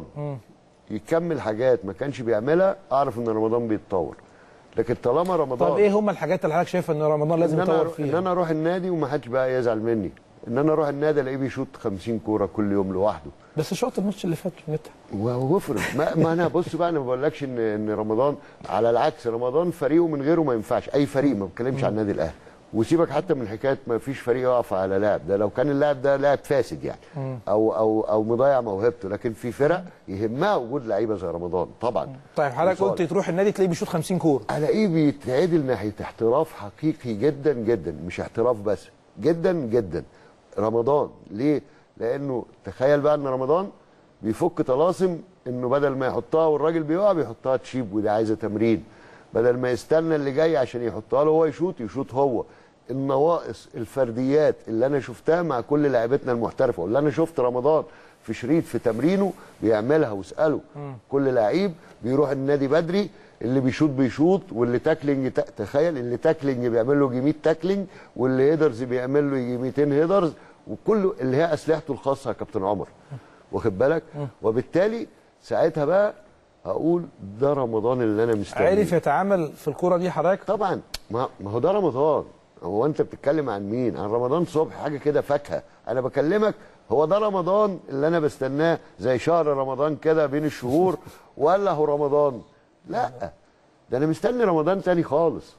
يكمل حاجات ما كانش بيعملها اعرف ان رمضان بيتطور لكن طالما رمضان طب ايه هم الحاجات اللي حضرتك شايف ان رمضان لازم ان انا يطور أروح- فيها ان انا اروح النادي وما حدش بقى يزعل مني ان انا اروح النادي الاقيه بيشوط 50 كوره كل يوم لوحده بس شوط الماتش اللي فات متى وافرض ما, ما انا بص بقى انا ما بقولكش ان ان رمضان على العكس رمضان فريقه من غيره ما ينفعش اي فريق ما بتكلمش عن النادي الاهلي وسيبك حتى من حكايه ما فيش فريق يقف على لاعب ده لو كان اللاعب ده لاعب فاسد يعني او او او مضيع موهبته لكن في فرق يهمها وجود لعيبه زي رمضان طبعا طيب حضرتك وصالح. قلت تروح النادي تلاقيه بيشوط 50 كوره الاقيه بيتعدل ناحيه احتراف حقيقي جدا جدا مش احتراف بس جدا جدا رمضان ليه؟ لانه تخيل بقى ان رمضان بيفك طلاسم انه بدل ما يحطها والراجل بيقع بيحطها تشيب ودي عايزه تمرين بدل ما يستنى اللي جاي عشان يحطها له هو يشوط يشوط هو النواقص الفرديات اللي انا شفتها مع كل لاعبتنا المحترفه واللي انا شفت رمضان في شريط في تمرينه بيعملها واساله كل لعيب بيروح النادي بدري اللي بيشوط بيشوط واللي تاكلينج تا- تخيل اللي تاكلينج بيعمل له يجي 100 تاكلينج واللي هيدرز بيعمل له يجي 200 هيدرز وكله اللي هي اسلحته الخاصه يا كابتن عمر واخد بالك وبالتالي ساعتها بقى هقول ده رمضان اللي انا مستنيه عرف يتعامل في الكوره دي حضرتك طبعا ما ما هو ده رمضان هو انت بتتكلم عن مين عن رمضان صبح حاجه كده فاكهه انا بكلمك هو ده رمضان اللي انا بستناه زي شهر رمضان كده بين الشهور ولا هو رمضان لا ده انا مستني رمضان تاني خالص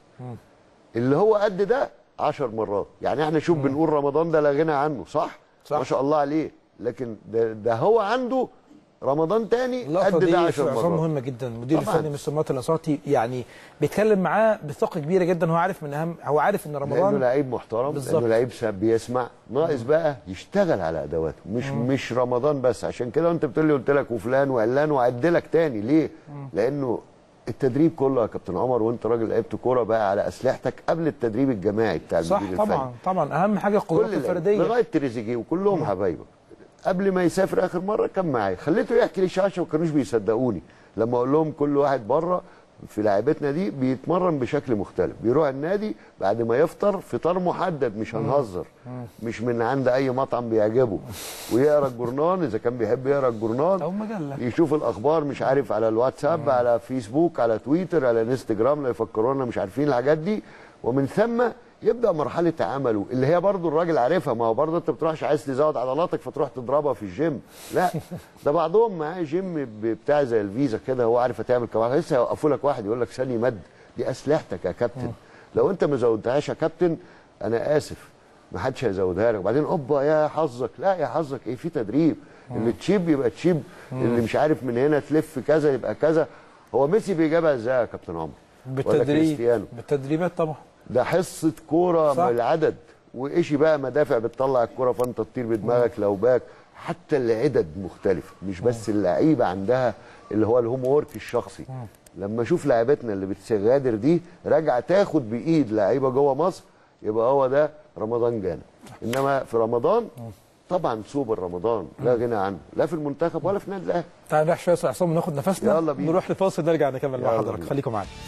اللي هو قد ده عشر مرات يعني احنا شوف بنقول رمضان ده لا غنى عنه صح, صح. ما شاء الله عليه لكن ده, ده هو عنده رمضان تاني اللقطه قد ده دي عشر في عصام مرات مهمه جدا المدير طبعاً. الفني مستر مات الاساطي يعني بيتكلم معاه بثقه كبيره جدا هو عارف من اهم هو عارف ان لانه رمضان لعيب محترم بالظبط. لانه لعيب سا- بيسمع ناقص بقى يشتغل على ادواته مش مش رمضان بس عشان كده انت بتقول لي قلت لك وفلان وعلان وعدلك تاني ليه؟ لانه التدريب كله يا كابتن عمر وانت راجل لعبت كوره بقى على اسلحتك قبل التدريب الجماعي بتاع صح المدير الفني. طبعا طبعا اهم حاجه القدرات كل اللعيبة، الفرديه لغايه تريزيجيه وكلهم حبايبه قبل ما يسافر اخر مره كان معايا خليته يحكي لي شاشه وما كانوش بيصدقوني لما اقول لهم كل واحد بره في لعيبتنا دي بيتمرن بشكل مختلف بيروح النادي بعد ما يفطر فطار محدد مش هنهزر مش من عند اي مطعم بيعجبه ويقرا الجورنال اذا كان بيحب يقرا الجورنال او مجله يشوف الاخبار مش عارف على الواتساب على فيسبوك على تويتر على انستجرام لا يفكرونا مش عارفين الحاجات دي ومن ثم يبدا مرحله عمله اللي هي برضو الراجل عارفها ما هو برضو انت بتروحش عايز تزود عضلاتك فتروح تضربها في الجيم لا ده بعضهم معاه جيم ب- بتاع زي الفيزا كده هو عارف هتعمل كمان لسه هيوقفوا لك واحد يقول لك ثاني مد دي اسلحتك يا كابتن لو انت ما زودتهاش يا كابتن انا اسف ما حدش هيزودها لك وبعدين اوبا يا حظك لا يا حظك ايه في تدريب اللي تشيب يبقى تشيب اللي مش عارف من هنا تلف كذا يبقى كذا هو ميسي بيجيبها ازاي يا كابتن عمر ولا بالتدريب كريستيانو بالتدريبات طبعا ده حصه كوره صح. بالعدد وإشي بقى مدافع بتطلع الكوره فانت تطير بدماغك لو باك حتى العدد مختلفه مش بس اللعيبه عندها اللي هو الهوم وورك الشخصي لما اشوف لعيبتنا اللي بتغادر دي راجعه تاخد بايد لعيبه جوه مصر يبقى هو ده رمضان جانا انما في رمضان طبعا سوبر رمضان لا غنى عنه لا في المنتخب ولا في النادي الاهلي تعال نروح شويه يا عصام وناخد نفسنا يلا بينا. نروح لفاصل نرجع نكمل مع يلا حضرتك بينا. خليكم معانا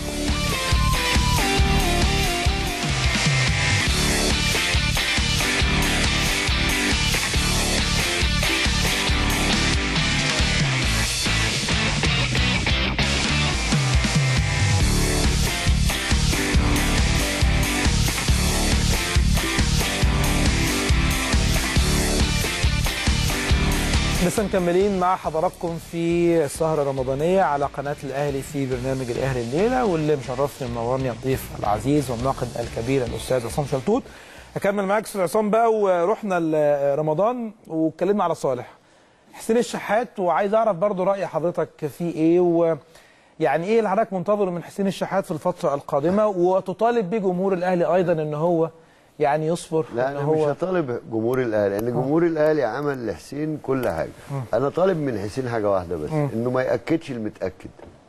لسه مكملين مع حضراتكم في السهرة الرمضانية على قناة الأهلي في برنامج الأهلي الليلة واللي مشرفني ومنورني الضيف العزيز والناقد الكبير الأستاذ عصام شلتوت هكمل معاك أستاذ عصام بقى ورحنا لرمضان واتكلمنا على صالح حسين الشحات وعايز أعرف برضو رأي حضرتك فيه إيه ويعني إيه اللي حضرتك منتظره من حسين الشحات في الفترة القادمة وتطالب بيه جمهور الأهلي أيضا إن هو يعني يصبر لا إن انا هو مش هطالب جمهور الاهلي لان جمهور الاهلي عمل لحسين كل حاجه انا طالب من حسين حاجه واحده بس انه ما ياكدش المتاكد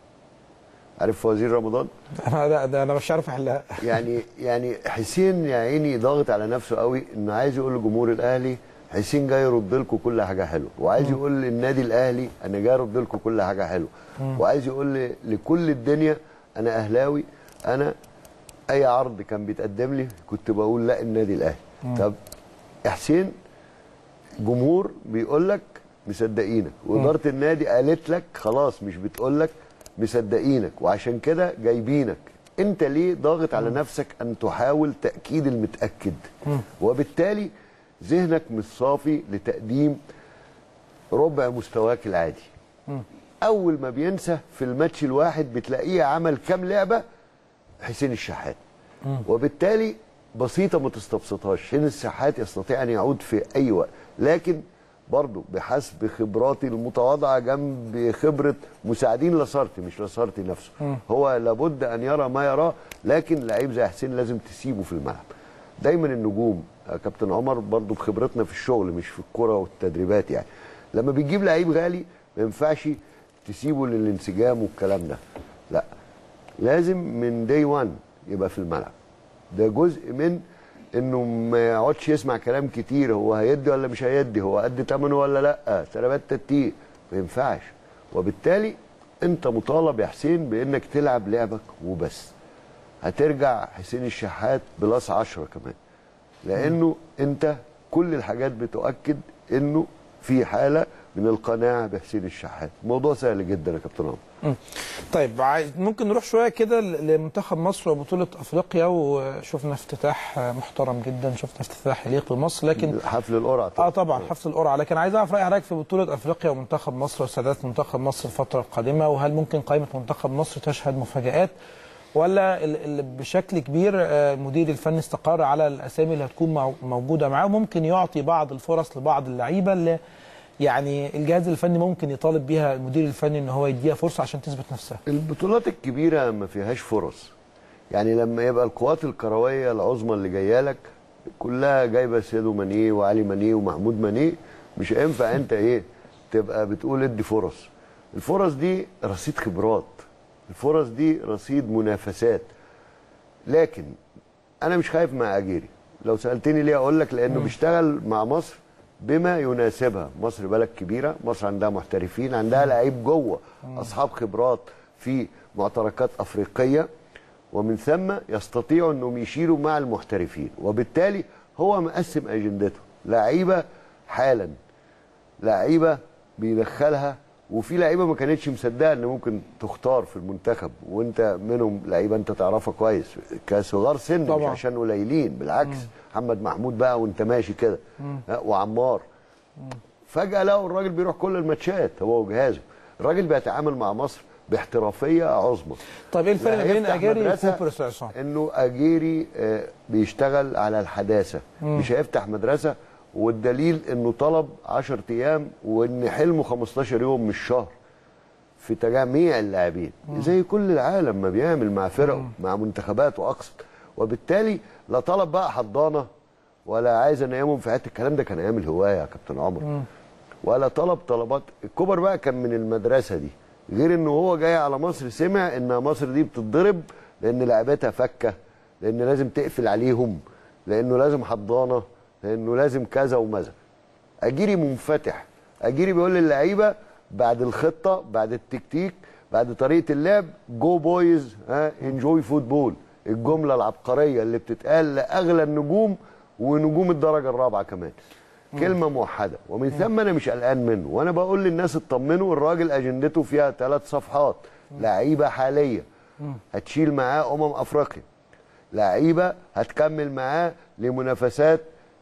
عارف فوازير رمضان أنا ده, ده أنا مش عارف أحلها يعني يعني حسين يا عيني ضاغط على نفسه قوي انه عايز يقول لجمهور الاهلي حسين جاي يرد لكم كل حاجه حلوه وعايز يقول للنادي الاهلي انا جاي ارد لكم كل حاجه حلوه وعايز يقول ل- لكل الدنيا انا اهلاوي انا اي عرض كان بيتقدم لي كنت بقول لا النادي الاهلي طب حسين جمهور بيقول لك مصدقينك واداره النادي قالت لك خلاص مش بتقول لك مصدقينك وعشان كده جايبينك انت ليه ضاغط على نفسك ان تحاول تاكيد المتاكد وبالتالي ذهنك مش صافي لتقديم ربع مستواك العادي اول ما بينسى في الماتش الواحد بتلاقيه عمل كام لعبه حسين الشحات وبالتالي بسيطه ما تستبسطهاش حسين الشحات يستطيع ان يعود في اي وقت لكن برضه بحسب خبراتي المتواضعه جنب خبره مساعدين لاسارتي مش لاسارتي نفسه هو لابد ان يرى ما يراه لكن لعيب زي حسين لازم تسيبه في الملعب دايما النجوم يا كابتن عمر برضه بخبرتنا في الشغل مش في الكره والتدريبات يعني لما بتجيب لعيب غالي ما ينفعش تسيبه للانسجام والكلام ده لا لازم من داي 1 يبقى في الملعب ده جزء من انه ما يقعدش يسمع كلام كتير هو هيدي ولا مش هيدي هو قد ثمنه ولا لا سلامات تتيه ما ينفعش وبالتالي انت مطالب يا حسين بانك تلعب لعبك وبس هترجع حسين الشحات بلاس 10 كمان لانه انت كل الحاجات بتؤكد انه في حاله من القناعه بحسين الشحات موضوع سهل جدا يا كابتن عمر مم. طيب عايز ممكن نروح شويه كده ل- لمنتخب مصر وبطوله افريقيا وشفنا افتتاح محترم جدا شفنا افتتاح يليق بمصر لكن حفل القرعه اه طبعا حفل القرعه لكن عايز اعرف راي حضرتك في بطوله افريقيا ومنتخب مصر وسادات منتخب مصر الفتره القادمه وهل ممكن قائمه منتخب مصر تشهد مفاجات ولا ال- ال- بشكل كبير آه، المدير الفني استقر على الاسامي اللي هتكون مو- موجوده معاه وممكن يعطي بعض الفرص لبعض اللعيبه اللي يعني الجهاز الفني ممكن يطالب بيها المدير الفني ان هو يديها فرصه عشان تثبت نفسها البطولات الكبيره ما فيهاش فرص يعني لما يبقى القوات الكرويه العظمى اللي جايه لك كلها جايبه سيدو ماني وعلي ماني ومحمود ماني مش هينفع انت ايه تبقى بتقول ادي فرص الفرص دي رصيد خبرات الفرص دي رصيد منافسات لكن انا مش خايف مع اجيري لو سالتني ليه اقول لك لانه بيشتغل مع مصر بما يناسبها مصر بلد كبيره مصر عندها محترفين عندها لعيب جوه اصحاب خبرات في معتركات افريقيه ومن ثم يستطيعوا انهم يشيلوا مع المحترفين وبالتالي هو مقسم اجندته لعيبه حالا لعيبه بيدخلها وفي لعيبه ما كانتش مصدقه ان ممكن تختار في المنتخب وانت منهم لعيبه انت تعرفها كويس كصغار سن طبعا. مش عشان قليلين بالعكس محمد محمود بقى وانت ماشي كده ها، وعمار فجاه لقوا الراجل بيروح كل الماتشات هو وجهازه الراجل بيتعامل مع مصر باحترافيه عظمى طيب ايه الفرق لا، بين هيفتح اجاري مدرسة وكوبرس يا عصام؟ انه اجيري آه، بيشتغل على الحداثه مش هيفتح مدرسه والدليل انه طلب 10 ايام وان حلمه 15 يوم مش شهر في تجميع اللاعبين زي كل العالم ما بيعمل مع فرقه مع منتخباته اقصد وبالتالي لا طلب بقى حضانه ولا عايز انيمهم في حته الكلام ده كان ايام الهوايه يا كابتن عمر ولا طلب طلبات الكوبر بقى كان من المدرسه دي غير انه هو جاي على مصر سمع ان مصر دي بتتضرب لان لعبتها فكه لان لازم تقفل عليهم لانه لازم حضانه لانه لازم كذا ومذا اجيري منفتح اجيري بيقول للعيبه بعد الخطه بعد التكتيك بعد طريقه اللعب جو بويز ها انجوي فوتبول الجمله العبقريه اللي بتتقال لاغلى النجوم ونجوم الدرجه الرابعه كمان كلمه موحده ومن ثم انا مش قلقان منه وانا بقول للناس اطمنوا الراجل اجندته فيها ثلاث صفحات لعيبه حاليه هتشيل معاه امم افريقيا لعيبه هتكمل معاه لمنافسات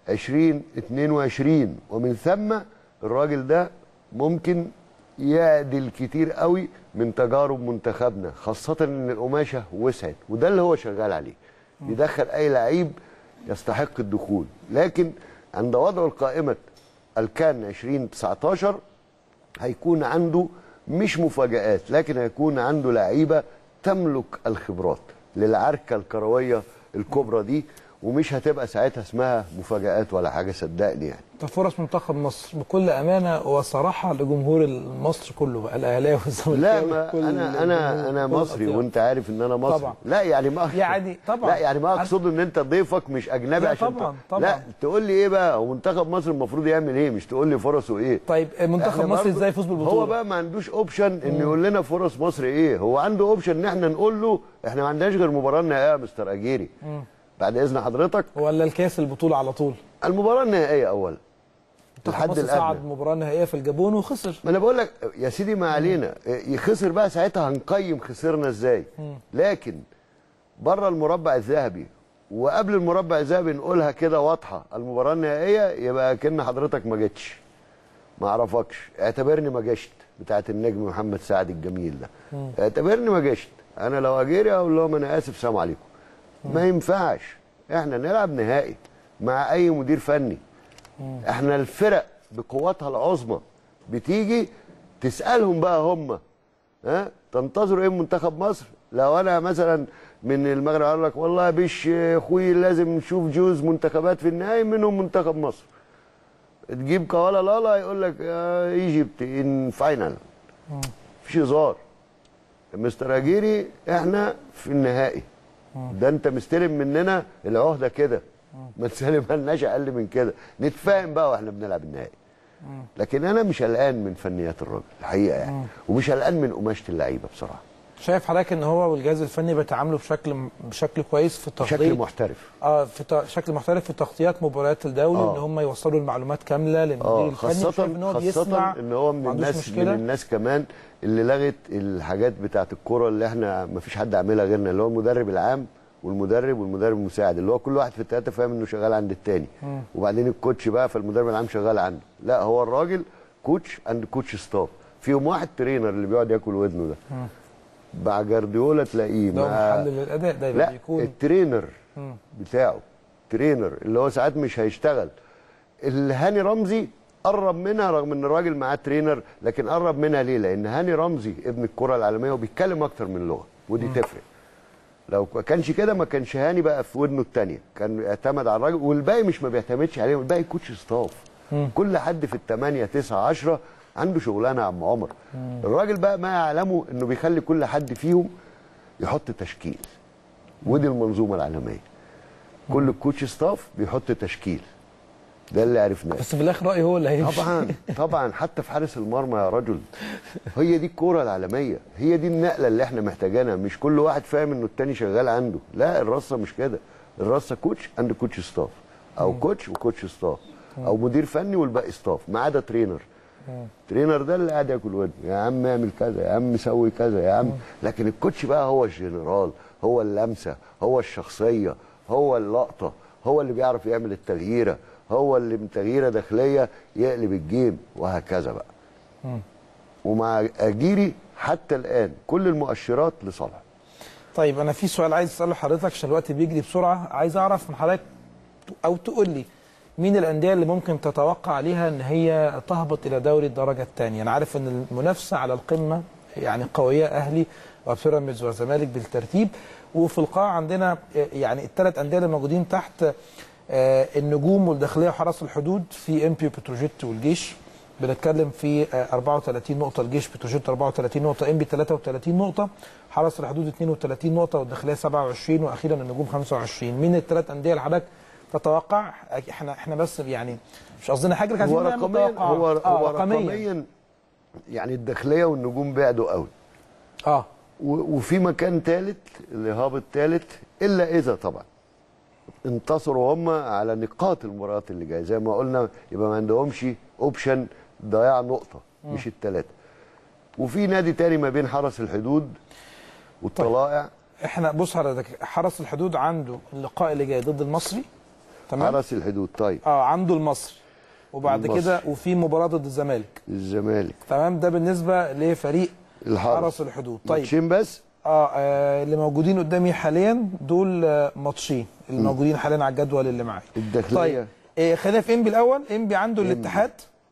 2022 ومن ثم الراجل ده ممكن يعدل كتير قوي من تجارب منتخبنا خاصة ان القماشة وسعت وده اللي هو شغال عليه يدخل اي لعيب يستحق الدخول لكن عند وضعه القائمة الكان 2019 هيكون عنده مش مفاجآت لكن هيكون عنده لعيبة تملك الخبرات للعركة الكروية الكبرى دي ومش هتبقى ساعتها اسمها مفاجآت ولا حاجة صدقني يعني طب فرص منتخب مصر بكل امانه وصراحه لجمهور مصر كله بقى الاهلاوي والزمالكاوي لا ما كل انا انا الجمهور، انا كل مصري الأطياف. وانت عارف ان انا مصري طبعا. لا يعني ما يعني طبعا. لا يعني ما أنا- اقصده ان انت ضيفك مش اجنبي لا عشان طبعا، ت- طبعا. لا تقول لي ايه بقى هو منتخب مصر المفروض يعمل ايه مش تقول لي فرصه ايه طيب منتخب إحنا مصر برضو- ازاي يفوز بالبطوله هو بقى ما عندوش اوبشن انه يقول لنا فرص مصر ايه هو عنده اوبشن ان احنا نقول له احنا ما عندناش غير مباراه النهائيه يا مستر اجيري بعد اذن حضرتك ولا الكاس البطوله على طول المباراه النهائيه اولا منتخب الحد مصر صعد الادنى مباراه نهائيه في الجابون وخسر ما انا بقول لك يا سيدي ما علينا يخسر بقى ساعتها هنقيم خسرنا ازاي لكن بره المربع الذهبي وقبل المربع الذهبي نقولها كده واضحه المباراه النهائيه يبقى كأن حضرتك ما جيتش ما اعرفكش اعتبرني ما جشت بتاعت النجم محمد سعد الجميل ده اعتبرني ما جشت انا لو اجيري اقول لهم انا اسف سلام عليكم ما ينفعش احنا نلعب نهائي مع اي مدير فني احنا الفرق بقواتها العظمى بتيجي تسالهم بقى هم ها تنتظروا ايه من منتخب مصر لو انا مثلا من المغرب اقول لك والله بيش يا اخوي لازم نشوف جوز منتخبات في النهائي منهم منتخب مصر تجيب كوالا لالا يقول لك ايجيبت ان فاينل مفيش هزار مستر اجيري احنا في النهائي ده انت مستلم مننا العهده كده ما تسلمهالناش اقل من كده نتفاهم بقى واحنا بنلعب النهائي لكن انا مش قلقان من فنيات الراجل الحقيقه يعني ومش قلقان من قماشه اللعيبه بصراحه شايف حضرتك ان هو والجهاز الفني بيتعاملوا بشكل بشكل كويس في التغطيه بشكل محترف اه في ت- شكل محترف في تغطيات مباريات الدوري آه. ان هم يوصلوا المعلومات كامله للمدير اه الفني شايف خاصة ان هو خاصة بيسمع ان هو ما من عندوش الناس من مشكلة. الناس كمان اللي لغت الحاجات بتاعت الكرة اللي احنا ما فيش حد عاملها غيرنا اللي هو المدرب العام والمدرب والمدرب المساعد اللي هو كل واحد في الثلاثة فاهم انه شغال عند التاني وبعدين الكوتش بقى فالمدرب العام شغال عنده لا هو الراجل كوتش اند كوتش ستاف فيهم واحد ترينر اللي بيقعد ياكل ودنه ده مع جارديولا تلاقيه ده هو مع محلل الاداء دايما لا بيكون الترينر بتاعه ترينر اللي هو ساعات مش هيشتغل الهاني رمزي قرب منها رغم ان الراجل معاه ترينر لكن قرب منها ليه لان هاني رمزي ابن الكره العالميه وبيتكلم اكتر من لغه ودي تفرق لو ما كانش كده ما كانش هاني بقى في ودنه الثانيه كان اعتمد على الراجل والباقي مش ما بيعتمدش عليهم الباقي كوتش ستاف كل حد في الثمانية تسعة عشرة عنده شغلانه يا عم عمر الراجل بقى ما يعلمه انه بيخلي كل حد فيهم يحط تشكيل ودي المنظومه العالميه كل الكوتش ستاف بيحط تشكيل ده اللي عرفناه بس في الاخر رايي هو اللي هيمشي طبعا طبعا حتى في حارس المرمى يا رجل هي دي الكوره العالميه هي دي النقله اللي احنا محتاجينها مش كل واحد فاهم انه التاني شغال عنده لا الرصه مش كده الرصه كوتش عند كوتش ستاف او كوتش وكوتش ستاف او مدير فني والباقي ستاف ما عدا ترينر ترينر ده اللي قاعد ياكل ودنه يا عم اعمل كذا يا عم سوي كذا يا عم لكن الكوتش بقى هو الجنرال هو اللمسه هو الشخصيه هو اللقطه هو اللي بيعرف يعمل التغييره هو اللي من تغييره داخليه يقلب الجيم وهكذا بقى ومع اجيري حتى الان كل المؤشرات لصالح طيب انا في سؤال عايز اساله لحضرتك عشان الوقت بيجري بسرعه عايز اعرف من حضرتك او تقول لي مين الانديه اللي ممكن تتوقع عليها ان هي تهبط الى دوري الدرجه الثانيه انا عارف ان المنافسه على القمه يعني قويه اهلي وبيراميدز والزمالك بالترتيب وفي القاع عندنا يعني الثلاث انديه اللي موجودين تحت آه، النجوم والداخليه وحرس الحدود في ام بي بتروجيت والجيش بنتكلم في آه، 34 نقطه الجيش بتروجيت 34 نقطه ام بي 33 نقطه حرس الحدود 32 نقطه والداخليه 27 واخيرا النجوم 25 مين الثلاث انديه اللي حضرتك تتوقع احنا احنا بس يعني مش قصدنا حاجه لكن هو عايزين نعمل رقميا توقعات. هو آه هو رقميا يعني الداخليه والنجوم بعدوا قوي اه و- وفي مكان ثالث اللي هابط ثالث الا اذا طبعا انتصروا هم على نقاط المباريات اللي جايه زي ما قلنا يبقى ما عندهمش اوبشن ضياع نقطه مش الثلاثه وفي نادي تاني ما بين حرس الحدود والطلائع احنا بص حضرتك حرس الحدود عنده اللقاء اللي جاي ضد المصري تمام حرس الحدود طيب اه عنده المصري وبعد المصري. كده وفي مباراه ضد الزمالك الزمالك تمام ده بالنسبه لفريق الحرس حرس الحدود طيب ماتشين بس اه, آه اللي موجودين قدامي حاليا دول آه ماتشين اللي موجودين حاليا على الجدول اللي معايا الداخليه طيب آه خلينا في انبي الاول انبي عنده إنبي. الاتحاد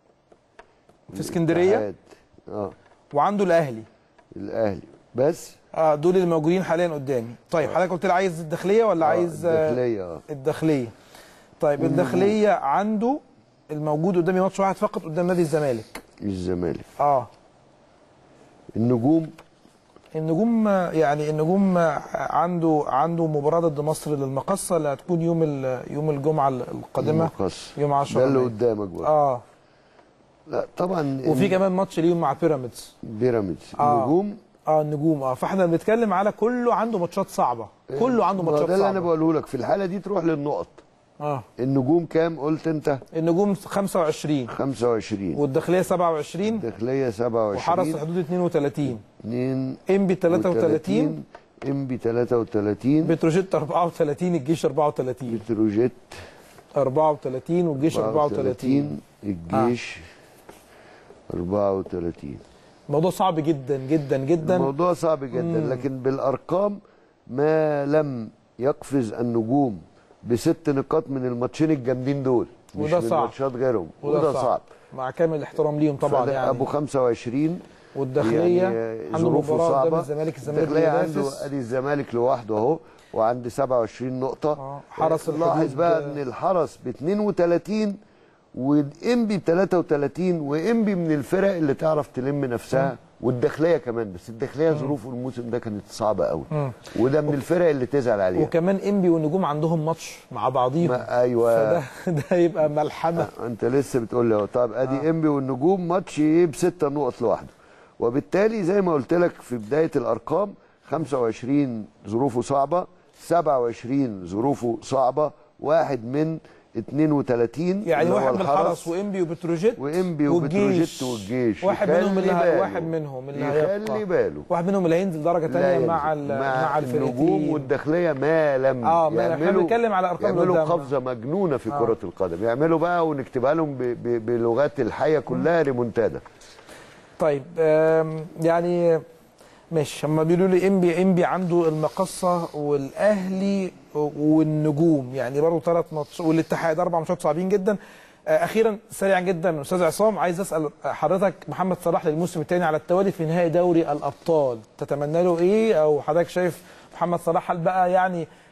في اسكندريه الاتحاد. اه وعنده الاهلي الاهلي بس اه دول اللي موجودين حاليا قدامي طيب حضرتك قلت لي عايز الداخليه ولا آه، عايز آه، الداخليه اه الداخليه طيب الداخليه عنده الموجود قدامي ماتش واحد فقط قدام نادي الزمالك الزمالك اه النجوم النجوم يعني النجوم عنده عنده مباراه ضد مصر للمقصه اللي هتكون يوم ال- يوم الجمعه القادمه المقص يوم 10 ده اللي مايو. قدامك بقى اه لا طبعا وفي كمان ماتش ليهم مع بيراميدز بيراميدز آه. النجوم اه النجوم اه فاحنا بنتكلم على كله عنده ماتشات صعبه كله عنده ما ماتشات ده اللي انا صعبه بقوله لك في الحاله دي تروح للنقط اه النجوم كام قلت انت النجوم 25 25 والداخليه 27 الداخليه 27 وحرس الحدود 32 2 انبي 33 انبي 33 بتروجيت 34 الجيش 34 بتروجيت 34 والجيش 34 الجيش 34 موضوع صعب جدا جدا جدا الموضوع صعب جدا لكن بالارقام ما لم يقفز النجوم بست نقاط من الماتشين الجامدين دول مش وده من صعب. ماتشات غيرهم وده صعب مع كامل الاحترام ليهم طبعا فده يعني ابو 25 والداخليه يعني عنده ظروفه مباراه قدام صعبه الزمالك الزمالك الداخليه عنده بينافس. ادي الزمالك لوحده اهو وعند 27 نقطه آه، حرس لاحظ الحدود- بقى ان الحرس ب 32 وانبي ب 33 وانبي من الفرق اللي تعرف تلم نفسها والداخليه كمان بس الداخليه ظروفه الموسم ده كانت صعبه قوي وده من الفرق اللي تزعل عليها وكمان انبي والنجوم عندهم ماتش مع بعضيهم ما ايوه فده ده يبقى ملحمه انت لسه بتقول لي اهو طب ادي انبي والنجوم ماتش ايه بستة نقط لوحده وبالتالي زي ما قلت لك في بدايه الارقام 25 ظروفه صعبه 27 ظروفه صعبه واحد من 32 يعني اللي هو واحد من الحرس وانبي وبتروجيت وانبي والجيش. وبتروجيت والجيش واحد يخلي منهم اللي ه- باله. واحد منهم اللي يخلي هيبقى. باله واحد منهم اللي هينزل درجه لا ثانيه ينزل. مع ال- مع النجوم الفرقتين والداخليه ما لم آه، ما احنا بنتكلم على الأرقام اللي يعملوا قدامنا. قفزه مجنونه في كره القدم يعملوا بقى ونكتبها لهم ب- ب- بلغات الحيه كلها ريمونتادا طيب آم، يعني ماشي هم بيقولوا لي انبي انبي عنده المقصه والاهلي والنجوم يعني برضه ثلاث ماتشات والاتحاد اربع ماتشات صعبين جدا آه، اخيرا سريعا جدا استاذ عصام عايز اسال حضرتك محمد صلاح للموسم الثاني على التوالي في نهائي دوري الابطال تتمنى له ايه او حضرتك شايف محمد صلاح هل بقى يعني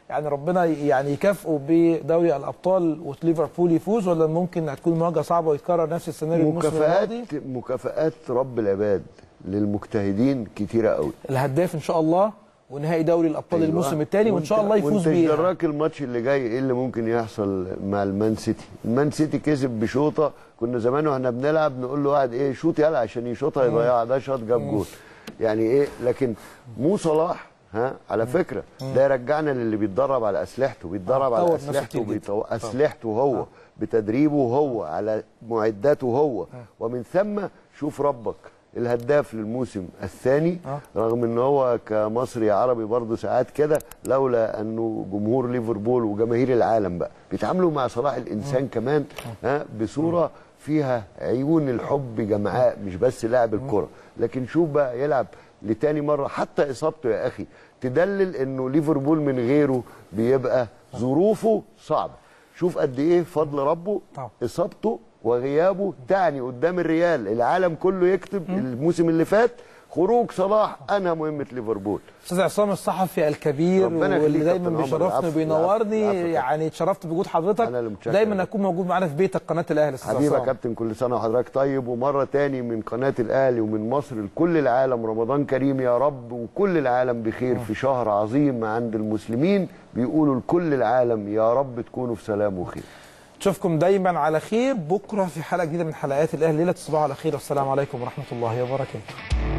يعني ربنا يعني يكافئه بدوري الابطال وليفربول يفوز ولا ممكن هتكون مواجهه صعبه ويتكرر نفس السيناريو الموسم مكافآت الماضي مكافآت رب العباد للمجتهدين كتيره قوي الهداف ان شاء الله ونهائي دوري الابطال أيوة. الموسم الثاني وان شاء الله يفوز وانت بيه جراك الماتش اللي جاي ايه اللي ممكن يحصل مع المان سيتي المان سيتي كسب بشوطه كنا زمان واحنا بنلعب نقول له واحد ايه شوط يلا عشان يشوطها يضيعها ده شاط جاب جول يعني ايه لكن مو صلاح ها على فكره ده يرجعنا للي بيتدرب على اسلحته بيتدرب على طور نفسه اسلحته كتير بيطو... اسلحته هو بتدريبه هو على معداته هو ومن ثم شوف ربك الهداف للموسم الثاني آه. رغم ان هو كمصري عربي برضه ساعات كده لولا انه جمهور ليفربول وجماهير العالم بقى بيتعاملوا مع صلاح الانسان كمان ها بصوره فيها عيون الحب جمعاء مش بس لاعب الكره لكن شوف بقى يلعب لتاني مره حتى اصابته يا اخي تدلل انه ليفربول من غيره بيبقى ظروفه صعبه شوف قد ايه فضل ربه طبعا. اصابته وغيابه تعني قدام الريال العالم كله يكتب الموسم اللي فات خروج صلاح انهى مهمه ليفربول استاذ عصام الصحفي الكبير ربنا يخليك واللي يا دايما كابتن عمر. بيشرفني العفو، وبينورني العفو، العفو. يعني اتشرفت بوجود حضرتك أنا اللي متشكر دايما يا اكون موجود معانا في بيتك قناه الاهلي استاذ حبيبي يا عصام كابتن كل سنه وحضرتك طيب ومره تاني من قناه الاهلي ومن مصر لكل العالم رمضان كريم يا رب وكل العالم بخير في شهر عظيم عند المسلمين بيقولوا لكل العالم يا رب تكونوا في سلام وخير نشوفكم دايما على خير بكره في حلقه جديده من حلقات الاهلي ليله تصبحوا على خير والسلام عليكم ورحمه الله وبركاته